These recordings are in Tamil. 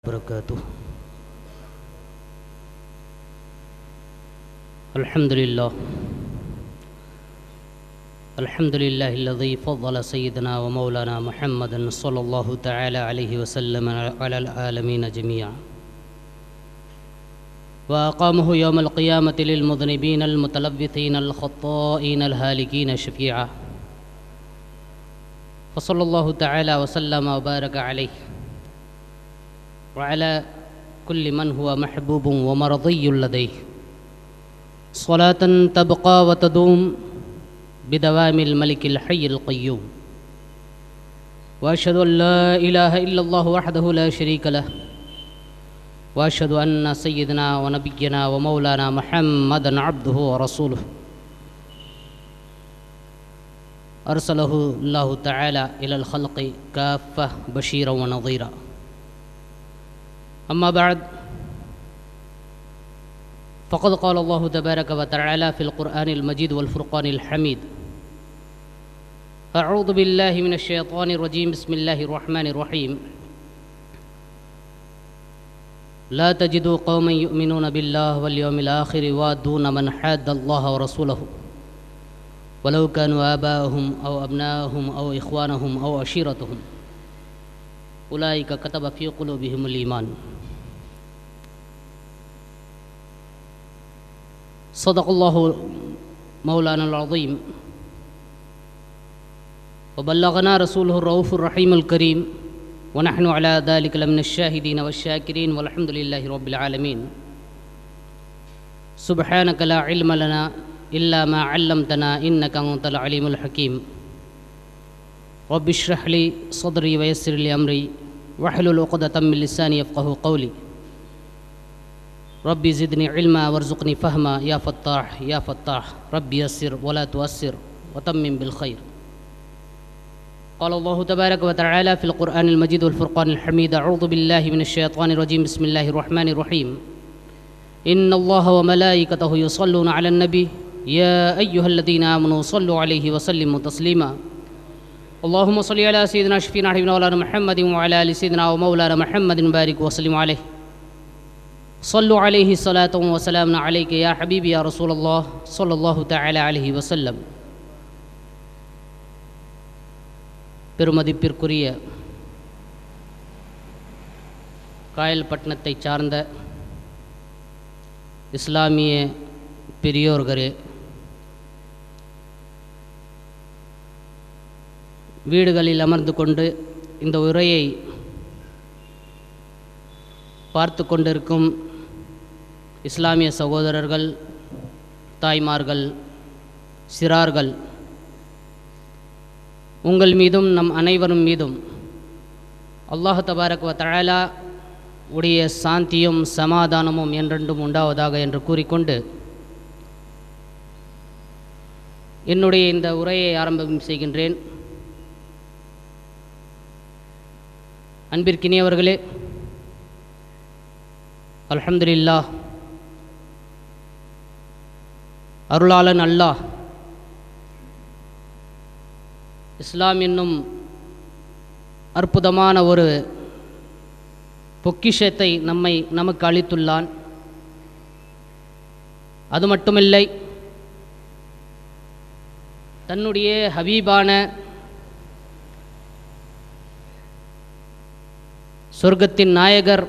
وبركاته الحمد لله الحمد لله الذي فضل سيدنا ومولانا محمدا صلى الله تعالى عليه وسلم على العالمين جميعا وأقامه يوم القيامة للمذنبين المتلبثين الخطائين الهالكين شفيعا فصلى الله تعالى وسلم وبارك عليه وعلى كل من هو محبوب ومرضي لديه صلاة تبقى وتدوم بدوام الملك الحي القيوم وأشهد أن لا إله إلا الله وحده لا شريك له وأشهد أن سيدنا ونبينا ومولانا محمدا عبده ورسوله أرسله الله تعالى إلى الخلق كافة بشيرا ونظيرا أما بعد فقد قال الله تبارك وتعالى في القرآن المجيد والفرقان الحميد أعوذ بالله من الشيطان الرجيم بسم الله الرحمن الرحيم لا تجدوا قوما يؤمنون بالله واليوم الآخر يوادون من حاد الله ورسوله ولو كانوا آباءهم أو أبناءهم أو إخوانهم أو عشيرتهم أولئك كتب في قلوبهم الإيمان صدق الله مولانا العظيم وبلغنا رسوله الرؤوف الرحيم الكريم ونحن على ذلك لمن الشاهدين والشاكرين والحمد لله رب العالمين سبحانك لا علم لنا إلا ما علمتنا إنك أنت العليم الحكيم رب اشرح لي صدري ويسر لي أمري واحلل عقدة من لساني يفقه قولي ربي زدني علما وارزقني فهما يا فتاح يا فتاح ربي يسر ولا تؤسر وتمم بالخير قال الله تبارك وتعالى في القرآن المجيد والفرقان الحميد أعوذ بالله من الشيطان الرجيم بسم الله الرحمن الرحيم إن الله وملائكته يصلون على النبي يا أيها الذين آمنوا صلوا عليه وسلموا تسليما اللهم صل على سيدنا شفينا حبيبنا مولانا محمد وعلى آل سيدنا ومولانا محمد بارك وسلم عليه صلوا عليه صلاة وسلام عليك يا حبيبي يا رسول الله صلى الله تعالى عليه وسلم பெருமதிப்பிற்குரிய காயல்பட்டினத்தை சார்ந்த இஸ்லாமிய பெரியோர்களே வீடுகளில் அமர்ந்து கொண்டு இந்த உரையை பார்த்து கொண்டிருக்கும் இஸ்லாமிய சகோதரர்கள் தாய்மார்கள் சிறார்கள் உங்கள் மீதும் நம் அனைவரும் மீதும் அல்லாஹ் தபாரக் வ தழலா உடைய சாந்தியும் சமாதானமும் என்றென்றும் உண்டாவதாக என்று கூறிக்கொண்டு என்னுடைய இந்த உரையை ஆரம்பம் செய்கின்றேன் அன்பிற்கினியவர்களே அல்ஹம்துலில்லா அருளாளன் அல்லாஹ் இஸ்லாம் என்னும் அற்புதமான ஒரு பொக்கிஷத்தை நம்மை நமக்கு அளித்துள்ளான் அது மட்டுமில்லை தன்னுடைய ஹபீபான சொர்க்கத்தின் நாயகர்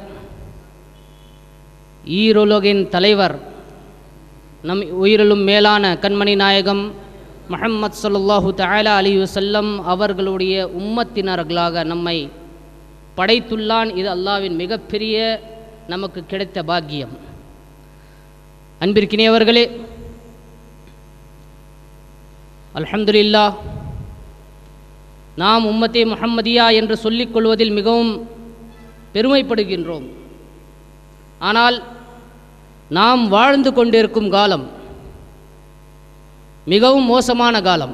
ஈருலகின் தலைவர் நம் உயிரிலும் மேலான கண்மணி நாயகம் முஹம்மத் சல்லாஹூ தயாலா அலி வசல்லம் அவர்களுடைய உம்மத்தினர்களாக நம்மை படைத்துள்ளான் இது அல்லாவின் மிகப்பெரிய நமக்கு கிடைத்த பாக்கியம் அன்பிற்கினியவர்களே அல்ஹம்துலில்லா நாம் உம்மத்தே முஹம்மதியா என்று சொல்லிக் கொள்வதில் மிகவும் பெருமைப்படுகின்றோம் ஆனால் நாம் வாழ்ந்து கொண்டிருக்கும் காலம் மிகவும் மோசமான காலம்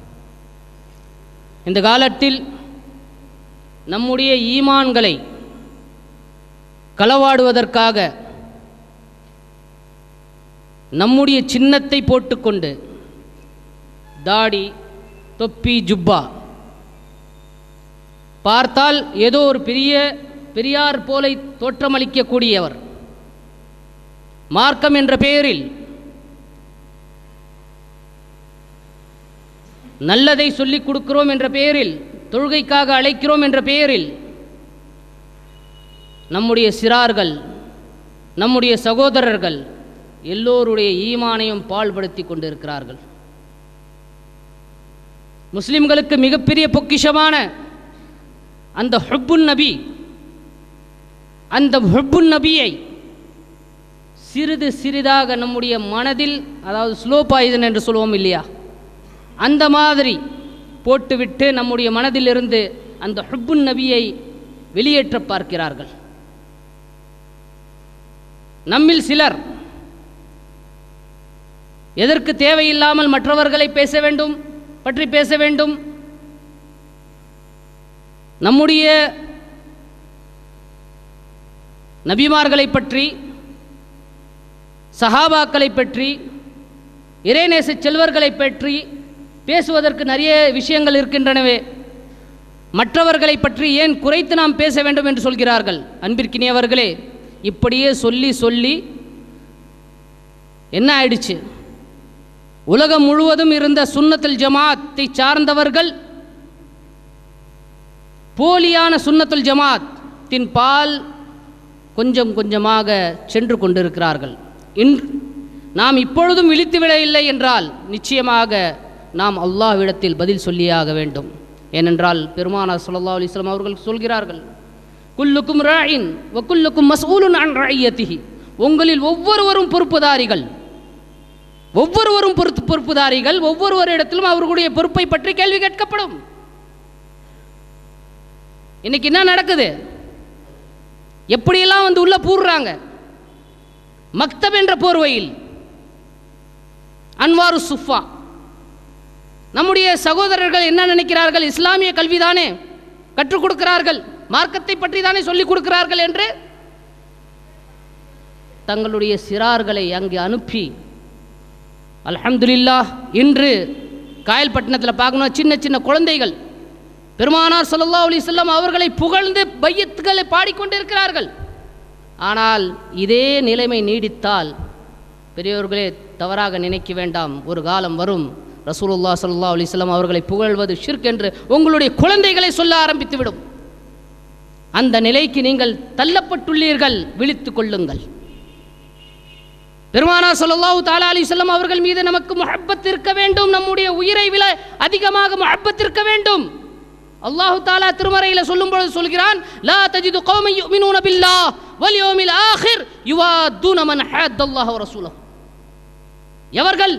இந்த காலத்தில் நம்முடைய ஈமான்களை களவாடுவதற்காக நம்முடைய சின்னத்தை போட்டுக்கொண்டு தாடி தொப்பி ஜுப்பா பார்த்தால் ஏதோ ஒரு பெரிய பெரியார் போலை தோற்றமளிக்கக்கூடியவர் மார்க்கம் என்ற பெயரில் நல்லதை சொல்லிக் கொடுக்கிறோம் என்ற பெயரில் தொழுகைக்காக அழைக்கிறோம் என்ற பெயரில் நம்முடைய சிறார்கள் நம்முடைய சகோதரர்கள் எல்லோருடைய ஈமானையும் பாழ்படுத்தி கொண்டிருக்கிறார்கள் முஸ்லிம்களுக்கு மிகப்பெரிய பொக்கிஷமான அந்த ஹுப்புன் நபி அந்த ஹுப்புன் நபியை சிறிது சிறிதாக நம்முடைய மனதில் அதாவது ஸ்லோ பாய்சன் என்று சொல்லுவோம் இல்லையா அந்த மாதிரி போட்டுவிட்டு நம்முடைய மனதிலிருந்து அந்த ஹுப்புன் நபியை வெளியேற்ற பார்க்கிறார்கள் நம்மில் சிலர் எதற்கு தேவையில்லாமல் மற்றவர்களை பேச வேண்டும் பற்றி பேச வேண்டும் நம்முடைய நபிமார்களை பற்றி சஹாபாக்களை பற்றி இறைநேச செல்வர்களை பற்றி பேசுவதற்கு நிறைய விஷயங்கள் இருக்கின்றனவே மற்றவர்களை பற்றி ஏன் குறைத்து நாம் பேச வேண்டும் என்று சொல்கிறார்கள் அன்பிற்கினியவர்களே இப்படியே சொல்லி சொல்லி என்ன ஆயிடுச்சு உலகம் முழுவதும் இருந்த சுன்னத்துல் ஜமாத்தை சார்ந்தவர்கள் போலியான சுன்னத்துல் ஜமாத்தின் பால் கொஞ்சம் கொஞ்சமாக சென்று கொண்டிருக்கிறார்கள் இன்று நாம் இப்பொழுதும் விழித்துவிடவில்லை என்றால் நிச்சயமாக நாம் அல்லாஹ்விடத்தில் பதில் சொல்லியாக வேண்டும் ஏனென்றால் பெருமானார் ஸல்லல்லாஹு அலைஹி வஸல்லம் அவர்கள் சொல்கிறார்கள் குல்லுக்கும் ராயின் வக்குல்லுக்கும் மஸ்ஊலுன் அன் ரஐயத்திஹி உங்களில் ஒவ்வொருவரும் பொறுப்புதாரிகள் ஒவ்வொருவரும் பொறுப்பு பொறுப்புதாரிகள் ஒவ்வொருவரிடத்திலும் அவர்களுடைய பொறுப்பை பற்றி கேள்வி கேட்கப்படும் இன்னைக்கு என்ன நடக்குது எப்படியெல்லாம் வந்து உள்ள பூர்றாங்க மக்தப் என்ற போர்வையில் அன்வாரு சுஃபா நம்முடைய சகோதரர்கள் என்ன நினைக்கிறார்கள் இஸ்லாமிய கல்விதானே கற்றுக் கொடுக்கிறார்கள் மார்க்கத்தை பற்றி தானே சொல்லிக் கொடுக்கிறார்கள் என்று தங்களுடைய சிறார்களை அங்கே அனுப்பி அல்ஹம்துலில்லாஹ் இன்று காயல்பட்டினத்தில் பார்க்கணும் சின்ன சின்ன குழந்தைகள் பெருமானார் ஸல்லல்லாஹு அலைஹி வஸல்லம் அவர்களை புகழ்ந்து பையத்துகளை பாடிக்கொண்டிருக்கிறார்கள் ஆனால் இதே நிலைமை நீடித்தால் பெரியோர்களே தவறாக நினைக்க வேண்டாம் ஒரு காலம் வரும் ரசூலுல்லாஹ் ஸல்லல்லாஹு அலைஹி வஸல்லம் அவர்களை புகழ்வது ஷிர்க் என்று உங்களுடைய குழந்தைகளை சொல்ல ஆரம்பித்துவிடும் அந்த நிலைக்கு நீங்கள் தள்ளப்பட்டுள்ளீர்கள் விழித்துக் கொள்ளுங்கள் பெருமானார் ஸல்லல்லாஹு தஆலா அலைஹி வஸல்லம் அவர்கள் மீது நமக்கு முஹப்பத் இருக்க வேண்டும் நம்முடைய உயிரை விட அதிகமாக முஹப்பத் இருக்க வேண்டும் அல்லாஹு தாலா திருமறையில் சொல்லும் பொழுது சொல்கிறான் லா தஜிது கௌமன் யுமினூன பில்லாஹ் வல் யௌமில் ஆখির யுவாதுன மன் ஹத்தல்லாஹு வ ரசூலஹு எவர்கள்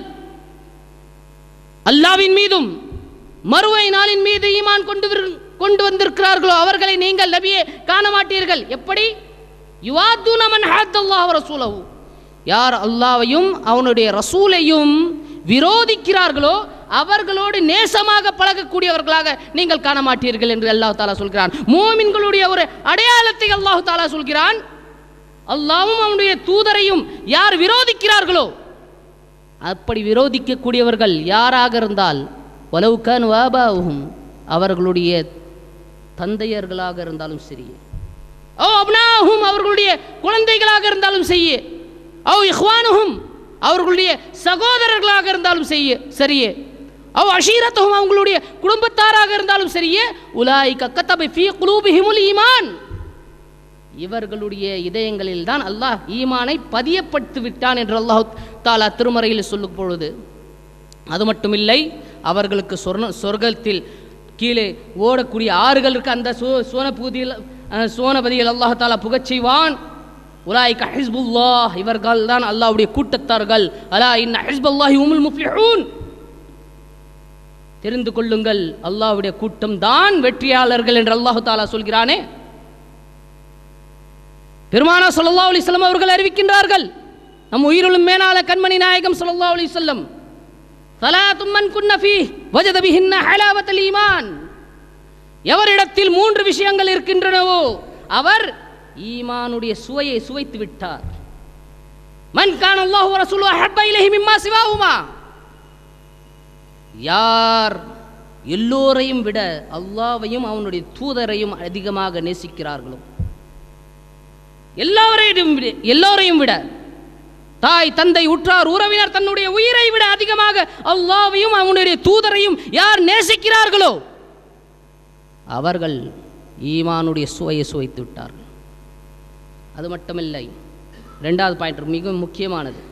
அல்லாவின் மீதும் மறுவை நாளின் மீது ஈமான் கொண்டு விரு- கொண்டு வந்திருக்கிறார்களோ அவர்களை நீங்கள் நபியே காண மாட்டீர்கள் எப்படி யுவாதுன மன் ஹத்தல்லாஹு வ ரசூலஹு யார் அல்லாவையும் அவனுடைய ரசூலையும் விரோதிக்கிறார்களோ அவர்களோடு நேசமாக பழகக்கூடியவர்களாக நீங்கள் காண மாட்டீர்கள் என்று அல்லாஹ் தாலா சொல்கிறான் மூமின்களுடைய ஒரு அடையாளத்தை அல்லாஹ் தாலா சொல்கிறான் அல்லாவும் அவனுடைய தூதரையும் யார் விரோதிக்கிறார்களோ அப்படி விரோதிக்கக்கூடியவர்கள் யாராக இருந்தால் வலவுக்கான் வாபாவும் அவர்களுடைய தந்தையர்களாக இருந்தாலும் சரி ஓ அப்னாஹும் அவர்களுடைய குழந்தைகளாக இருந்தாலும் செய்ய ஓ இஹ்வானுஹும் அவர்களுடைய சகோதரர்களாக இருந்தாலும் செய்ய சரியே அவ் அஷீரத்தும் அவங்களுடைய குடும்பத்தாராக இருந்தாலும் சரியே உலாய் கத்தபை ஃபீ குலூபிஹிமுல் ஈமான் இவர்களுடைய இதயங்களில் தான் அல்லாஹ் ஈமானை பதியப்படுத்தி விட்டான் என்று அல்லாஹ் தாலா திருமறையில் சொல்லும் பொழுது அது மட்டுமில்லை அவர்களுக்கு சொர்ண சொர்க்கத்தில் கீழே ஓடக்கூடிய ஆறுகள் இருக்கு அந்த சோ சோனபூதியில் அஹ், சோனபதியில் அல்லாஹ் தாலா புகச் செய்வான் உலாய்க ஹிஸ்புல்லாஹ் இவர்கள் தான் அல்லாஹ்வுடைய கூட்டத்தார்கள் அலா இன்ன ஹிஸ்புல்லாஹி உமுல் முஃப்லிஹூன் தெரிந்து கொள்ளுங்கள் அல்லாஹ்வுடைய கூட்டம் தான் வெற்றியாளர்கள் என்று அல்லாஹ் தாலா சொல்கிறானே பெருமானா ஸல்லல்லாஹு அலைஹி வஸல்லம் அவர்கள் அறிவிக்கின்றார்கள் நம் உயிரிலும் மேலான கண்மணி நாயகம் ஸல்லல்லாஹு அலைஹி வஸல்லம் ஸலாத்தும் மன் குன்ன ஃபீஹ் வஜத பிஹின்ன ஹலாவத்தல் ஈமான் எவரிடத்தில் மூன்று விஷயங்கள் இருக்கின்றனவோ அவர் ஈமானுடைய சுவையை சுவைத்து விட்டார் மன் கான அல்லாஹு வ ரசூலுஹு அஹப்ப இலைஹி மிம்மா சிவாஹுமா யார் எல்லோரையும் விட அல்லாஹ்வையும் அவனுடைய தூதரையும் அதிகமாக நேசிக்கிறார்களோ எல்லாரையும் விட எல்லோரையும் விட தாய் தந்தை உற்றார் உறவினர் தன்னுடைய உயிரை விட அதிகமாக அல்லாவையும் அவனுடைய தூதரையும் யார் நேசிக்கிறார்களோ அவர்கள் ஈமானுடைய சுவையை சுவைத்து விட்டார்கள் அது மட்டுமில்லை ரெண்டாவது பாயிண்ட் மிக முக்கியமானது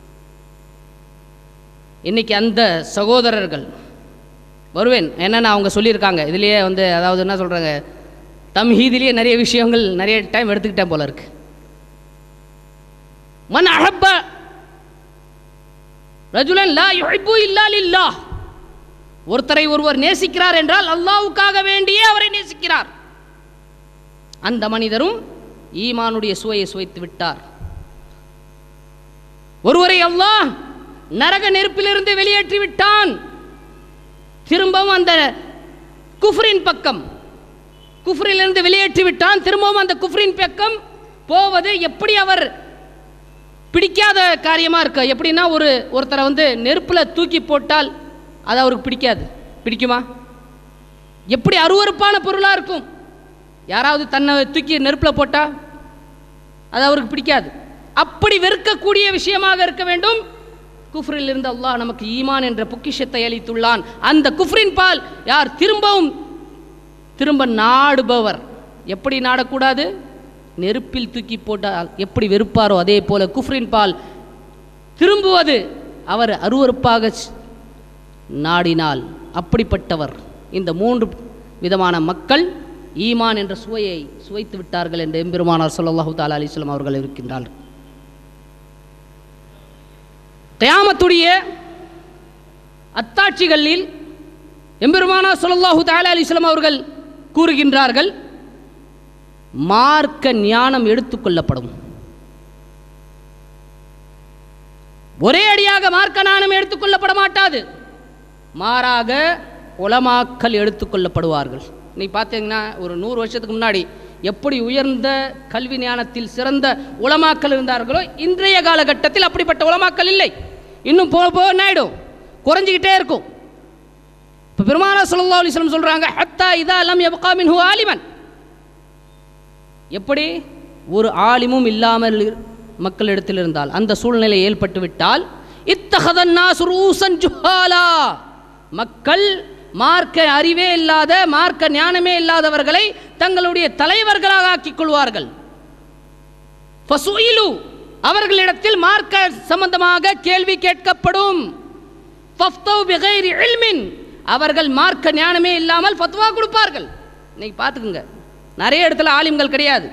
இன்னைக்கு அந்த சகோதரர்கள் வருவேன் என்னென்ன அவங்க சொல்லியிருக்காங்க இதுலேயே வந்து அதாவது என்ன சொல்கிறாங்க தம்ஹீதிலேயே நிறைய விஷயங்கள் நிறைய டைம் எடுத்துக்கிட்டேன் போல இருக்கு மன் அஹப்ப ரஜுலன் லா யுஹிப்பு இல்லா லில்லாஹ் ஒருத்தரை ஒருவர் நேசிக்கிறார் என்றால் அல்லாஹ்வுக்காக வேண்டியே அவரை நேசிக்கிறார் அந்த மனிதரும் ஈமானுடைய சுவையை சுவைத்து விட்டார் ஒருவரை அல்லாஹ் நரக நெருப்பிலிருந்து வெளியேற்றி விட்டான் திரும்பவும் அந்த குஃப்ரின் பக்கம் குஃப்ரிலிருந்து வெளியேற்றி விட்டான் திரும்பவும் அந்த குஃப்ரின் பக்கம் போவது எப்படி அவர் பிடிக்காத காரியமாக இருக்கு எப்படின்னா ஒரு ஒருத்தரை வந்து நெருப்பில் தூக்கி போட்டால் அது அவருக்கு பிடிக்காது பிடிக்குமா எப்படி அருவருப்பான பொருளாக இருக்கும் யாராவது தன்னை தூக்கி நெருப்பில் போட்டால் அது அவருக்கு பிடிக்காது அப்படி வெறுக்கக்கூடிய விஷயமாக இருக்க வேண்டும் குஃப்ரில் இருந்து அல்லாஹ் நமக்கு ஈமான் என்ற பொக்கிஷத்தை அளித்துள்ளான் அந்த குஃப்ரின் பால் யார் திரும்பவும் திரும்ப நாடுபவர் எப்படி நாடக்கூடாது நெருப்பில் தூக்கி போட்டால் எப்படி வெறுப்பாரோ அதே போல குஃப்ரின் பால் திரும்புவது அவர் அருவருப்பாக ஸ்- நாடினால் அப்படிப்பட்டவர் இந்த மூன்று விதமான மக்கள் ஈமான் என்ற சுவையை சுவைத்து விட்டார்கள் என்று எம்பெருமானார் ஸல்லல்லாஹு தஆலா அலிஸ்லாம் அவர்கள் இருக்கின்றார்கள் கயாமத்துடைய அத்தாட்சிகளில் எம்பெருமானா ஸல்லல்லாஹு தஆலா அலிஸ்லாம் அவர்கள் கூறுகின்றார்கள் மார்க்க ஞானம் எடுத்துக்கொள்ளப்படும் ஒரே அடியாக மார்க்க ஞானம் எடுத்துக்கொள்ளப்பட மாட்டாது மாறாக உலமாக்கல் எடுத்துக்கொள்ளப்படுவார்கள் நீ பார்த்தீங்கன்னா ஒரு நூறு வருஷத்துக்கு முன்னாடி எப்படி உயர்ந்த கல்வி ஞானத்தில் சிறந்த உலமாக்கல் இருந்தார்களோ இன்றைய காலகட்டத்தில் அப்படிப்பட்ட உலமாக்கல் இல்லை இன்னும் போக போக என்ன ஆயிடும் குறைஞ்சிக்கிட்டே இருக்கும் இப்போ பெருமானா ஸல்லல்லாஹு அலைஹி வஸல்லம் சொல்றாங்க ஹத்தா இதா லம் யப்கா மின்ஹு ஆலிமன் எப்படி ஒரு ஆலிமும் இல்லாமல் இரு- மக்களிடத்தில் இருந்தால் அந்த சூழ்நிலை ஏற்பட்டு விட்டால் இத்தகதன்னா சுரூசன் ஜுஹாலா மக்கள் மார்க்க அறிவே இல்லாத மார்க்க ஞானமே இல்லாதவர்களை தங்களுடைய தலைவர்களாக ஆக்கிக் கொள்வார்கள் ஃபசுயிலு அவர்களிடத்தில் மார்க்க சம்பந்தமாக கேள்வி கேட்கப்படும் ஃபஃப்தவ் பிகைரி இல்மின் அவர்கள் மார்க்க ஞானமே இல்லாமல் ஃபத்வா கொடுப்பார்கள் இன்னைக்கு பார்த்துக்குங்க நிறைய இடத்துல ஆலிம்கள் கிடையாது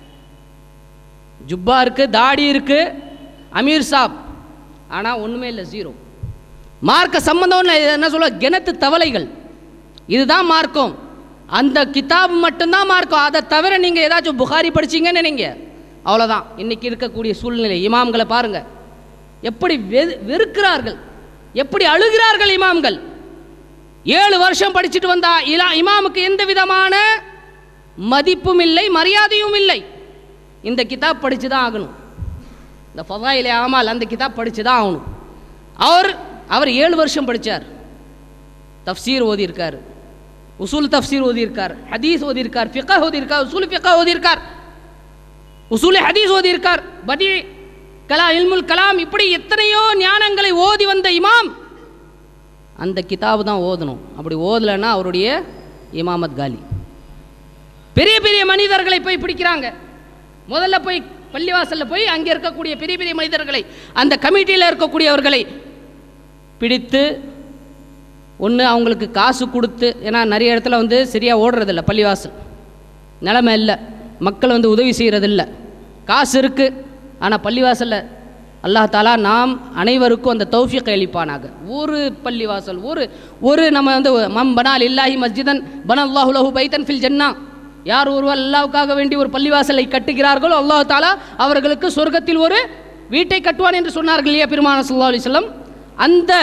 ஜுப்பா இருக்கு தாடி இருக்கு அமீர் சாப் ஆனால் ஒன்றுமே இல்லை ஜீரோ மார்க்க சம்பந்தம் என்ன சொல்ல கிணத்து தவளைகள் இதுதான் மார்க்கம் அந்த கிதாப் மட்டும்தான் மார்க்கம் அதை தவிர நீங்கள் ஏதாச்சும் புகாரி படிச்சீங்கன்னு நினைங்க அவ்வளோதான் இன்னைக்கு இருக்கக்கூடிய சூழ்நிலை இமாம்களை பாருங்க எப்படி வெ- வெறுக்கிறார்கள் எப்படி அழுகிறார்கள் இமாம்கள் ஏழு வருஷம் படிச்சுட்டு வந்தா இலா இமாமுக்கு எந்த விதமான மதிப்பும் இல்லை மரியாதையும் இல்லை இந்த கிதாப் படிச்சு தான் ஆகணும் இந்த ஃபதாயிலே ஆமால் அந்த கிதாப் படிச்சு தான் ஆகணும் அவர் அவர் ஏழு வருஷம் படித்தார் தஃப்சீர் ஓதியிருக்கார் உசூல் தஃப்சீர் ஓதியிருக்கார் ஹதீஸ் ஓதியிருக்கார் ஃபிகா ஓதியிருக்கார் உசூல் ஃபிகா ஓதியிருக்கார் உசூல் ஹதீஸ் ஓதியிருக்கார் படி கலா இல்முல் கலாம் இப்படி எத்தனையோ ஞானங்களை ஓதி வந்த இமாம் அந்த கிதாபு தான் ஓதணும் அப்படி ஓதலைன்னா அவருடைய இமாமத் காலி பெரிய பெரிய மனிதர்களை போய் பிடிக்கிறாங்க முதல்ல போய் பள்ளிவாசல்ல போய் அங்கே இருக்கக்கூடிய பெரிய பெரிய மனிதர்களை அந்த கமிட்டியில் இருக்கக்கூடியவர்களை பிடித்து ஒன்று அவங்களுக்கு காசு கொடுத்து ஏன்னா நிறைய இடத்துல வந்து சரியாக ஓடுறதில்ல பள்ளிவாசல் நிலைமை இல்லை மக்கள் வந்து உதவி செய்கிறதில்ல காசு இருக்குது ஆனால் பள்ளிவாசலில் அல்லாஹ் தாலா நாம் அனைவருக்கும் அந்த தௌஃபியத்தை அளிப்பானாக ஒரு பள்ளிவாசல் ஒரு ஒரு நம்ம வந்து மம் பனால் இல்லாஹி மஸ்ஜிதன் பன அல்லாஹு லஹு பைத்தன் ஃபில் ஜன்னா யார் ஒருவர் அல்லாவுக்காக வேண்டி ஒரு பள்ளிவாசலை கட்டுகிறார்களோ அல்லாஹ் தாலா அவர்களுக்கு சொர்க்கத்தில் ஒரு வீட்டை கட்டுவான் என்று சொன்னார்கள் இல்லையா பெருமான சல்லா அலிஸ்லம் அந்த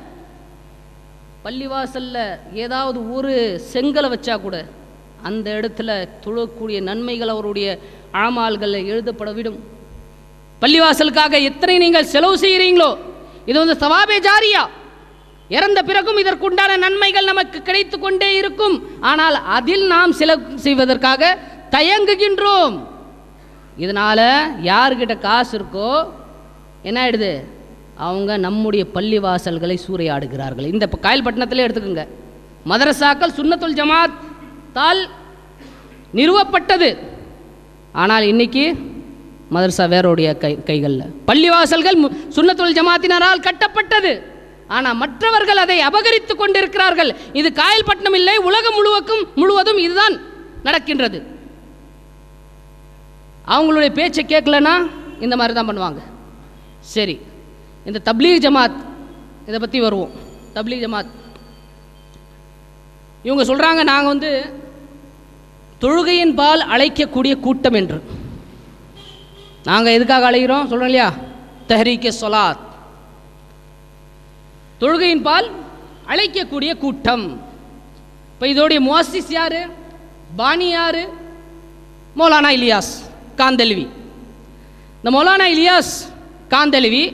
பள்ளிவாசல்ல ஏதாவது ஒரு செங்கலை வச்சா கூட அந்த இடத்துல தொழக்கூடிய நன்மைகள் அவருடைய ஆமால்களில் எழுதப்படவிடும் பள்ளிவாசலுக்காக எத்தனை நீங்கள் செலவு செய்கிறீங்களோ இது வந்து சவாபே ஜாரியா இறந்த பிறகும் இதற்குண்டான நன்மைகள் நமக்கு கிடைத்து கொண்டே இருக்கும் ஆனால் அதில் நாம் செலவு செய்வதற்காக தயங்குகின்றோம் இதனால் யார்கிட்ட காசு இருக்கோ என்ன ஆயிடுது அவங்க நம்முடைய பள்ளிவாசல்களை சூறையாடுகிறார்கள் இந்த இப்போ காயல்பட்டினத்திலே எடுத்துக்கோங்க மதரசாக்கள் சுன்னத்துல் ஜமாத் தால் நிறுவப்பட்டது ஆனால் இன்னைக்கு மதரசா வேரோடைய கை கைகளில் பள்ளிவாசல்கள் மு- சுன்னத்துல் ஜமாத்தினரால் கட்டப்பட்டது ஆனால் மற்றவர்கள் அதை அபகரித்து கொண்டிருக்கிறார்கள் இது காயல்பட்டினம் இல்லை உலகம் முழுவதும் முழுவதும் இதுதான் நடக்கின்றது அவங்களுடைய பேச்சை கேட்கலன்னா இந்த மாதிரி தான் பண்ணுவாங்க சரி இந்த தப்லீக் ஜமாத் இதை பற்றி வருவோம் தப்லீக் ஜமாத் இவங்க சொல்கிறாங்க நாங்கள் வந்து தொழுகையின் பால் அழைக்கக்கூடிய கூட்டம் என்று நாங்கள் எதுக்காக அழைக்கிறோம் சொல்கிறோம் இல்லையா தெஹரீக்கே சொலாத் தொழுகையின் பால் அழைக்கக்கூடிய கூட்டம் இப்போ இதோடைய முவாசிஸ் யாரு பாணி யாரு மௌலானா இலியாஸ் காந்தல்வி இந்த மௌலானா இலியாஸ் காந்தல்வி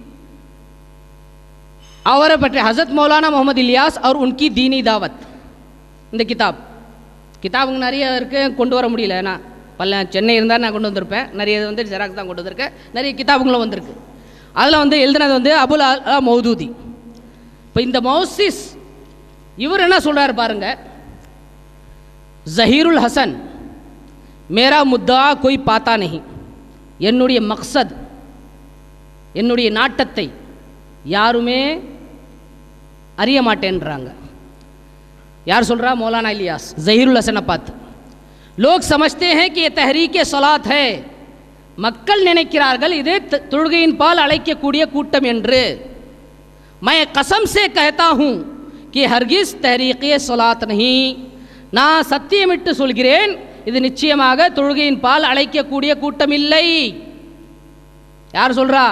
அவரை பற்றி ஹசரத் மௌலானா முகமது இலியாஸ் और उनकी दीनी दावत இந்த கிதாப் கிதாபுங்க நிறைய இருக்குது கொண்டு வர முடியல நான் பல்ல சென்னை இருந்தால் நான் கொண்டு வந்திருப்பேன் நிறைய இது வந்து ஜெராக்ஸ் தான் கொண்டு வந்திருக்கேன் நிறைய கிதாபுங்களும் வந்திருக்கு அதில் வந்து எழுதுனது வந்து அபுல் அலா மௌதூதி இப்போ இந்த மௌசிஸ் இவர் என்ன சொல்றாரு பாருங்க ஜஹீருல் ஹசன் மேரா முத்தா கோய் பாத்தா நஹி என்னுடைய மக்சத் என்னுடைய நாட்டத்தை யாருமே அறிய மாட்டேன்றாங்க யார் சொல்றா மௌலானா இலியாஸ் ஜஹீருல் ஹசனை பார்த்து லோக் சமஜ்தே हैं कि ये तहरीक सलात है மக்கள் நினைக்கிறார்கள் இது த- தொழுகையின் பால் அழைக்கக்கூடிய கூட்டம் என்று मैं कसम से कहता हूँ कि हरगिज तहरीक सलात नहीं நான் சத்தியமிட்டு சொல்கிறேன் இது நிச்சயமாக தொழுகையின் பால் அழைக்கக்கூடிய கூட்டம் இல்லை யார் சொல்றா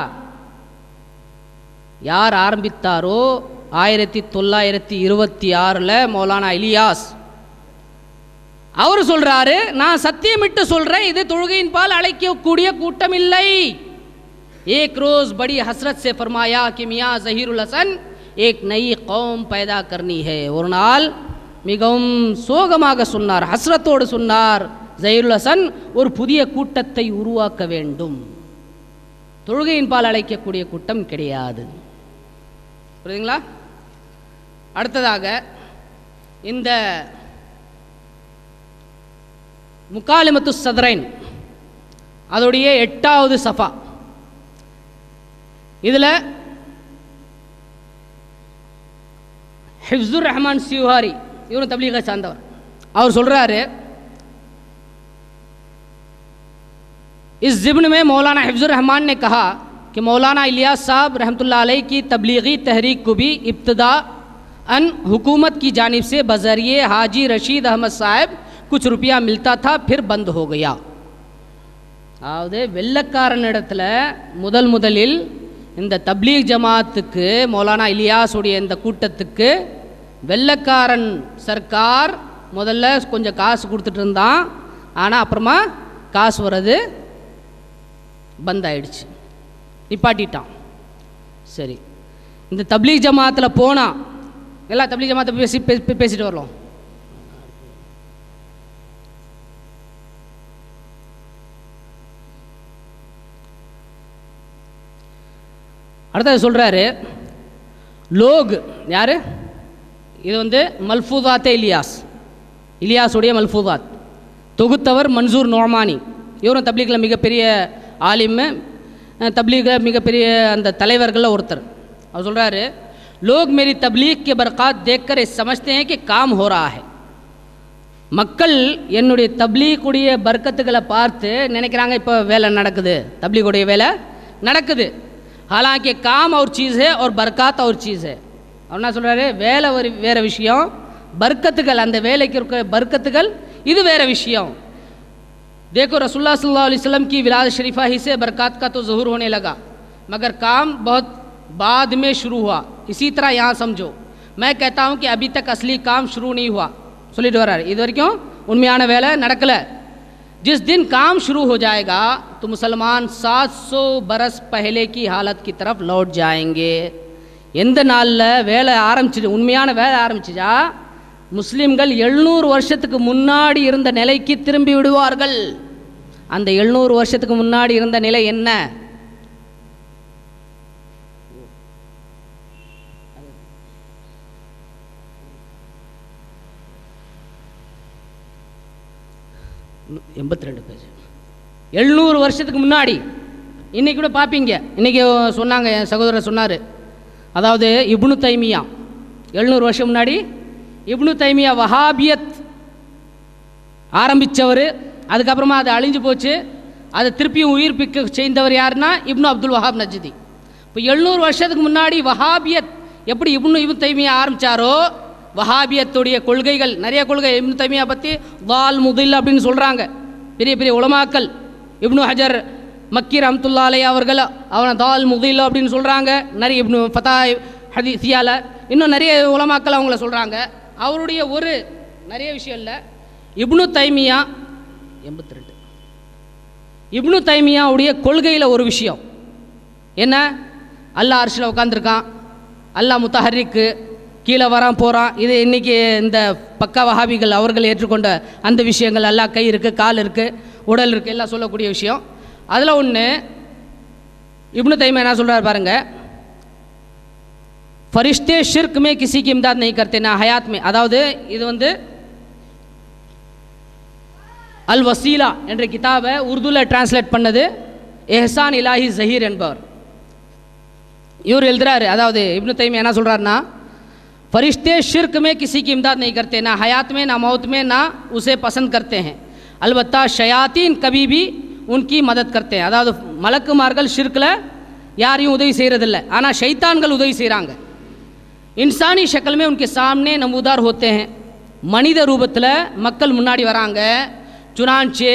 யார் ஆரம்பித்தாரோ ஆயிரத்தி தொள்ளாயிரத்தி இருபத்தி ஆறில் மௌலானா இலியாஸ் அவர் சொல்றாரு நான் சத்தியமிட்டு சொல்றேன் இது தொழுகையின் பால் அழைக்கக்கூடிய கூட்டம் இல்லை एक रोज बड़ी हसरत से फरमाया कि मियाँ जहीरुल हसन एक नई कौम पैदा करनी है ஒரு நாள் மிகவும் சோகமாக சொன்னார் ஹஸ்ரத்தோடு சொன்னார் ஜஹீருல் ஹசன் ஒரு புதிய கூட்டத்தை உருவாக்க வேண்டும் தொழுகையின் பால் அழைக்கக்கூடிய கூட்டம் கிடையாது புரியுதுங்களா அடுத்ததாக இந்த முக்காலிமத்து சதரைன் அதோடைய எட்டாவது சஃபா இதில் ஹிஃப்ஸுர் ரஹ்மான் சியூஹாரி இவரும் தப்லீகை சார்ந்தவர் அவர் சொல்கிறாரு इस ज़िम्न में मौलाना हिफ्ज़ुर रहमान ने कहा कि मौलाना इलियास साहब रहमतुल्लाह अलैह की तबलीगी तहरीक को भी इब्तदा अन हुकूमत की जानिब से बजरिए हाजी रशीद अहमद साहब कुछ रुपया मिलता था फिर बंद हो गया அதாவது வெள்ளக்காரனிடத்தில் முதல் முதலில் இந்த தப்லீக் ஜமாத்துக்கு மௌலானா இலியாஸுடைய இந்த கூட்டத்துக்கு வெள்ளக்காரன் சர்க்கார் முதல்ல கொஞ்சம் காசு கொடுத்துட்டு இருந்தான் ஆனால் அப்புறமா காசு வர்றது பந்த் ஆயிடுச்சு நிப்பாட்டிட்டான் சரி இந்த தப்லீக் ஜமாத்தில் போனால் எல்லா தப்லீக் ஜமாத்தை பேசி பே- பே- பேசிட்டு வரலாம் அடுத்தது சொல்கிறாரு லோக் யார் இது வந்து மல்ஃபூதாத்தே இலியாஸ் இலியாஸுடைய மல்ஃபூதாத் தொகுத்தவர் மன்சூர் நோமானி இவரும் தப்லீகில் மிகப்பெரிய ஆலிம் தப்லீகில் மிகப்பெரிய அந்த தலைவர்களில் ஒருத்தர் அவர் சொல்கிறாரு லோக் मेरी तबलीग के बरक़ात देखकर ये समझते हैं कि काम हो रहा है மக்கள் என்னுடைய தப்லீக்குடைய பர்க்கத்துகளை பார்த்து நினைக்கிறாங்க இப்போ வேலை நடக்குது தப்லீக்குடைய வேலை நடக்குது हालांकि काम और चीज़ है और बरक़ात और चीज़ है அவர் என்ன சொல்கிறாரு வேலை ஒரு வேறு விஷயம் பர்க்கத்துகள் அந்த வேலைக்கு இருக்கிற பர்க்கத்துகள் இது வேறு விஷயம் देखो रसुल्ला सल्लल्लाहु अलैहि वसल्लम की विलाद शरीफा ही से बरक़ात का तो ज़हूर होने लगा मगर काम बहुत बाद में शुरू हुआ इसी तरह यहाँ समझो मैं कहता हूँ कि अभी तक असली काम शुरू नहीं हुआ சொல்லிட்டு வர்றாரு இது வரைக்கும் உண்மையான வேலை நடக்கலை जिस दिन काम शुरू हो जाएगा तो मुसलमान 700 बरस पहले की हालत की तरफ लौट जाएंगे எந்த நாளில் வேலை ஆரம்பிச்சு உண்மையான வேலை ஆரம்பிச்சுச்சா முஸ்லிம்கள் எழுநூறு வருஷத்துக்கு முன்னாடி இருந்த நிலைக்கு திரும்பி விடுவார்கள் அந்த எழுநூறு வருஷத்துக்கு முன்னாடி இருந்த நிலை என்ன எண்பத்தி ரெண்டு பேஜ் எழுநூறு வருஷத்துக்கு முன்னாடி இன்னைக்கு கூட பார்ப்பீங்க இன்னைக்கு சொன்னாங்க என் சகோதரர் சொன்னார் அதாவது இப்னு தைமியா எழுநூறு வருஷம் முன்னாடி இப்னு தைமியா வஹாபியத் ஆரம்பித்தவர் அதுக்கப்புறமா அது அழிஞ்சு போச்சு அதை திருப்பியும் உயிர்ப்பிக்க செய்தவர் யாருன்னா இப்னு அப்துல் வஹாப் நஜ்தி இப்போ எழுநூறு வருஷத்துக்கு முன்னாடி வஹாபியத் எப்படி இப்னு இப்னு தைமியா ஆரம்பித்தாரோ வஹாபியத்துடைய கொள்கைகள் நிறைய கொள்கை இப்னு தைமியா பற்றி வால் முதில் அப்படின்னு சொல்கிறாங்க பெரிய பெரிய உலமாக்கல் இப்னு ஹஜர் மக்கி ரஹமத்துல்லா அலை அவர்கள் அவனை தால் முதில் அப்படின்னு சொல்கிறாங்க நிறைய இப்னு ஃபதா ஹதீசியால இன்னும் நிறைய உலமாக்கள் அவங்கள சொல்கிறாங்க அவருடைய ஒரு நிறைய விஷயம் இல்லை இப்னு தைமியா எண்பத்தி ரெண்டு இப்னு தைமியாவுடைய கொள்கையில் ஒரு விஷயம் என்ன அல்லாஹ் அரிசியில் உட்காந்துருக்கான் அல்லாஹ் முத்தஹரிக்கு கீழே வரான் போகிறான் இது இன்றைக்கி இந்த பக்கா வஹாபிகள் அவர்கள் ஏற்றுக்கொண்ட அந்த விஷயங்கள் எல்லாம் கை இருக்குது கால் இருக்குது உடல் இருக்குது எல்லாம் சொல்லக்கூடிய விஷயம் அதில் ஒன்று இப்னு தைமியா என்ன சொல்கிறார் பாருங்க ஃபரிஷ்தே ஷிர்க் மே கிசிக்கு இம்தாத் नहीं करते ना हयात में அதாவது இது வந்து அல் வசீலா என்ற கிதாபை உருதுவில் டிரான்ஸ்லேட் பண்ணது எஹ்சான் இலாஹி ஜஹீர் என்பவர் இவர் எழுதுறாரு அதாவது இப்னு தைமியா என்ன சொல்கிறாருன்னா फरिश्ते शिरक में किसी की इमदाद नहीं करते ना हयात में ना मौत में ना उसे पसंद करते हैं अलबत् ஷயாத்தீன் கபி भी உன்கி மதத் करते हैं அதாவது மலக்குமார்கள் ஷிர்கில் யாரையும் உதவி செய்கிறதில்ல ஆனால் ஷைத்தான்கள் உதவி செய்கிறாங்க இன்சானி ஷக்கல் में उनके सामने नमूदार होते हैं மனித ரூபத்தில் மக்கள் முன்னாடி வராங்க चुनाचे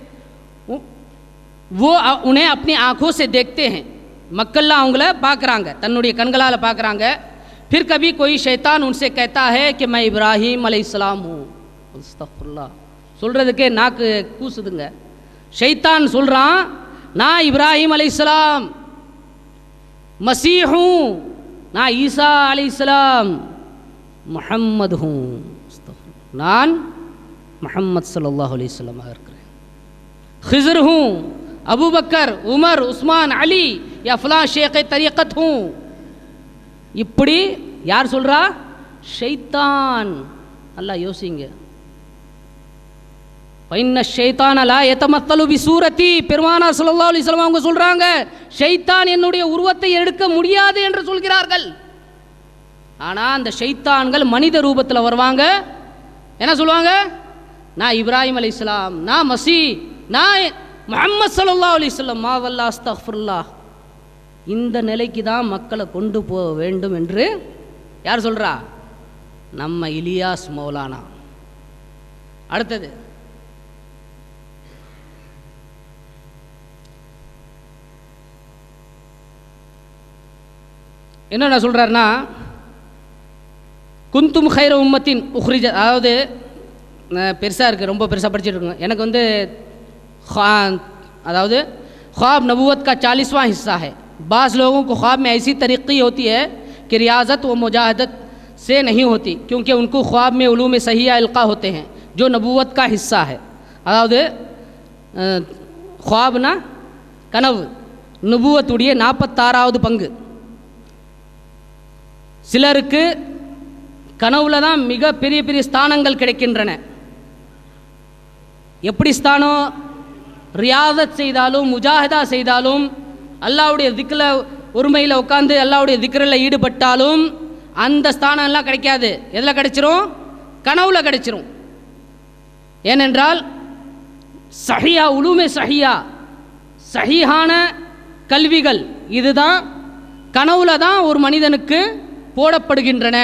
वो अ- उन्हें अपनी आंखों से देखते हैं மக்கள்லாம் அவங்கள பார்க்குறாங்க தன்னுடைய கண்களால் பார்க்குறாங்க फिर कभी कोई शैतान उनसे कहता है कि मैं इब्राहिम अलैहिस्सलाम हूँ அஸ்தக்ஃபிருல்லாஹ். சொல்றதுக்கே நாக்கு கூசுதுங்க ஷைத்தான் சொல்கிறான் நான் இப்ராஹிம் அலைஹிஸ்ஸலாம் மசீஹ் हूँ நான் ஈசா அலைஹிஸ்ஸலாம் முஹம்மது ஹூ அஸ்தக்ஃபிருல்லாஹ். நான் முஹம்மது ஸல்லல்லாஹு அலைஹி வஸல்லமாக இருக்கிறேன் खिजर हूँ अबू बकर उमर उस्मान अली या फलां शेख तरीक़त हूँ இப்படி யார் சொல்றா ஷைத்தான் நல்லா யோசிங்க பைன்ன ஷைத்தான் அலா எத்தமத்தலு பி சூரத்தி பெருமானார் ஸல்லல்லாஹு அலைஹி வஸல்லம் அவங்க சொல்றாங்க ஷைத்தான் என்னுடைய உருவத்தை எடுக்க முடியாது என்று சொல்கிறார்கள் ஆனா அந்த ஷைத்தான்கள் மனித ரூபத்தில் வருவாங்க என்ன சொல்லுவாங்க நான் இப்ராஹிம் அலைஹிஸ்ஸலாம் நான் மசி நான் முஹம்மது ஸல்லல்லாஹு அலைஹி வஸல்லம் மாவல்லா அஸ்தக்ஃபிருல்லாஹ் இந்த நிலைக்கு தான் மக்களை கொண்டு போக வேண்டும் என்று யார் சொல்றா நம்ம இலியாஸ் மௌலானா அடுத்தது என்னென்ன சொல்றாருன்னா குந்தும் ஹைர உம்மத்தின் உஹ்ரிஜ அதாவது பெருசாக இருக்குது ரொம்ப பெருசாக படிச்சுட்டு இருக்கோங்க எனக்கு வந்து ख्वा- अदाउद ख्वाब नबूवत का चालीसवां हिस्सा है बाज़ लोगों को ख्वाब में ऐसी तरक्की होती है कि रियाजत व मुजाहदत से नहीं होती क्योंकि उनको ख्वाब में उलूम सहिया इल्का होते हैं जो नबूवत का हिस्सा है அதாவது அஹ், ख्वाबனா கனவு நுபுவத்துடைய நாற்பத்தாறாவது பங்கு சிலருக்கு கனவுல தான் மிக பெரிய பெரிய ஸ்தானங்கள் கிடைக்கின்றன எப்படி ஸ்தானம் ரியாதத் செய்தாலும் முஜாஹதா செய்தாலும் அல்லாவுடைய திக்கில் ஒருமையில் உட்காந்து அல்லாவுடைய திக்ரில் ஈடுபட்டாலும் அந்த ஸ்தானம் எல்லாம் கிடைக்காது எதில் கிடைச்சிரும் கனவுல கிடைச்சிரும் ஏனென்றால் சஹியா உலுமே சஹியா சஹிஹான கல்விகள் இதுதான் கனவுல தான் ஒரு மனிதனுக்கு போடப்படுகின்றன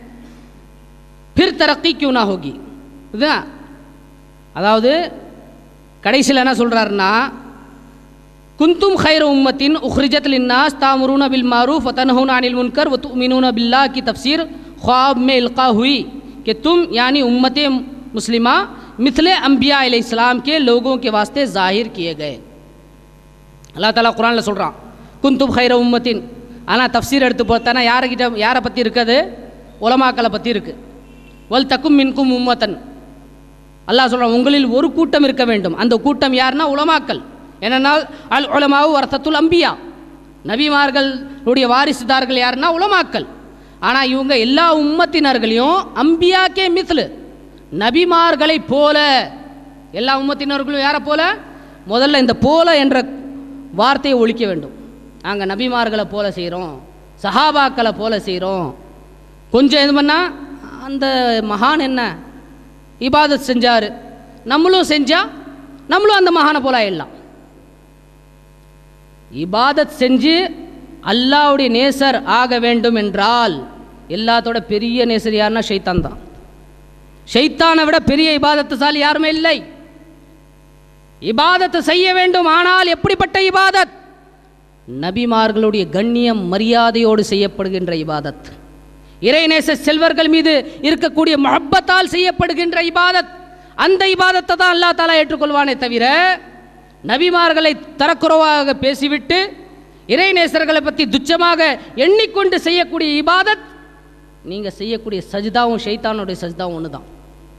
பிர் தரக்கி கியூ நா ஹோகி இதுதான் அதாவது கடைசியில் என்ன சொல்கிறாருன்னா குந்தும் खैर उम्मतिन उखरिजत लिन्नास तामरून बिल मारूफ व तनहून अनिल मुनकर व तुमिनून बिल्लाह की तफसीर ख्वाब में इल्का हुई कि तुम यानी उम्मत मुस्लिमा मिथले अम्बिया अलैहिस्सलाम के लोगों के वास्ते जाहिर किए गए அல்லாஹ் தாலா குரானில் சொல்கிறான் குந்தும் ஹைர உம்மத்தின் ஆனால் தஃப்சீர் எடுத்து பார்த்தனா யாருக்கிட்ட யாரை பற்றி இருக்குது உலமாக்களை பற்றி இருக்குது வல் தக்கும் மின்கும் உம்மத்தன் அல்லாஹ் சொல்கிறான் உங்களில் ஒரு கூட்டம் இருக்க வேண்டும் அந்த கூட்டம் யாருன்னா உலமாக்கல் என்னென்னால் அல் உலமாவு வரத்தத்துல் அம்பியா நபிமார்களுடைய வாரிசுதார்கள் யாருன்னா உலமாக்கல் ஆனால் இவங்க எல்லா உம்மத்தினர்களையும் அம்பியாக்கே மித்லு நபிமார்களைப் போல எல்லா உம்மத்தினர்களும் யாரை போல முதல்ல இந்த போல என்ற வார்த்தையை ஒழிக்க வேண்டும் நாங்கள் நபிமார்களை போல செய்கிறோம் சஹாபாக்களை போல செய்கிறோம் கொஞ்சம் இது பண்ணால் அந்த மகான் என்ன இபாதத் செஞ்சார் நம்மளும் செஞ்சா நம்மளும் அந்த மகானை போல ஆயிடலாம் இபாதத் செஞ்சு அல்லாவுடைய நேசர் ஆக வேண்டும் என்றால் எல்லாத்தோட பெரிய நேசர் யாருன்னா ஷைத்தான் தான் ஷைத்தானை விட பெரிய இபாதத்துசாலி யாருமே இல்லை இபாதத்தை செய்ய வேண்டும் ஆனால் எப்படிப்பட்ட இபாதத் நபிமார்களுடைய கண்ணியம் மரியாதையோடு செய்யப்படுகின்ற இபாதத் இறைநேச செல்வர்கள் மீது இருக்கக்கூடிய மஹப்பத்தால் செய்யப்படுகின்ற இபாதத் அந்த இபாதத்தை தான் அல்லா தாலா ஏற்றுக்கொள்வானே தவிர நபிமார்களை தரக்குறைவாக பேசிவிட்டு இறைநேசர்களை பற்றி துச்சமாக எண்ணிக்கொண்டு செய்யக்கூடிய இபாதத் நீங்கள் செய்யக்கூடிய சஜிதாவும் ஷைத்தானுடைய சஜிதாவும் ஒன்று தான்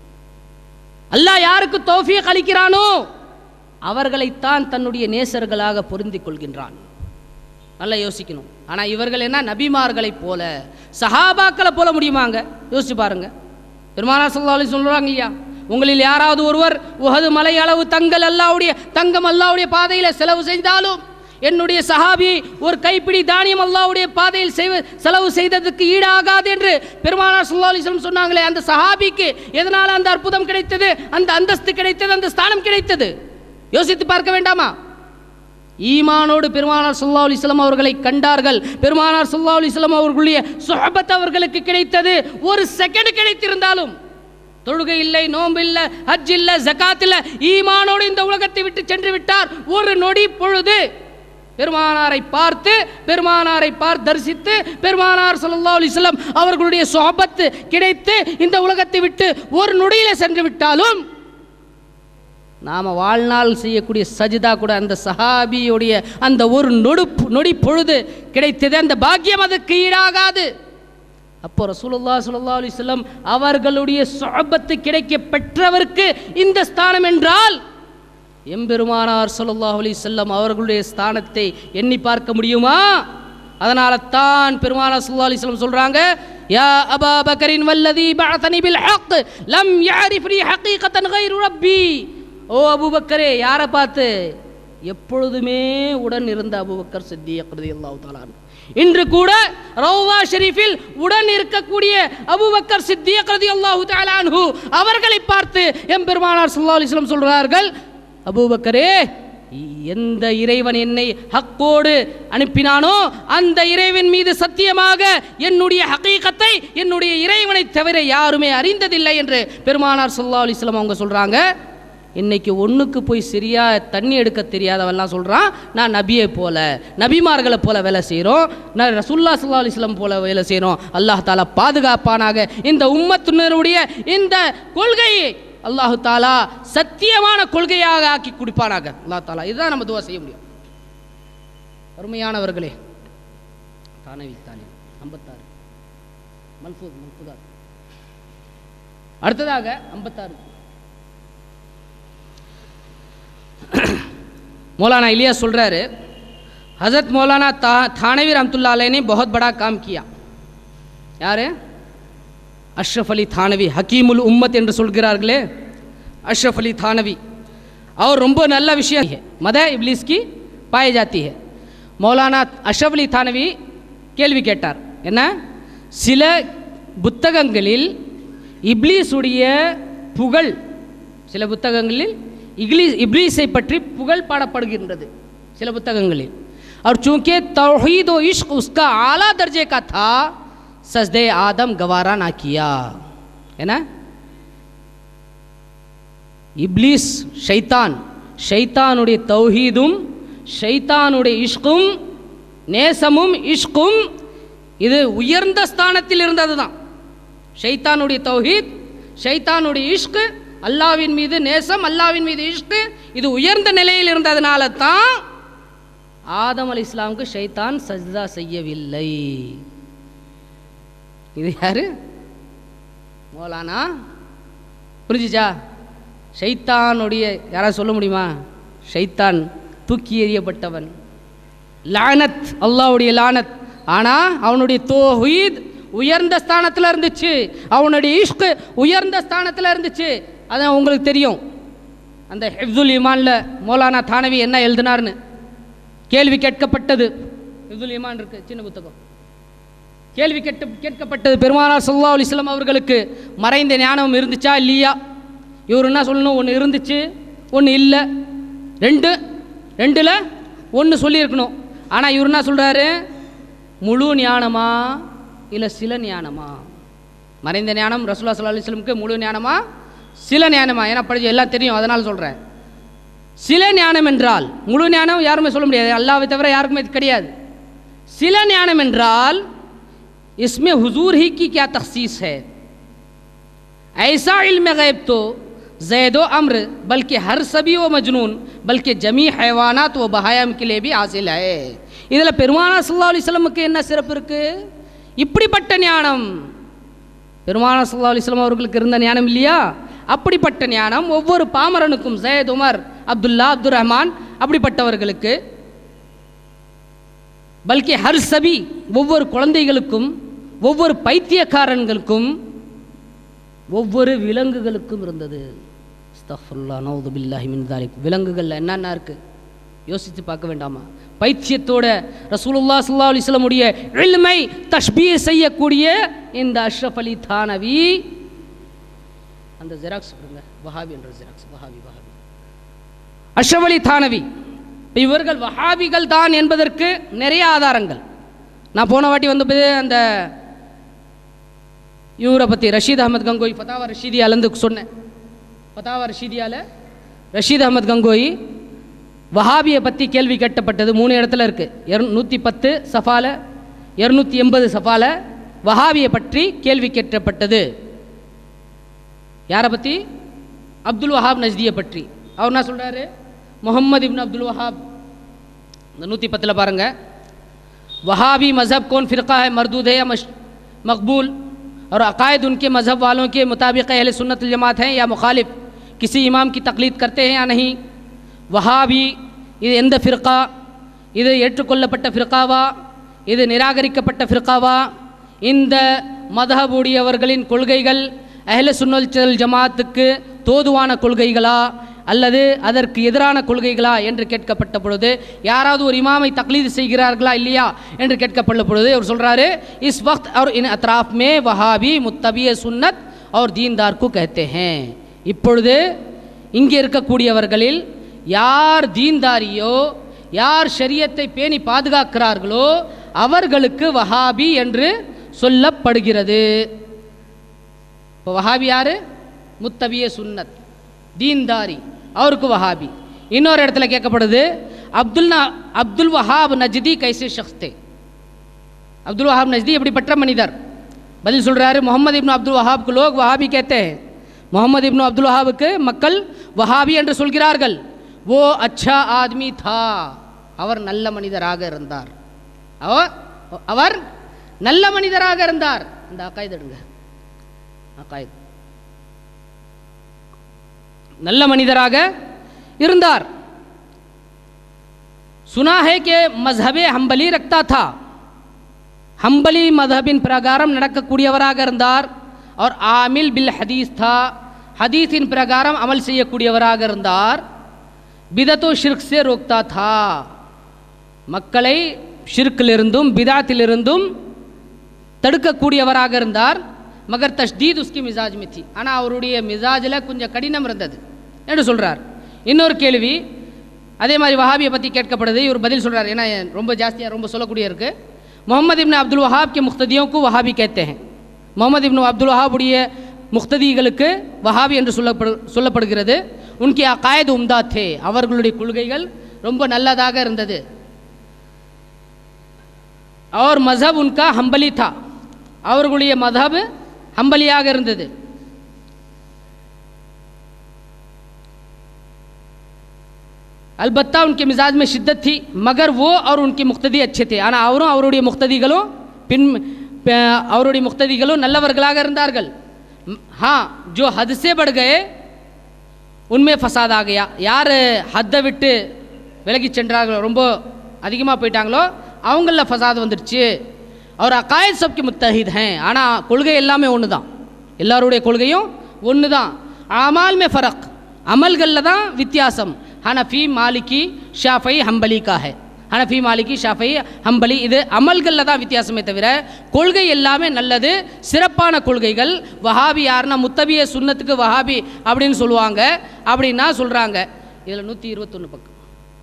அல்லாஹ் யாருக்கு தௌஃபீக் அளிக்கிறானோ அவர்களைத்தான் தன்னுடைய நேசர்களாக பொருந்திக் கொள்கின்றான் நல்லா யோசிக்கணும் ஆனால் இவர்கள் என்ன நபிமார்களைப் போல சஹாபாக்களை போல முடியுமாங்க யோசிச்சு பாருங்க பெருமானா சொல்லி சொல்கிறாங்க இல்லையா உங்களில் யாராவது ஒருவர் உகது மலை அளவு தங்கள் அல்லாவுடைய தங்கம் அல்லாவுடைய பாதையில் செலவு செய்தாலும் என்னுடைய சஹாபி ஒரு கைப்பிடி தானியம் அல்லாவுடைய பாதையில் செய்வ செலவு செய்ததுக்கு ஈடாகாது என்று பெருமானார் சுல்லா அலிஸ்லம் சொன்னாங்களே அந்த சஹாபிக்கு எதனால் அந்த அற்புதம் கிடைத்தது அந்த அந்தஸ்து கிடைத்தது அந்த ஸ்தானம் கிடைத்தது யோசித்து பார்க்க வேண்டாமா ஈமானோடு பெருமானார் சுல்லா அலிஸ்லாம் அவர்களை கண்டார்கள் பெருமானார் சுல்லா அலிஸ்லாம் அவர்களுடைய சுஹபத் அவர்களுக்கு கிடைத்தது ஒரு செகண்ட் கிடைத்திருந்தாலும் தொழுகை இல்லை நோன்பு இல்லை ஹஜ் இல்லை ஜகாத் இல்லை ஈமானோடு இந்த உலகத்தை விட்டு சென்று விட்டார் ஒரு நொடி பொழுது பெருமானாரை பார்த்து பெருமானாரை பார்த்து தரிசித்து பெருமானார் ஸல்லல்லாஹு அலைஹி வஸல்லம் அவர்களுடைய சொஹபத்து கிடைத்து இந்த உலகத்தை விட்டு ஒரு நொடியில சென்று விட்டாலும் நாம் வாழ்நாள் செய்யக்கூடிய சஜிதா கூட அந்த சஹாபியுடைய அந்த ஒரு நொடு நொடி பொழுது கிடைத்தது அந்த பாக்கியம் அதுக்கு ஈடாகாது அப்போ ரசூலுல்லா ஸல்லல்லாஹு அலைஹி வஸல்லம் அவர்களுடைய சொஹபத்து கிடைக்க பெற்றவருக்கு இந்த ஸ்தானம் என்றால் எம்பெருமானார் ஸல்லல்லாஹு அலைஹி வஸல்லம் அவர்களுடைய ஸ்தானத்தை எண்ணி பார்க்க முடியுமா அதனால தான் பெருமானார் ஸல்லல்லாஹு அலைஹி வஸல்லம் சொல்றாங்க யா அபா பக்கரின் வல்லதி பஅதனி பில் ஹக் லம் யஅரிஃப்னி ஹகீகத்தன் கைரு ரப்பி ஓ அபூபக்கரே யாரை பார்த்து எப்பொழுதுமே உடன் இருந்த அபூபக்கர் சித்தியக் ரலியல்லாஹு தஆலா அன்ஹு. இன்று கூட ரவுவா ஷெரீஃபில் உடன் இருக்கக்கூடிய அபூபக்கர் சித்தியக் ரலியல்லாஹு தஆலா அன்ஹு அவர்களை பார்த்து எம்பெருமானார் ஸல்லல்லாஹு அலைஹி வஸல்லம் சொல்றார்கள் அபூபக்கரே எந்த இறைவன் என்னை ஹக்கோடு அனுப்பினானோ அந்த இறைவன் மீது சத்தியமாக என்னுடைய ஹகீகத்தை என்னுடைய இறைவனை தவிர யாருமே அறிந்ததில்லை என்று பெருமானார் ஸல்லல்லாஹு அலைஹி வஸல்லம் அவங்க சொல்றாங்க இன்னைக்கு ஒன்றுக்கு போய் சரியா தண்ணி எடுக்க தெரியாதவன்லாம் சொல்கிறான் நான் நபியை போல நபிமார்களை போல வேலை செய்கிறோம் நான் ரசுல்லா சல்லா அலிஸ்லாம் போல வேலை செய்கிறோம் அல்லாஹ் தாலா பாதுகாப்பானாக இந்த உம்மத்தினருடைய இந்த கொள்கையை அல்லாஹு தாலா சத்தியமான கொள்கையாக ஆக்கி குடிப்பானாக அல்லாஹ் தாலா இதுதான் நம்ம துவா செய்ய முடியும் அருமையானவர்களே தானவி தானே ஐம்பத்தாறு மல்ஃபூத் மல்ஃபூதா அடுத்ததாக ஐம்பத்தாறு मौलाना इलिया சொல்றாரு हजरत मौलाना ता थानवी रहमतुल्लाह अलैह ने बहुत बड़ा काम किया யாரு அஷ்ரஃப் அலி தானவி ஹக்கீமுல் உம்மத் என்று சொல்கிறார்களே அஷ்ரஃப் அலி தானவி அவர் ரொம்ப நல்ல விஷயம் है மத இப்லீஸ் की पाई जाती है மௌலானா அஷ்ரஃப் அலி தானவி கேள்வி கேட்டார் என்ன சில புத்தகங்களில் இப்லீஸுடைய புகழ் சில புத்தகங்களில் இக்லீஸ் இப்லீஸை பற்றி புகழ் பாடப்படுகின்றது சில புத்தகங்களில் और चूंकि तौहीद व इश्क उसका आला दर्जे का था सजदे आदम गवारा ना किया है ना இப்லீஸ் ஷைத்தான் ஷைத்தானுடைய தௌஹீதும் ஷைத்தானுடைய இஷ்கும் நேசமும் இஷ்கும் இது உயர்ந்த ஸ்தானத்தில் இருந்தது தான் ஷைத்தானுடைய தௌஹீத் ஷைத்தானுடைய இஷ்கு அல்லாவின் மீது நேசம் அல்லாவின் மீது இஷ்கு இது உயர்ந்த நிலையில் இருந்ததுனால தான் ஆதம் அலி இஸ்லாமுக்கு ஷைத்தான் சஜ்தா செய்யவில்லை இது யாரு மௌலானா புரிஞ்சுச்சா ஷைத்தானுடைய யாராவது சொல்ல முடியுமா ஷைத்தான் தூக்கி எறியப்பட்டவன் லானத் அல்லாஹ்வுடைய லானத் ஆனால் அவனுடைய தோஹீத் உயர்ந்த ஸ்தானத்தில் இருந்துச்சு அவனுடைய இஷ்கு உயர்ந்த ஸ்தானத்தில் இருந்துச்சு அதான் உங்களுக்கு தெரியும் அந்த ஹிஃப்துல் இமானில் மௌலானா தானவி என்ன எழுதினார்னு கேள்வி கேட்கப்பட்டது ஹிஃப்துல் இமான் இருக்கு சின்ன புத்தகம் கேள்வி கேட்டு கேட்கப்பட்டது பெருமானார் சல்லா அலிஸ்லாம் அவர்களுக்கு மறைந்த ஞானம் இருந்துச்சா இல்லையா இவர் என்ன சொல்லணும் ஒன்று இருந்துச்சு ஒன்று இல்லை ரெண்டு ரெண்டில் ஒன்று சொல்லியிருக்கணும் ஆனால் இவர் என்ன சொல்கிறாரு முழு ஞானமா இல்லை சில ஞானமா மறைந்த ஞானம் ரசூல்லா சல்லா அலிஸ்லமுக்கு முழு ஞானமா சில ஞானமா ஏன்னா படிச்சு எல்லாம் தெரியும் அதனால் சொல்கிறேன் சில ஞானம் என்றால் முழு ஞானம் யாருமே சொல்ல முடியாது அல்லாவை தவிர யாருக்குமே இது கிடையாது சில ஞானம் என்றால் इसमें हुजूर ही की क्या तखसीस है ऐसा इल्म गैब तो जैद व अम्र बल्कि हर सभी व मजनून बल्कि जमी हैवानात व बहायम के लिए भी हासिल है இதில் பெருமானா சல்லா அலிஸ்லமுக்கு என்ன சிறப்பு இருக்கு இப்படிப்பட்ட ஞானம் பெருமானா சல்லா அலிஸ்லாம் அவர்களுக்கு இருந்த ஞானம் இல்லையா அப்படிப்பட்ட ஞானம் ஒவ்வொரு பாமரனுக்கும் ஜயத் உமர் அப்துல்லா அப்துல் ரஹ்மான் அப்படிப்பட்டவர்களுக்கு பல்கி ஹர் சபி ஒவ்வொரு குழந்தைகளுக்கும் ஒவ்வொரு பைத்தியக்காரன்களுக்கும் ஒவ்வொரு விலங்குகளுக்கும் இருந்தது அஸ்தக்ஃபிருல்லாஹ், நவுது பில்லாஹி மின் தாலிக் விலங்குகளில் என்னென்ன இருக்கு யோசித்து பார்க்க வேண்டாமா பைத்தியத்தோட ரசூலுல்லா ஸல்லல்லாஹு அலைஹி வஸல்லமுடைய இல்மை தஷ்பீஹ் செய்யக்கூடிய இந்த அஷ்ரஃப் அலி தானவி அந்த ஜெராக்ஸ் கொடுங்க வஹாபி என்ற ஜெராக்ஸ் வஹாபி வஹாபி அஷ்ரஃப் அலி தானவி இப்ப இவர்கள் வஹாபிகள் தான் என்பதற்கு நிறைய ஆதாரங்கள் நான் போன வாட்டி வந்தபோது அந்த இவரை பற்றி ரஷீத் அகமது கங்கோய் ஃபதாவா ரஷீதியாலேருந்து சொன்னேன் ஃபதாவா ரஷீதியால ரஷீத் அகமது கங்கோய் வஹாபியை பற்றி கேள்வி கேட்டப்பட்டது மூணு இடத்துல இருக்குது இரு நூற்றி பத்து சஃபால இரநூத்தி எண்பது சஃபால வஹாபியை பற்றி கேள்வி கேட்கப்பட்டது யாரை பற்றி அப்துல் வஹாப் நஜ்தியை பற்றி அவர் என்ன சொல்கிறாரு முகம்மது இப்னு அப்துல் வஹாப் இந்த நூற்றி பத்தில் பாருங்கள் वहाबी मज़हब कौन फ़िरका है मरदूद है या मश मकबूल और अकायद उनके मज़हब वालों के मुताबिक अहल सुन्नत जमात हैं या मुखालिफ किसी इमाम की तकलीद करते हैं या नहीं वहाबी இது எந்த ஃபிர்கா இது ஏற்றுக்கொள்ளப்பட்ட ஃபிர்காவா இது நிராகரிக்கப்பட்ட ஃபிர்காவா இந்த மதஹபுடையவர்களின் கொள்கைகள் அஹ்ல சுன்னல் ஜமாத்துக்கு தோதுவான கொள்கைகளா அல்லது அதற்கு எதிரான கொள்கைகளா என்று கேட்கப்பட்ட பொழுது யாராவது ஒரு இமாமை தக்லீது செய்கிறார்களா இல்லையா என்று கேட்கப்பட்ட பொழுது அவர் சொல்றாரு இஸ் வக்த் और इन अतराफ में वहाबी मुत्तबी सुन्नत और दीनदार को कहते हैं இப்பொழுது இங்கே இருக்கக்கூடியவர்களில் யார் தீன்தாரியோ யார் ஷரியத்தை பேணி பாதுகாக்கிறார்களோ அவர்களுக்கு வஹாபி என்று சொல்லப்படுகிறது இப்போ வஹாபி யாரு முத்தபிய சுன்னத் தீன்தாரி அவருக்கு வஹாபி இன்னொரு இடத்துல கேட்கப்படுது அப்துல் நா அப்துல் வஹாப் நஜ்தி கைசே ஷக்ஸ்தே அப்துல் வஹாப் நஜ்தி எப்படிப்பட்ட மனிதர் பதில் சொல்றாரு முகமது இப்னு அப்துல் வஹாப்க்கு லோக் வஹாபி கேத்தே முகமது இப்னு அப்துல் வஹாபுக்கு மக்கள் வஹாபி என்று சொல்கிறார்கள் ஓ அச்சா ஆத்மி தா அவர் நல்ல மனிதராக இருந்தார் அவர் அவர் நல்ல மனிதராக இருந்தார் இந்த அக்காயுது எடுங்க அக்காயுது நல்ல மனிதராக இருந்தார் सुना है कि मजहब हम्बली रखता था ஹம்பலி மதஹபின் பிரகாரம் நடக்கக்கூடியவராக இருந்தார் அவர் ஆமில் பில் ஹதீஸ் தா ஹதீஸின் பிரகாரம் அமல் செய்யக்கூடியவராக இருந்தார் பிதத்து ஷிர்க் சே ரோக்தா தா மக்களை ஷிர்க்கிலிருந்தும் பிதாத்திலிருந்தும் தடுக்கக்கூடியவராக இருந்தார் மகர் தஷ்தீத் உஸ்கி மிசாஜ் மித்தி ஆனால் அவருடைய மிசாஜில் கொஞ்சம் கடினம் இருந்தது என்று சொல்கிறார் இன்னொரு கேள்வி அதே மாதிரி வஹாபியை பற்றி கேட்கப்படுது இவர் பதில் சொல்கிறார் ஏன்னா ரொம்ப ஜாஸ்தியாக ரொம்ப சொல்லக்கூடிய இருக்கு मोहम्मद इब्न अब्दुल वहाब के मुख्तदियों को वहाबी कहते हैं முகமது இப்னு அப்துல் வஹாபுடைய முக்ததிகளுக்கு வஹாபி என்று சொல்லப்படு சொல்லப்படுகிறது உன்கே அகாயது உம்தா தே அவர்களுடைய கொள்கைகள் ரொம்ப நல்லதாக இருந்தது அவர் மசஹப் உன்கா ஹம்பலி தா அவர்களுடைய மதஹப் ஹம்பலியாக இருந்தது अलबत्ता उनके मिजाज में शिद्दत थी मगर वो और उनके मुख्तदी अच्छे थे ஆனால் அவரும் அவருடைய முக்ததிகளும் பின் ப- அவருடைய முக்ததிகளும் நல்லவர்களாக இருந்தார்கள் ம், हाँ जो हद से बढ़ गए உண்மை ஃபசாத் ஆகையா யார் ஹத்தை விட்டு விலகி சென்றார்களோ ரொம்ப அதிகமாக போயிட்டாங்களோ அவங்களில் ஃபசாத் வந்துடுச்சு அவர் அக்காயத் சப்கி முத்தஹித் ஹேன் ஆனால் கொள்கை எல்லாமே ஒன்று தான் எல்லாருடைய கொள்கையும் ஒன்று தான் அமால் மே ஃபரக் அமல்களில் தான் வித்தியாசம் ஹனஃபி மாலிகி ஷாஃபை ஹம்பலி கா ஹை ஹனஃபி மாலிகி ஷாஃபை ஹம்பலி இது அமல்களில் தான் வித்தியாசமே தவிர கொள்கை எல்லாமே நல்லது சிறப்பான கொள்கைகள் வஹாபி யாருன்னா முத்தபிய சுன்னத்துக்கு வஹாபி அப்படின்னு சொல்லுவாங்க அப்படின்னா சொல்கிறாங்க இதில் நூற்றி இருபத்தொன்று பக்கம்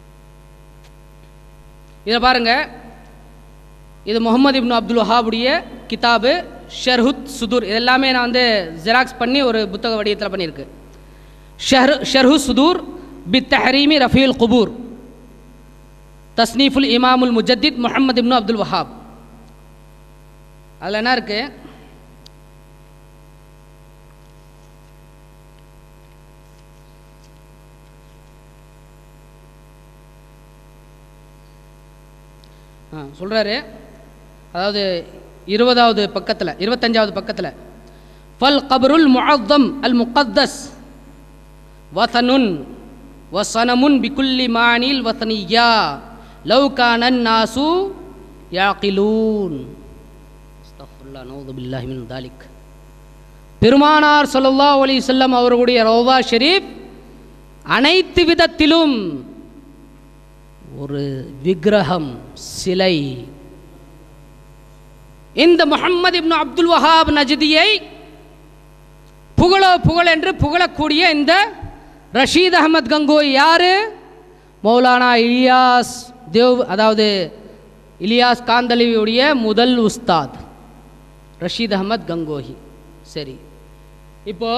இதை பாருங்க இது முகமது இப்னு அப்துல் வஹாபுடைய கிதாபு ஷர்ஹுத் சுதூர் இது எல்லாமே நான் வந்து ஜெராக்ஸ் பண்ணி ஒரு புத்தக வடிவத்தில் பண்ணியிருக்கு ஷஹர் ஷர்ஹு சுதூர் பி தஹரீமி ரஃபீல் குபூர் தஸ்னீஃபுல் இமாமுல் முஜத்தித் முஹம்மது இப்னு அப்துல் வஹாப் அதில் என்ன இருக்கு ஆ சொல்கிறாரு அதாவது இருபதாவது பக்கத்தில் இருபத்தஞ்சாவது பக்கத்தில் ஃபல் கபருல் முஅத்தம் அல் முகத்தஸ் வசனுன் வசனமுன் பிகுல்லி மானில் வசனியா லவ் கானன் நாசு யாக்கிலூன் அஸ்தக்ஃபிருல்லாஹ், நஊது பில்லாஹி மின் தாலிக் பெருமானார் ஸல்லல்லாஹு அலைஹி வஸல்லம் அவர்களுடைய ரௌதா ஷெரீப் அனைத்து விதத்திலும் ஒரு விக்கிரகம் சிலை இந்த முஹம்மது இப்னு அப்துல் வஹாப் நஜ்தியை புகழ புகழ் என்று புகழக்கூடிய இந்த ரஷீத் அகமத் கங்கோய் யாரு மௌலானா இலியாஸ் தேவ் அதாவது இலியாஸ் காந்தலியுடைய முதல் உஸ்தாத் ரஷீத் அகமத் கங்கோஹி சரி இப்போ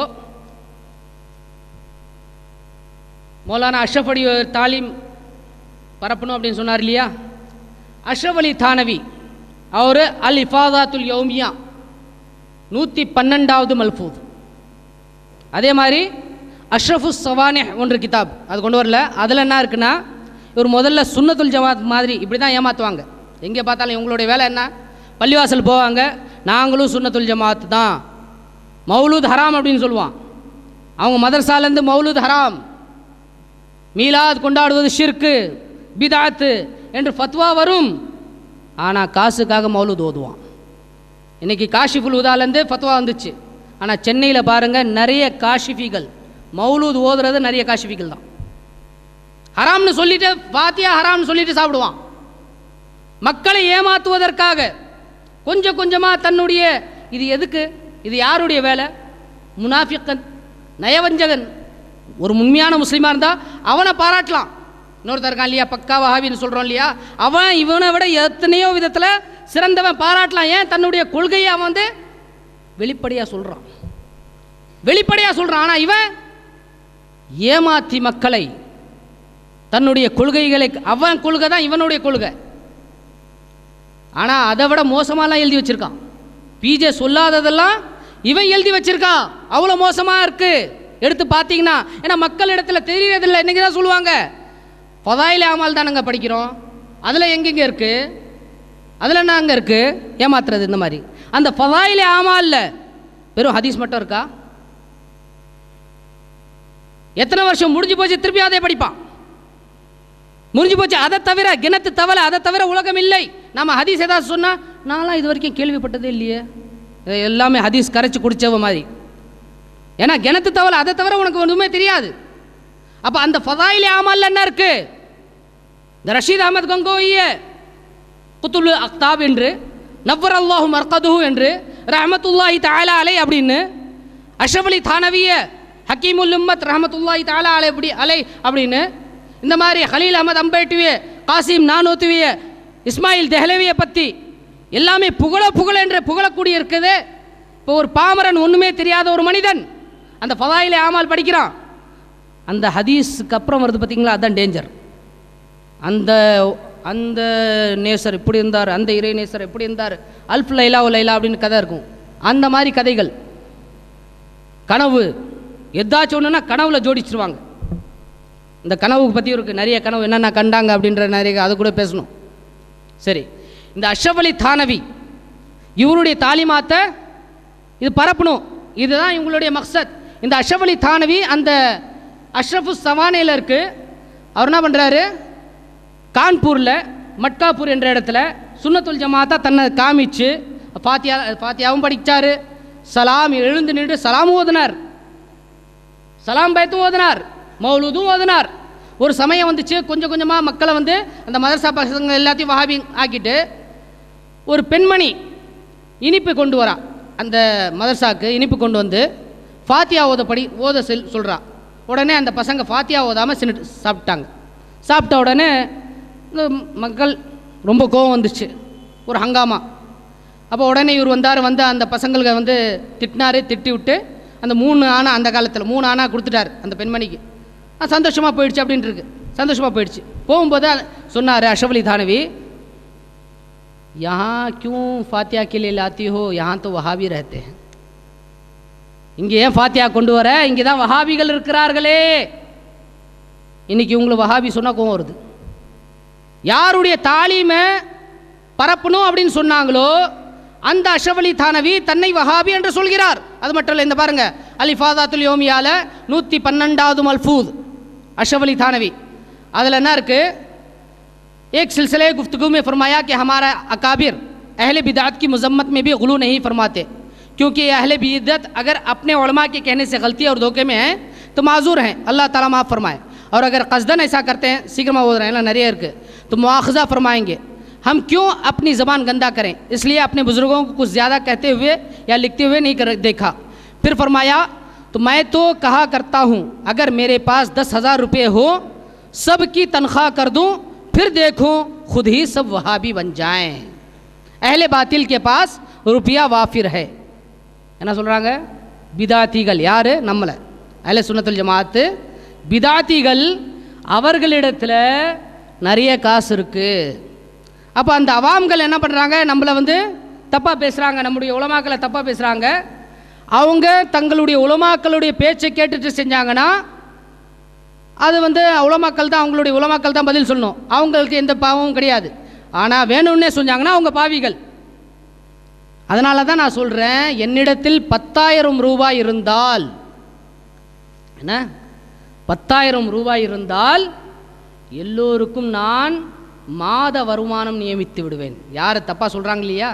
மௌலானா அஷ்ரஃப் அலி தாலீம் பரப்பணும் அப்படின்னு சொன்னார் இல்லையா அஷ்ரஃப் அலி தானவி அவர் அல் இஃபாதாத்துல் யௌமியா நூற்றி பன்னெண்டாவது மல்ஃபூத் அதே மாதிரி அஷ்ரஃபு சவானே ஒன்று கிதாப் அது கொண்டு வரல அதில் என்ன இருக்குன்னா இவர் முதல்ல சுன்னத்துல் ஜமாத் மாதிரி இப்படி தான் ஏமாற்றுவாங்க எங்கே பார்த்தாலும் இவங்களுடைய வேலை என்ன பள்ளிவாசல் போவாங்க நாங்களும் சுன்னத்துல் ஜமாத் தான் மௌலூத் ஹராம் அப்படின்னு சொல்லுவான் அவங்க மதரசாலேருந்து மௌலூத் ஹராம் மீலாத் கொண்டாடுவது ஷிர்கு பிதாத்து என்று ஃபத்வா வரும் ஆனால் காசுக்காக மௌலூத் ஓதுவான் இன்னைக்கு காஷிஃபுல் உதாலேருந்து ஃபத்வா வந்துச்சு ஆனால் சென்னையில் பாருங்கள் நிறைய காஷிஃபிகள் மௌலூத் ஓதுறது நிறைய காஷிஃபிகள் தான் ஹராம்னு சொல்லிட்டு பாத்தியா ஹராம்னு சொல்லிட்டு சாப்பிடுவான் மக்களை ஏமாத்துவதற்காக கொஞ்சம் கொஞ்சமாக தன்னுடைய இது எதுக்கு இது யாருடைய வேலை முனாஃபிக்கன் நயவஞ்சகன் ஒரு உண்மையான முஸ்லீமாக இருந்தால் அவனை பாராட்டலாம் இன்னொருத்தர் இருக்கான் இல்லையா பக்கா வஹாபின்னு சொல்கிறோம் இல்லையா அவன் இவனை விட எத்தனையோ விதத்தில் சிறந்தவன் பாராட்டலாம் ஏன் தன்னுடைய கொள்கையை அவன் வந்து வெளிப்படையாக சொல்கிறான் வெளிப்படையாக சொல்கிறான் ஆனால் இவன் ஏமாத்தி மக்களை தன்னுடைய கொள்கைகளை அவன் கொள்கை தான் இவனுடைய கொள்கை ஆனால் அதை விட மோசமாலாம் எழுதி வச்சிருக்கான் பிஜே சொல்லாததெல்லாம் இவன் எழுதி வச்சிருக்கான் அவ்வளோ மோசமாக இருக்கு எடுத்து பார்த்தீங்கன்னா ஏன்னா மக்கள் இடத்துல தெரியறதில்ல இன்னைக்கு தான் சொல்லுவாங்க பதாயில ஆமால் தானங்க படிக்கிறோம் அதில் எங்கெங்க இருக்கு அதில் என்ன அங்கே இருக்கு ஏமாத்துறது இந்த மாதிரி அந்த பதாயில ஆமால்ல வெறும் ஹதீஸ் மட்டும் இருக்கா எத்தனை வருஷம் முடிஞ்சு போச்சு திருப்பி அதே படிப்பான் முடிஞ்சு போச்சு அதை தவிர கிணத்து தவிர அதை தவிர உலகம் இல்லை நம்ம ஹதீஸ் ஏதாவது சொன்னால் நான்லாம் இது வரைக்கும் கேள்விப்பட்டதே இல்லையே இது எல்லாமே ஹதீஸ் கரைச்சி குடிச்சவ மாதிரி ஏன்னா கிணத்து தவிர அதை தவிர உனக்கு ஒன்றுமே தெரியாது அப்போ அந்த ஃபதாயிலே ஆமால் என்ன இருக்கு இந்த ரஷீத் அகமது கங்கோய குத்துல் அக்தாப் என்று நவ்வர் அல்லாஹு மர்கதுஹு என்று ரஹமத்துல்லாஹி தாலா அலை அப்படின்னு அஷ்ரஃப் அலி தானவிய ஹக்கீமுல் உம்மத் ரஹமத்துல்லாஹி தாலா அலை அப்படி அலை அப்படின்னு இந்த மாதிரி ஹலீல் அஹமத் அம்பேட்டுவிய காசிம் நானூத்துவிய இஸ்மாயில் தெஹ்லவியை பற்றி எல்லாமே புகழ புகழ என்று புகழக்கூடிய இருக்குது இப்போ ஒரு பாமரன் ஒன்றுமே தெரியாத ஒரு மனிதன் அந்த ஃபதாயிலே ஆமால் படிக்கிறான் அந்த ஹதீஸுக்கு அப்புறம் வருது பார்த்தீங்களா அதுதான் டேஞ்சர் அந்த அந்த நேசர் இப்படி இருந்தார் அந்த இறை நேசர் இப்படி இருந்தார் அல்ஃப் லைலா ஓ லைலா அப்படின்னு கதை இருக்கும் அந்த மாதிரி கதைகள் கனவு எதாச்சும் ஒன்றுனா கனவுல ஜோடிச்சிருவாங்க இந்த கனவு பற்றி இருக்கு நிறைய கனவு என்னென்ன கண்டாங்க அப்படின்ற நிறைய அது கூட பேசணும் சரி இந்த அஷ்ரஃப் அலி தானவி இவருடைய தாலிமாத்தை இது பரப்பணும் இதுதான் இவங்களுடைய மக்சத் இந்த அஷ்ரஃப் அலி தானவி அந்த அஷ்ரஃபு சவானேல இருக்கு அவர் என்ன பண்ணுறாரு கான்பூரில் மட்காப்பூர் என்ற இடத்துல சுன்னத்துல் ஜமாத்தா தன்னை காமிச்சு ஃபாத்தியா ஃபாத்தியாவும் படிச்சாரு சலாம் எழுந்து நின்று சலாமும் ஓதினார் சலாம் பயத்தும் ஓதினார் மௌலூதும் ஓதினார் ஒரு சமயம் வந்துச்சு கொஞ்சம் கொஞ்சமாக மக்களை வந்து அந்த மதரசா பசங்க எல்லாத்தையும் வஹாபி ஆக்கிட்டு ஒரு பெண்மணி இனிப்பு கொண்டு வரா அந்த மதரசாக்கு இனிப்பு கொண்டு வந்து ஃபாத்தியா ஓதப்படி ஓத செல் சொல்கிறா உடனே அந்த பசங்க ஃபாத்தியா ஓதாமல் சின்ன சாப்பிட்டாங்க சாப்பிட்ட உடனே இந்த மக்கள் ரொம்ப கோவம் வந்துச்சு ஒரு ஹங்காமா அப்போ உடனே இவர் வந்தார் வந்து அந்த பசங்களுக்கு வந்து திட்டினாரு திட்டி விட்டு அந்த மூணு ஆனா அந்த காலத்தில் மூணு ஆனா கொடுத்துட்டார் அந்த பெண்மணிக்கு அது சந்தோஷமாக போயிடுச்சு அப்படின்ட்டு இருக்கு சந்தோஷமாக போயிடுச்சு போகும்போது சொன்னார் அஷவலி தானவி यहाँ क्यों फातिया के लिए लाती हो यहाँ तो वहाबी रहते हैं இங்கே ஏன் ஃபாத்தியா கொண்டு வர இங்கே தான் வஹாபிகள் இருக்கிறார்களே இன்னைக்கு உங்களுக்கு வஹாபி சொன்னால் கோவம் வருது யாருடைய தாலீமை பரப்பணும் அப்படின்னு சொன்னாங்களோ அந்த அஷவலி தானவி தன்னை வஹாபி என்று சொல்கிறார் அது மட்டும் இல்லை இந்த பாருங்க அலிஃபாதாத்துல் யோமியால நூற்றி பன்னெண்டாவது மல்ஃபூத் அஷவலி தானவி அதில் என்ன இருக்குது एक सिलसिले गुफ्तगु में फरमाया कि हमारा अकाबिर अहल बिदात की मजम्मत में भी गुलू नहीं फरमाते क्योंकि ये अहल बिदत अगर अपने उलमा के कहने से गलती और धोखे में हैं तो माजूर हैं अल्लाह ताला माफ़ फरमाए और अगर कसदन ऐसा करते हैं सीக்கிரமா बोल रहे हैं नरियर के तो मुआखजा फरमाएंगे हम क्यों अपनी ज़बान गंदा करें इसलिए अपने बुज़ुर्गों को कुछ ज़्यादा कहते हुए या लिखते हुए नहीं कर देखा फिर फरमाया तो मैं तो कहा करता हूँ अगर मेरे पास दस हज़ार रुपये हो सबकी तनख्वाह कर दूँ फिर देखो खुद ही सब वहाबी बन जाएं अहले बातिल के पास रुपया वाफिर है என்ன சொல்கிறாங்க பிதாத்திகள் யார் நம்மளை அஹ்ல சுன்னத்துல் ஜமாத்து பிதாத்திகள் அவர்களிடத்தில் நிறைய காசு இருக்குது அப்போ அந்த அவாம்கள் என்ன பண்ணுறாங்க நம்மளை வந்து தப்பாக பேசுகிறாங்க நம்முடைய உலமாக்களை தப்பாக பேசுகிறாங்க அவங்க தங்களுடைய உலமாக்களுடைய பேச்சை கேட்டுட்டு செஞ்சாங்கன்னா அது வந்து உலமாக்கள் தான் அவங்களுடைய உலமாக்கள் தான் பதில் சொல்லணும் அவங்களுக்கு எந்த பாவமும் கிடையாது ஆனால் வேணும்னே சொன்னாங்கன்னா அவங்க பாவிகள் அதனால தான் நான் சொல்கிறேன் என்னிடத்தில் பத்தாயிரம் ரூபாய் இருந்தால் என்ன பத்தாயிரம் ரூபாய் இருந்தால் எல்லோருக்கும் நான் மாத வருமானம் நியமித்து விடுவேன் யார் தப்பாக சொல்கிறாங்க இல்லையா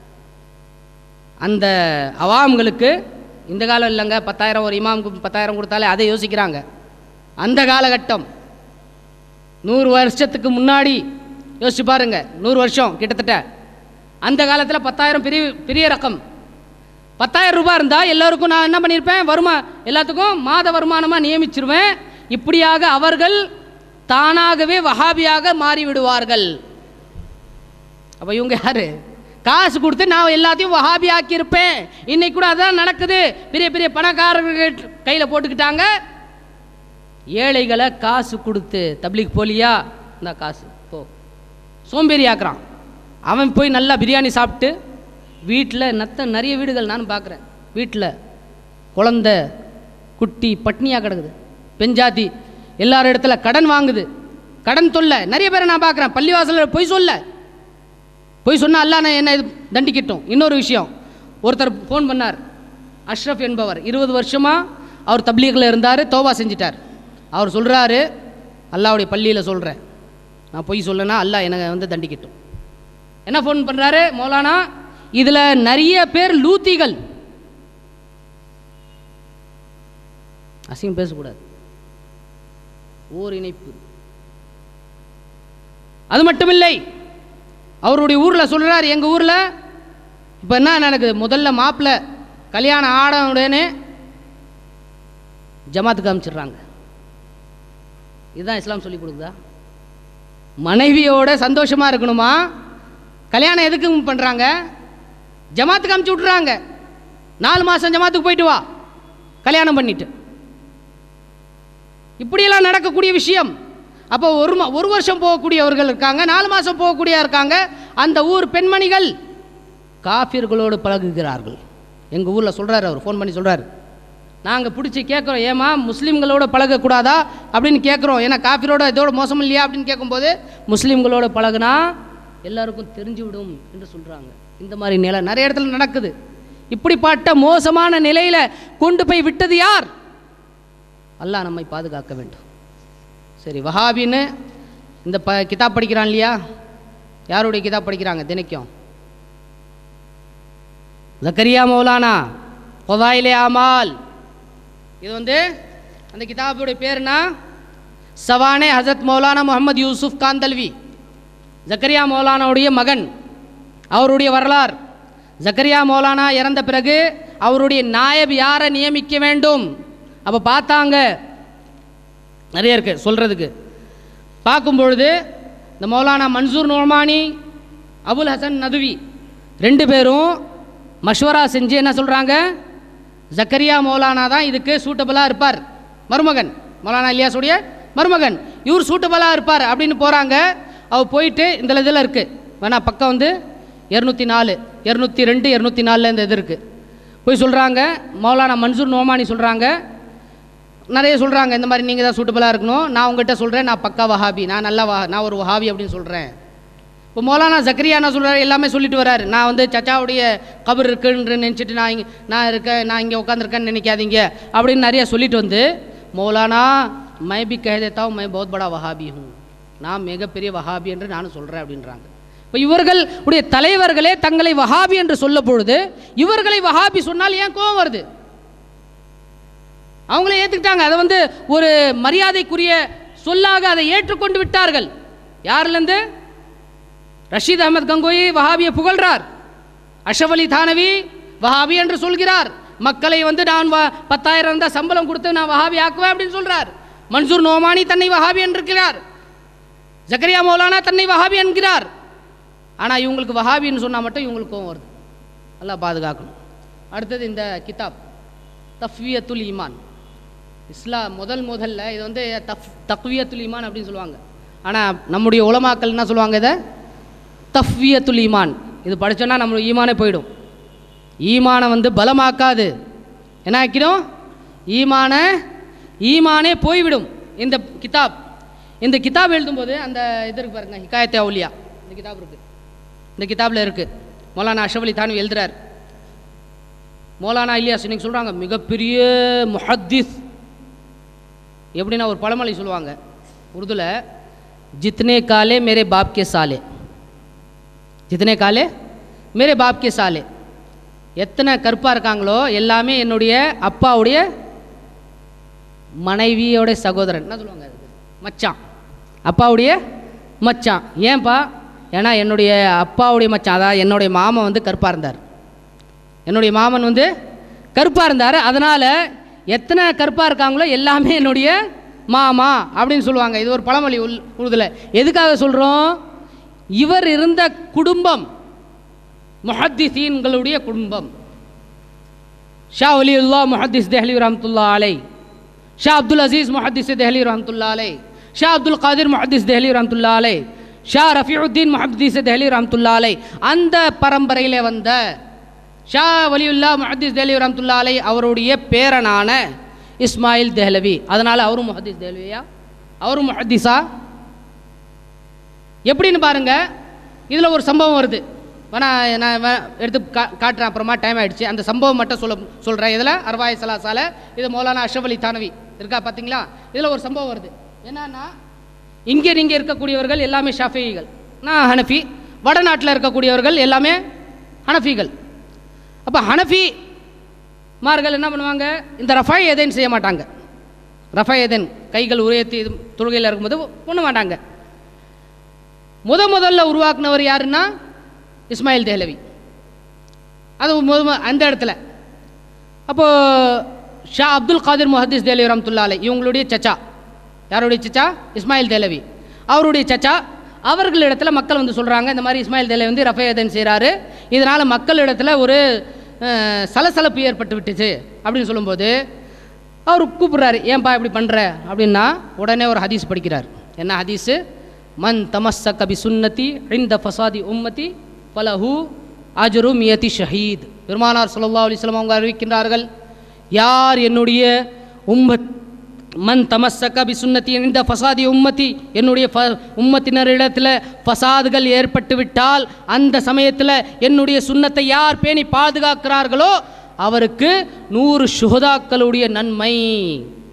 அந்த அவாம்களுக்கு இந்த காலம் இல்லைங்க பத்தாயிரம் ஒரு இமாமுக்கு பத்தாயிரம் கொடுத்தாலே அதை யோசிக்கிறாங்க அந்த காலகட்டம் நூறு வருஷத்துக்கு முன்னாடி யோசிச்சு பாருங்க நூறு வருஷம் கிட்டத்தட்ட அந்த காலத்தில் பத்தாயிரம் பெரிய பெரிய ரகம் பத்தாயிரம் ரூபாய் இருந்தால் எல்லோருக்கும் நான் என்ன பண்ணியிருப்பேன் வருமா எல்லாத்துக்கும் மாத வருமானமாக நியமிச்சிருவேன் இப்படியாக அவர்கள் தானாகவே வஹாபியாக மாறி விடுவார்கள் அப்போ இவங்க யாரு காசு கொடுத்து நான் எல்லாத்தையும் வஹாபி ஆக்கியிருப்பேன் இன்னைக்கு கூட அதான் நடக்குது பெரிய பெரிய பணக்காரர்கள் கையில் போட்டுக்கிட்டாங்க ஏழைகளை காசு கொடுத்து தப்லீக் போலியா இந்த காசு போ சோம்பேறி ஆக்குறான் அவன் போய் நல்லா பிரியாணி சாப்பிட்டு வீட்டில் நத்த நிறைய வீடுகள் நான் பார்க்குறேன் வீட்டில் குழந்த குட்டி பட்னியாக கிடக்குது பெஞ்சாதி எல்லார் இடத்துல கடன் வாங்குது கடன் தொல்லை நிறைய பேரை நான் பார்க்குறேன் பள்ளிவாசலில் பொய் சொல்ல பொய் சொன்னால் அல்லா நான் என்ன இது தண்டிக்கட்டும் இன்னொரு விஷயம் ஒருத்தர் ஃபோன் பண்ணார் அஷ்ரஃப் என்பவர் இருபது வருஷமாக அவர் தப்லீகில் இருந்தார் தோபா செஞ்சிட்டார் அவர் சொல்கிறாரு அல்லாவுடைய பள்ளியில் சொல்கிறேன் நான் பொய் சொல்லனா அல்லாஹ் எனக்கு வந்து தண்டிக்கட்டும் என்ன ஃபோன் பண்ணுறாரு மௌலானா இதில் நிறைய பேர் லூத்திகள் அசிங்கம் பேசக்கூடாது ஓர் இணைப்பு அது மட்டுமில்லை அவருடைய ஊரில் சொல்கிறார் எங்கள் ஊரில் இப்போ என்ன நடக்குது முதல்ல மாப்பிள்ளை கல்யாணம் ஆட உடனே ஜமாத்துக்கு காமிச்சிடுறாங்க இதுதான் இஸ்லாம் சொல்லி கொடுக்குதா மனைவியோட சந்தோஷமாக இருக்கணுமா கல்யாணம் எதுக்கு பண்ணுறாங்க ஜமாத்துக்கு அமுச்சு விட்றாங்க நாலு மாதம் ஜமாத்துக்கு போயிட்டு வா கல்யாணம் பண்ணிட்டு இப்படியெல்லாம் நடக்கக்கூடிய விஷயம் அப்போ ஒரு மா ஒரு வருஷம் போகக்கூடியவர்கள் இருக்காங்க நாலு மாதம் போகக்கூடிய இருக்காங்க அந்த ஊர் பெண்மணிகள் காஃபிர்களோடு பழகுகிறார்கள் எங்கள் ஊரில் சொல்கிறாரு அவர் ஃபோன் பண்ணி சொல்கிறாரு நாங்கள் பிடிச்சி கேட்குறோம் ஏமா முஸ்லீம்களோட பழகக்கூடாதா அப்படின்னு கேட்குறோம் ஏன்னா காஃபிரோட இதோட மோசம் இல்லையா அப்படின்னு கேட்கும்போது முஸ்லீம்களோட பழகுனா எல்லாருக்கும் தெரிஞ்சு விடும் என்று சொல்கிறாங்க இந்த மாதிரி நிலை நிறைய இடத்துல நடக்குது இப்படிப்பட்ட மோசமான நிலையில் கொண்டு போய் விட்டது யார் அல்லாஹ் நம்மை பாதுகாக்க வேண்டும் சரி வஹாபின்னு இந்த ப கிதாப் படிக்கிறான் இல்லையா யாருடைய கிதாப் படிக்கிறாங்க தினைக்கும் ஜக்கரியா மௌலானா கொதாயிலே ஆமால் இது வந்து அந்த கிதாபுடைய பேர்னா சவானே ஹசரத் மௌலானா முகமது யூசுப் காந்தல்வி ஜக்கரியா மௌலானாவுடைய மகன் அவருடைய வரலாறு ஜக்கரியா மௌலானா இறந்த பிறகு அவருடைய நாயப் யாரை நியமிக்க வேண்டும் அப்போ பார்த்தாங்க நிறைய இருக்குது சொல்கிறதுக்கு பார்க்கும் பொழுது இந்த மௌலானா மன்சூர் நோமானி அபுல் ஹசன் நதுவி ரெண்டு பேரும் மஷ்வரா செஞ்சு என்ன சொல்கிறாங்க ஜக்கரியா மௌலானா தான் இதுக்கு சூட்டபுளாக இருப்பார் மருமகன் மௌலானா இலியாஸுடைய மருமகன் இவர் சூட்டபுளாக இருப்பார் அப்படின்னு போகிறாங்க அவ போயிட்டு இந்த இதில் இருக்குது வேணா பக்கம் வந்து இரநூத்தி நாலு இரநூத்தி ரெண்டு இரநூத்தி நாலில் இந்த இது இருக்குது போய் சொல்கிறாங்க மௌலானா மன்சூர் நோமானி சொல்கிறாங்க நிறைய சொல்கிறாங்க இந்த மாதிரி நீங்கள் தான் சூட்டபுளாக இருக்கணும் நான் உங்கள்கிட்ட சொல்கிறேன் நான் பக்கா வஹாபி நான் நல்லா வஹா நான் ஒரு வஹாபி அப்படின்னு சொல்கிறேன் இப்போ மௌலானா ஜக்கரியா என்ன சொல்கிறாரு எல்லாமே சொல்லிட்டு வராரு நான் வந்து சச்சாவுடைய கபர் இருக்குன்னு நினச்சிட்டு நான் இங்கே நான் இருக்கேன் நான் இங்கே உட்காந்துருக்கேன்னு நினைக்காதீங்க அப்படின்னு நிறைய சொல்லிட்டு வந்து மௌலானா மை பி கह देता हूँ मैं बहुत बड़ा वहाबी हूँ நான் மிகப்பெரிய வஹாபி என்று நானும் சொல்கிறேன் அப்படின்றாங்க இப்போ இவர்கள் உடைய தலைவர்களே தங்களை வஹாபி என்று சொல்ல பொழுது இவர்களை வஹாபி சொன்னால் ஏன் கோவம் வருது அவங்களே ஏற்றுக்கிட்டாங்க அதை வந்து ஒரு மரியாதைக்குரிய சொல்லாக அதை ஏற்றுக்கொண்டு விட்டார்கள் யார்லேருந்து ரஷீத் அகமது கங்கோயி வஹாபியை புகழ்றார் அஷப் அலி தானவி வஹாபி என்று சொல்கிறார் மக்களை வந்து நான் வ பத்தாயிரம் தான் சம்பளம் கொடுத்து நான் வஹாபி ஆக்குவேன் அப்படின்னு சொல்றார் மன்சூர் நோமானி தன்னை வஹாபி என்றிருக்கிறார் ஜக்கரியா மௌலானா தன்னை வஹாபி என்கிறார் ஆனால் இவங்களுக்கு வஹாபின்னு சொன்னால் மட்டும் இவங்களுக்கு கோவம் வருது நல்லா பாதுகாக்கணும் அடுத்தது இந்த கிதாப் தஃவியத்துல் ஈமான் இஸ்லாம் முதல் முதல்ல இது வந்து தஃப் தக்வியத்துல் ஈமான் அப்படின்னு சொல்லுவாங்க ஆனால் நம்முடைய உலமாக்கள் என்ன சொல்லுவாங்க இதை தஃவியத்துல் ஈமான் இது படித்தோன்னா நம்மளுடைய ஈமானே போயிடும் ஈமானை வந்து பலமாக்காது என்ன ஆக்கிடும் ஈமான ஈமானே போய்விடும் இந்த கிதாப் இந்த கிதாப் எழுதும்போது அந்த இது இருக்கு பாருங்க ஹிகாயத்தே அவுலியா இந்த கிதாப் இருக்கு இந்த கிதாபில் இருக்கு மௌலானா அஷப் அலி தானவி எழுதுறார் மௌலானா இலியாஸ் இன்னைக்கு சொல்கிறாங்க மிகப்பெரிய முஹத்திஸ் எப்படின்னா ஒரு பழமொழி சொல்லுவாங்க உருதுல ஜித்னே காலே மேரே பாப் கே சாலே ஜித்னே காலே மேரே பாப் கே சாலே எத்தனை கருப்பாக இருக்காங்களோ எல்லாமே என்னுடைய அப்பாவுடைய மனைவியோட சகோதரன் என்ன சொல்லுவாங்க அதுக்கு? மச்சான் அப்பாவுடைய மச்சான் ஏன்பா ஏன்னா என்னுடைய அப்பாவுடைய மச்சான் அதாவது என்னுடைய மாமன் வந்து கருப்பாக இருந்தார் என்னுடைய மாமன் வந்து கருப்பாக இருந்தார் அதனால் எத்தனை கருப்பாக இருக்காங்களோ எல்லாமே என்னுடைய மாமா அப்படின்னு சொல்லுவாங்க இது ஒரு பழமொழி உள் உறுதில் எதுக்காக சொல்கிறோம் இவர் இருந்த குடும்பம் முஹத்திசீன்களுடைய குடும்பம் ஷா ஒலியுல்லா முஹத்திஸ் தெஹ்லி ரஹமத்துல்லா அலை ஷா அப்துல் அசீஸ் முஹத்திஸ் தெஹ்லி ரஹமத்துல்லா அலை ஷா அப்துல் காதிர் முஹத்திஸ் தெஹ்லி ரஹமத்துல்லா அலை ஷா ரஃபியுத்தீன் முஹத்திஸ் தெஹ்லி ரஹமத்துல்லா அலை அந்த பரம்பரையிலே வந்த ஷா வலியுல்லா முஹத்திஸ் தெஹ்லி ரஹமத்துல்லா அலை அவருடைய பேரனான இஸ்மாயில் தெஹ்லவி அதனால் அவரும் முஹத்திஸ் தெஹ்லவியா அவரும் முஹத்திஸா எப்படின்னு பாருங்க இதில் ஒரு சம்பவம் வருது வேணா நான் வே- எடுத்து கா காட்டுறேன் அப்புறமா டைம் ஆயிடுச்சு அந்த சம்பவம் மட்டும் சொல்ல சொல்கிறேன் இதில் அர்வாய் சலாசால இது மௌலானா அஷ்ரஃப் அலி தானவி இருக்கா பார்த்தீங்களா இதில் ஒரு சம்பவம் வருது என்னன்னா இங்கே நீங்கள் இருக்கக்கூடியவர்கள் எல்லாமே ஷாஃபிகள் நான் ஹனஃபி வடநாட்டில் இருக்கக்கூடியவர்கள் எல்லாமே ஹனஃபிகள் அப்போ ஹனஃபி மார்கள் என்ன பண்ணுவாங்க இந்த ரஃபாய் எதைன்னு செய்ய மாட்டாங்க ரஃபாய் எதன் கைகள் உயர்த்தி இது தொழுகையில் இருக்கும்போது பண்ண மாட்டாங்க முத முதல்ல உருவாக்குனவர் யாருன்னா இஸ்மாயில் தேலவி அது முத மு- அந்த இடத்துல அப்போது ஷா அப்துல் காதிர் முஹத்திஸ் தேலவி ரஹமத்துல்லா அலை இவங்களுடைய சச்சா யாருடைய சச்சா இஸ்மாயில் தேலவி அவருடைய சச்சா அவர்களிடத்தில் மக்கள் வந்து சொல்கிறாங்க இந்த மாதிரி இஸ்மாயில் தேலவி வந்து ரஃபேதன் செய்கிறாரு இதனால் மக்களிடத்தில் ஒரு அஹ், சலசலப்பு ஏற்பட்டு விட்டுச்சு அப்படின்னு சொல்லும்போது அவர் கூப்பிட்றாரு ஏன்பா இப்படி பண்ணுற அப்படின்னா உடனே ஒரு ஹதீஸ் படிக்கிறார் என்ன ஹதீஸு மன் தமஸ்ஸக பி சுன்னதி இந்த ஃபசாதி உம்மதி ஃபலஹு அஜரு மியதி ஷஹீத் பெருமானார் ஸல்லல்லாஹு அலைஹி வஸல்லம் அவங்க அறிவிக்கின்றார்கள் யார் என்னுடைய உம்மத் மன் தமஸ்ஸக பி சுன்னதி இந்த ஃபசாதி உம்மதி என்னுடைய ஃப உம்மத்தினரிடத்தில் ஃபசாதுகள் ஏற்பட்டு விட்டால் அந்த சமயத்தில் என்னுடைய சுன்னத்தை யார் பேணி பாதுகாக்கிறார்களோ அவருக்கு நூறு சுகதாக்களுடைய நன்மை